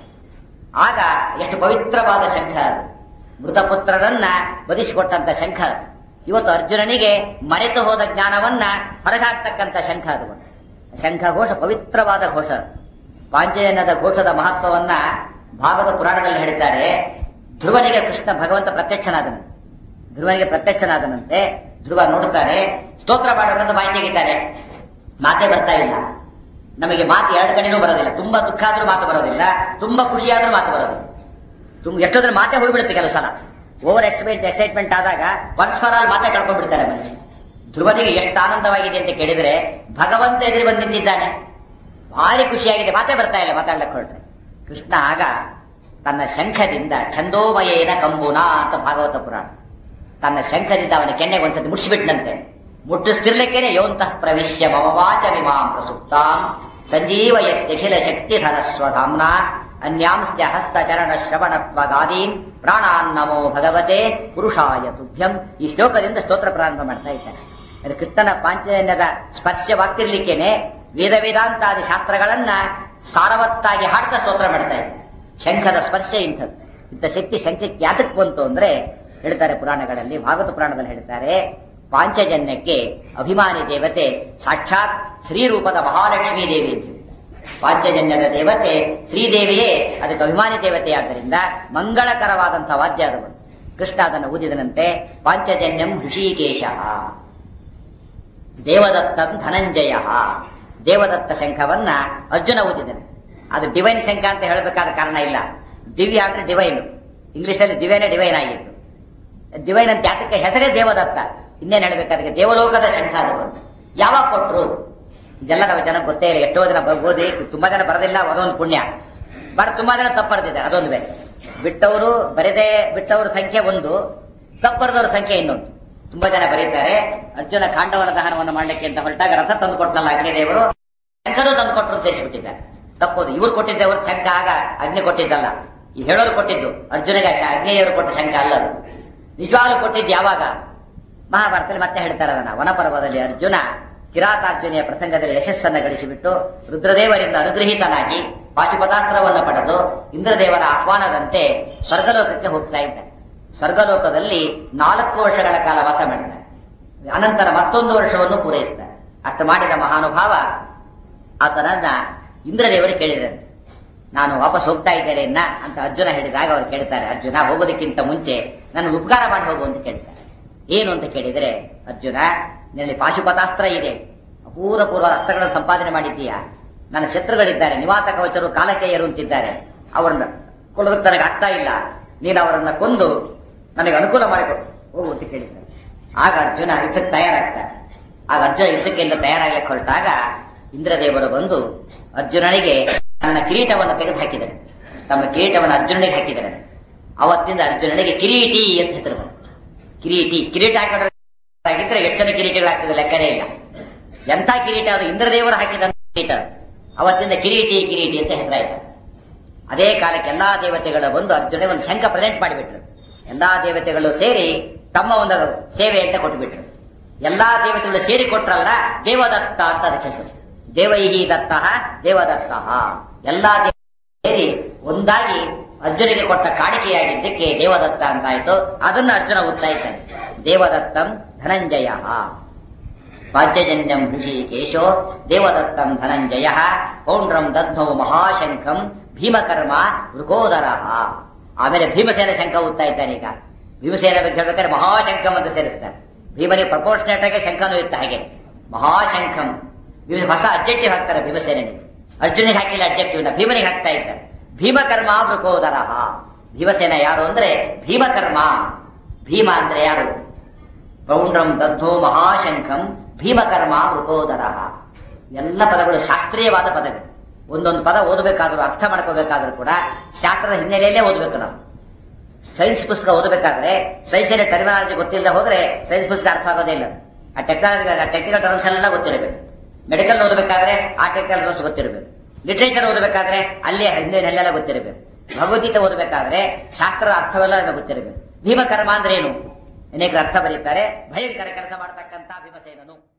ಆಗ ಎಷ್ಟು ಪವಿತ್ರವಾದ ಶಂಖ ಅದು ಮೃತಪುತ್ರರನ್ನ ಬದಿಸಿಕೊಟ್ಟಂತ ಶಂಖ ಅದು. ಇವತ್ತು ಅರ್ಜುನನಿಗೆ ಮರೆತು ಹೋದ ಜ್ಞಾನವನ್ನ ಹೊರಗಾಗ್ತಕ್ಕಂಥ ಶಂಖ ಅದು ಶಂಖ ಘೋಷ ಪವಿತ್ರವಾದ ಘೋಷ ಅದು. ಪಾಂಚಜನ್ಯದ ಘೋಷದ ಮಹತ್ವವನ್ನ ಭಾಗವತ ಪುರಾಣದಲ್ಲಿ ಹೇಳಿದ್ದಾರೆ ಧ್ರುವನಿಗೆ ಕೃಷ್ಣ ಭಗವಂತ ಪ್ರತ್ಯಕ್ಷನಾದನು ಧ್ರುವನಿಗೆ ಪ್ರತ್ಯಕ್ಷನಾದನಂತೆ ಧ್ರುವ ನೋಡುತ್ತಾರೆ ಸ್ತೋತ್ರ ಮಾಡೋದ್ರಿಂದ ಬಾಯಿ ತೆಗಿತಾರೆ ಮಾತೇ ಬರ್ತಾ ಇಲ್ಲ ನಮಗೆ ಮಾತು ಎರಡು ಕಡೆನೂ ಬರೋದಿಲ್ಲ ತುಂಬಾ ದುಃಖ ಆದ್ರೂ ಮಾತು ಬರೋದಿಲ್ಲ ತುಂಬಾ ಖುಷಿ ಆದ್ರೂ ಮಾತು ಬರೋದಿಲ್ಲ ತುಂಬ ಎಷ್ಟೋದ್ರ ಮಾತೇ ಹೋಗ್ಬಿಡುತ್ತೆ ಕೆಲವು ಸಲ ಓವರ್ ಎಕ್ಸೈಟ್ ಎಕ್ಸೈಟ್ಮೆಂಟ್ ಆದಾಗ ಪರಸ್ಪರ ಮಾತೇ ಕಳ್ಕೊಂಡ್ಬಿಡ್ತಾರೆ ಮನುಷ್ಯ ಧ್ರುವನಿಗೆ ಎಷ್ಟು ಆನಂದವಾಗಿದೆ ಅಂತ ಕೇಳಿದ್ರೆ ಭಗವಂತ ಎದುರು ಬಂದು ನಿಂತಿದ್ದಾನೆ ಭಾರಿ ಖುಷಿಯಾಗಿದೆ ಮಾತೇ ಬರ್ತಾ ಇಲ್ಲ ಮಾತಾಡ್ಲಿಕ್ಕೆ ಹೊರಟ್ರೆ ಕೃಷ್ಣ ಆಗ ತನ್ನ ಶಂಖದಿಂದ ಛಂದೋಮಯೇನ ಕಂಬುನ ಅಂತ ಭಾಗವತ ಪುರಾಣ ತನ್ನ ಶಂಖದಿಂದ ಅವನ ಕೆನ್ನೆಗೆ ಒಂದ್ಸತಿ ಮುಟ್ಟಿಸ್ಬಿಟ್ನಂತೆ ಮುಟ್ಟಿಸ್ತಿರ್ಲಿಕ್ಕೇನೆ ಯೋಂತಃ ಪ್ರವಿಶ್ಯ ಮಮವಾಚ ವಿಮಾಂ ಪ್ರಸುಪ್ತಾಂ ಸಂಜೀವಯತ್ಯಖಿಲ ಶಕ್ತಿಧರ ಸ್ವಧಾಮ್ನ ಅನ್ಯಾಂಸ್ತ್ಯ ಹಸ್ತ ಚರಣ ಶ್ರವಣತ್ವಗಾದೀನ್ ಪ್ರಾಣಾನ್ ನಮೋ ಭಗವತೆ ಪುರುಷಾಯ ತುಭ್ಯಂ ಈ ಶ್ಲೋಕದಿಂದ ಸ್ತೋತ್ರ ಪ್ರಾರಂಭ ಮಾಡ್ತಾ ಇದ್ದಾರೆ ಅಂದ್ರೆ ಕೃಷ್ಣನ ಪಾಂಚಜನ್ಯದ ಸ್ಪರ್ಶವಾಗ್ತಿರ್ಲಿಕ್ಕೇನೆ ವೇದ ವೇದಾಂತಾದಿ ಶಾಸ್ತ್ರಗಳನ್ನ ಸಾರವತ್ತಾಗಿ ಹಾಡ್ತಾ ಸ್ತೋತ್ರ ಮಾಡ್ತಾ ಇದ್ದಾರೆ ಶಂಖದ ಸ್ಪರ್ಶ ಇಂಥದ್ದು ಇಂಥ ಶಕ್ತಿ ಶಂಖಕ್ಕೆ ಯಾತಕ್ಕೆ ಬಂತು ಅಂದ್ರೆ ಹೇಳ್ತಾರೆ ಪುರಾಣಗಳಲ್ಲಿ ಭಾಗವತ ಪುರಾಣದಲ್ಲಿ ಹೇಳ್ತಾರೆ ಪಾಂಚಜನ್ಯಕ್ಕೆ ಅಭಿಮಾನಿ ದೇವತೆ ಸಾಕ್ಷಾತ್ ಶ್ರೀರೂಪದ ಮಹಾಲಕ್ಷ್ಮೀ ದೇವಿ ಅಂತ ಹೇಳ್ತಾರೆ ವಾದ್ಯಜನ್ಯದ ದೇವತೆ ಶ್ರೀದೇವಿಯೇ ಅದಕ್ಕೆ ಅಭಿಮಾನಿ ದೇವತೆ ಆದ್ದರಿಂದ ಮಂಗಳಕರವಾದಂತಹ ವಾದ್ಯ ಅದು ಕೃಷ್ಣ ಅದನ್ನು ಊದಿದನಂತೆ ಪಾಂಚಜನ್ಯಂ ಋಷಿಕೇಶ ದೇವದತ್ತಂ ಧನಂಜಯ ದೇವದತ್ತ ಶಂಖವನ್ನ ಅರ್ಜುನ ಊದಿದನು ಅದು ಡಿವೈನ್ ಶಂಖ ಅಂತ ಹೇಳಬೇಕಾದ ಕಾರಣ ಇಲ್ಲ ದಿವ್ಯ ಅಂದ್ರೆ ಡಿವೈನ್ ಇಂಗ್ಲಿಷಲ್ಲಿ ದಿವ್ಯನೇ ಡಿವೈನ್ ಆಗಿತ್ತು ಡಿವೈನ್ ಅಂತ ಯಾತಕ್ಕೆ ಹೆಸರೇ ದೇವದತ್ತ ಇನ್ನೇನು ಹೇಳ್ಬೇಕಾದ್ರೆ ದೇವಲೋಕದ ಶಂಖ ಅದು ಬಂತು ಯಾವಾಗ ಕೊಟ್ರು ಇದೆಲ್ಲ ನಾವು ಜನಕ್ಕೆ ಗೊತ್ತೇ ಇಲ್ಲ ಎಷ್ಟೋ ಜನ ಬ- ಓದಿ ತುಂಬಾ ಜನ ಬರೋದಿಲ್ಲ ಅದೊಂದು ಪುಣ್ಯ ಬರ ತುಂಬಾ ಜನ ತಪ್ಪು ಬರೆದಿದ್ದಾರೆ ಅದೊಂದು ಬೇರೆ ಬಿಟ್ಟವರು ಬರೆದೇ ಬಿಟ್ಟವ್ರ ಸಂಖ್ಯೆ ಒಂದು ತಪ್ಪು ಬರೆದವ್ರ ಸಂಖ್ಯೆ ಇನ್ನೊಂದು ತುಂಬಾ ಜನ ಬರೀತಾರೆ ಅರ್ಜುನ ಕಾಂಡವನ ದಹನವನ್ನು ಮಾಡ್ಲಿಕ್ಕೆ ಅಂತ ಹೊರಟಾಗ ರಥ ತಂದು ಕೊಟ್ಟಲ್ಲ ಅಗ್ನಿದೇವರು ಶಂಕರು ತಂದು ಕೊಟ್ಟರು ಸೇರಿಸಿಬಿಟ್ಟಿದ್ದಾರೆ ತಪ್ಪೋದು ಇವ್ರು ಕೊಟ್ಟಿದ್ದವರು ಶಂಕ ಆಗ ಅಗ್ನಿ ಕೊಟ್ಟಿದ್ದಲ್ಲ ಈ ಹೇಳೋರು ಕೊಟ್ಟಿದ್ದು ಅರ್ಜುನಿಗೆ ಶ- ಅಗ್ನಿಯವರು ಕೊಟ್ಟ ಶಂಕ ಅಲ್ಲ ಅದು ನಿಜವಾಗ್ಲೂ ಕೊಟ್ಟಿದ್ದು ಯಾವಾಗ ಮಹಾಭಾರತದಲ್ಲಿ ಮತ್ತೆ ಹೇಳ್ತಾರೆ ಅದನ್ನ ವನಪರ್ವದಲ್ಲಿ ಅರ್ಜುನ ಕಿರಾತಾರ್ಜುನಿಯ ಪ್ರಸಂಗದಲ್ಲಿ ಯಶಸ್ಸನ್ನು ಗಳಿಸಿಬಿಟ್ಟು ರುದ್ರದೇವರಿಂದ ಅನುಗ್ರಹಿತನಾಗಿ ಪಾಶುಪತಾಸ್ತ್ರವನ್ನು ಪಡೆದು ಇಂದ್ರದೇವರ ಆಹ್ವಾನದಂತೆ ಸ್ವರ್ಗಲೋಕಕ್ಕೆ ಹೋಗ್ತಾ ಇದ್ದಾನೆ ಸ್ವರ್ಗಲೋಕದಲ್ಲಿ ನಾಲ್ಕು ವರ್ಷಗಳ ಕಾಲ ವಾಸ ಮಾಡಿದ್ದಾನೆ ಅನಂತರ ಮತ್ತೊಂದು ವರ್ಷವನ್ನು ಪೂರೈಸ್ತಾನೆ ಅಷ್ಟು ಮಾಡಿದ ಮಹಾನುಭಾವ ಆತನನ್ನ ಇಂದ್ರದೇವರು ಕೇಳಿದಂತೆ ನಾನು ವಾಪಸ್ ಹೋಗ್ತಾ ಇದ್ದೇನೆ ಇನ್ನ ಅಂತ ಅರ್ಜುನ ಹೇಳಿದಾಗ ಅವ್ರು ಕೇಳ್ತಾರೆ ಅರ್ಜುನ ಹೋಗೋದಕ್ಕಿಂತ ಮುಂಚೆ ನನ್ನ ಉಪಕಾರ ಮಾಡಿ ಹೋಗು ಅಂತ ಕೇಳ್ತಾರೆ ಏನು ಅಂತ ಕೇಳಿದರೆ ಅರ್ಜುನ ನಿನ್ನಲ್ಲಿ ಪಾಶುಪತಾಸ್ತ್ರ ಇದೆ ಅಪೂರ್ವ ಪೂರ್ವ ಅಸ್ತ್ರಗಳನ್ನು ಸಂಪಾದನೆ ಮಾಡಿದ್ದೀಯಾ ನನ್ನ ಶತ್ರುಗಳಿದ್ದಾರೆ ನಿವಾತ ಕವಚರು ಕಾಲಕೇಯರು ಅಂತಿದ್ದಾರೆ ಅವರನ್ನ ಕೊಲ್ಲೋದಕ್ಕೆ ನನಗೆ ಆಗ್ತಾ ಇಲ್ಲ ನೀನು ಅವರನ್ನ ಕೊಂದು ನನಗೆ ಅನುಕೂಲ ಮಾಡಿಕೊಡು ಹೋಗು ಅಂತ ಕೇಳಿದ್ದಾರೆ ಆಗ ಅರ್ಜುನ ಯುದ್ಧಕ್ಕೆ ತಯಾರಾಗ್ತಾರೆ ಆಗ ಅರ್ಜುನ ಯುದ್ಧಕ್ಕೆ ಇಂದ ತಯಾರಾಗಲಿಕ್ಕೆ ಹೊರಟಾಗ ಇಂದ್ರದೇವರು ಬಂದು ಅರ್ಜುನನಿಗೆ ತನ್ನ ಕಿರೀಟವನ್ನು ತೆಗೆದು ಹಾಕಿದ್ದಾರೆ ತಮ್ಮ ಕಿರೀಟವನ್ನು ಅರ್ಜುನನಿಗೆ ಹಾಕಿದ್ದಾರೆ ಅವತ್ತಿಂದ ಅರ್ಜುನನಿಗೆ ಕಿರೀಟಿ ಅಂತ ಹೆಸರು ಬಂತು ಕಿರೀಟಿ ಕಿರೀಟ ಹಾಕಿದ್ರೆ ಎಷ್ಟು ಜನ ಕಿರೀಟಿಗಳಾಗ್ತದೆ ಲೆಕ್ಕನೇ ಇಲ್ಲ ಎಂಥ ಕಿರೀಟ ಅದು ಇಂದ್ರದೇವರು ಹಾಕಿದ ಕಿರೀಟ ಅದು. ಅವತ್ತಿಂದ ಕಿರೀಟಿ ಕಿರೀಟಿ ಅಂತ ಹೆಸರಾಯ್ತು ಅದೇ ಕಾಲಕ್ಕೆ ಎಲ್ಲಾ ದೇವತೆಗಳು ಬಂದು ಅರ್ಜುನ ಒಂದು ಶಂಖ ಪ್ರೆಸೆಂಟ್ ಮಾಡಿಬಿಟ್ರು ಎಲ್ಲಾ ದೇವತೆಗಳು ಸೇರಿ ತಮ್ಮ ಒಂದು ಸೇವೆ ಅಂತ ಕೊಟ್ಟುಬಿಟ್ರು ಎಲ್ಲಾ ದೇವತೆಗಳು ಸೇರಿ ಕೊಟ್ರಲ್ಲ ದೇವದತ್ತ ಅಂತ ಅದಕ್ಕೆ ಹೆಸರು ದೇವೈಹಿ ದತ್ತ ದೇವದತ್ತ ಎಲ್ಲಾ ದೇವ ಸೇರಿ ಒಂದಾಗಿ ಅರ್ಜುನಿಗೆ ಕೊಟ್ಟ ಕಾಣಿಕೆಯಾಗಿದ್ದಕ್ಕೆ ದೇವದತ್ತ ಅಂತಾಯ್ತು ಅದನ್ನ ಅರ್ಜುನ ಓದ್ತಾ ಇದ್ದಾನೆ ದೇವದತ್ತಂ ಧನಂಜಯ ವಾಜ್ಯಜನ್ಯಂ ಋಷಿಕೇಶೋ ದೇವದತ್ತಂ ಧನಂಜಯ ಪೌಂಡ್ರಂ ದಧ್ನೌ ಮಹಾಶಂಖಂ ಭೀಮಕರ್ಮ ಮೃಗೋದರ ಆಮೇಲೆ ಭೀಮಸೇನ ಶಂಖ ಓದ್ತಾ ಇದ್ದಾನೆ ಈಗ ಭೀಮಸೇನ ಬಗ್ಗೆ ಹೇಳ್ಬೇಕಾದ್ರೆ ಮಹಾಶಂಖಂ ಅಂತ ಸೇರಿಸ್ತಾರೆ ಭೀಮನಿಗೆ ಪ್ರಪೋರ್ಷನೇಟ್ ಆಗಿ ಶಂಖನೂ ಇತ್ತ ಹಾಗೆ ಮಹಾಶಂಖಂ ಭೀಮ- ಹೊಸ ಅಬ್ಜೆಕ್ಟಿವ್ ಹಾಕ್ತಾರೆ ಭೀಮಸೇನಿಗೆ ಅರ್ಜುನಿಗೆ ಹಾಕಿಲ್ಲ ಅಬ್ಜೆಕ್ಟಿವ್ ಭೀಮನಿಗೆ ಹಾಕ್ತಾ ಇದ್ದಾರೆ ಭೀಮಕರ್ಮ ಮೃಗೋದರ ಭೀಮಸೇನ ಯಾರು ಅಂದ್ರೆ ಭೀಮಕರ್ಮ ಭೀಮ ಅಂದ್ರೆ ಯಾರು ಪೌಂಡ್ರಂ ದದ್ಧೋ ಮಹಾಶಂಖಂ ಭೀಮಕರ್ಮ ಮೃಗೋದರ ಎಲ್ಲ ಪದಗಳು ಶಾಸ್ತ್ರೀಯವಾದ ಪದಗಳು ಒಂದೊಂದು ಪದ ಓದಬೇಕಾದ್ರೂ ಅರ್ಥ ಮಾಡ್ಕೋಬೇಕಾದ್ರೂ ಕೂಡ ಶಾಸ್ತ್ರದ ಹಿನ್ನೆಲೆಯಲ್ಲೇ ಓದಬೇಕು ನಾವು ಸೈನ್ಸ್ ಪುಸ್ತಕ ಓದಬೇಕಾದ್ರೆ ಸೈನ್ಸಿನ ಟರ್ಮಿನಾಲಜಿ ಗೊತ್ತಿಲ್ಲದೆ ಹೋದ್ರೆ ಸೈನ್ಸ್ ಪುಸ್ತಕ ಅರ್ಥ ಆಗೋದೇ ಇಲ್ಲ ಆ ಟೆಕ್ನಾಲಜಿ ಟೆಕ್ನಿಕಲ್ ಟರ್ಮ್ಸ್ ಎಲ್ಲ ಗೊತ್ತಿರಬೇಕು ಮೆಡಿಕಲ್ ಓದಬೇಕಾದ್ರೆ ಆ ಟೆಕ್ನಿಕಲ್ ಟರ್ಮ್ಸ್ ಗೊತ್ತಿರಬೇಕು ಲಿಟರೇಚರ್ ಓದಬೇಕಾದ್ರೆ ಅಲ್ಲೇ ಹಿಂದಿನೆಲ್ಲ ಗೊತ್ತಿರಬೇಕು ಭಗವದ್ಗೀತೆ ಓದಬೇಕಾದ್ರೆ ಶಾಸ್ತ್ರದ ಅರ್ಥವೆಲ್ಲ ನಮಗೆ ಗೊತ್ತಿರಬೇಕು ಭೀಮಕರ್ಮ ಅಂದ್ರೆ ಏನು ಅನೇಕರು ಅರ್ಥ ಬರೀತಾರೆ ಭಯಂಕರ ಕೆಲಸ ಮಾಡತಕ್ಕಂತ ಭೀಮಸೇನನು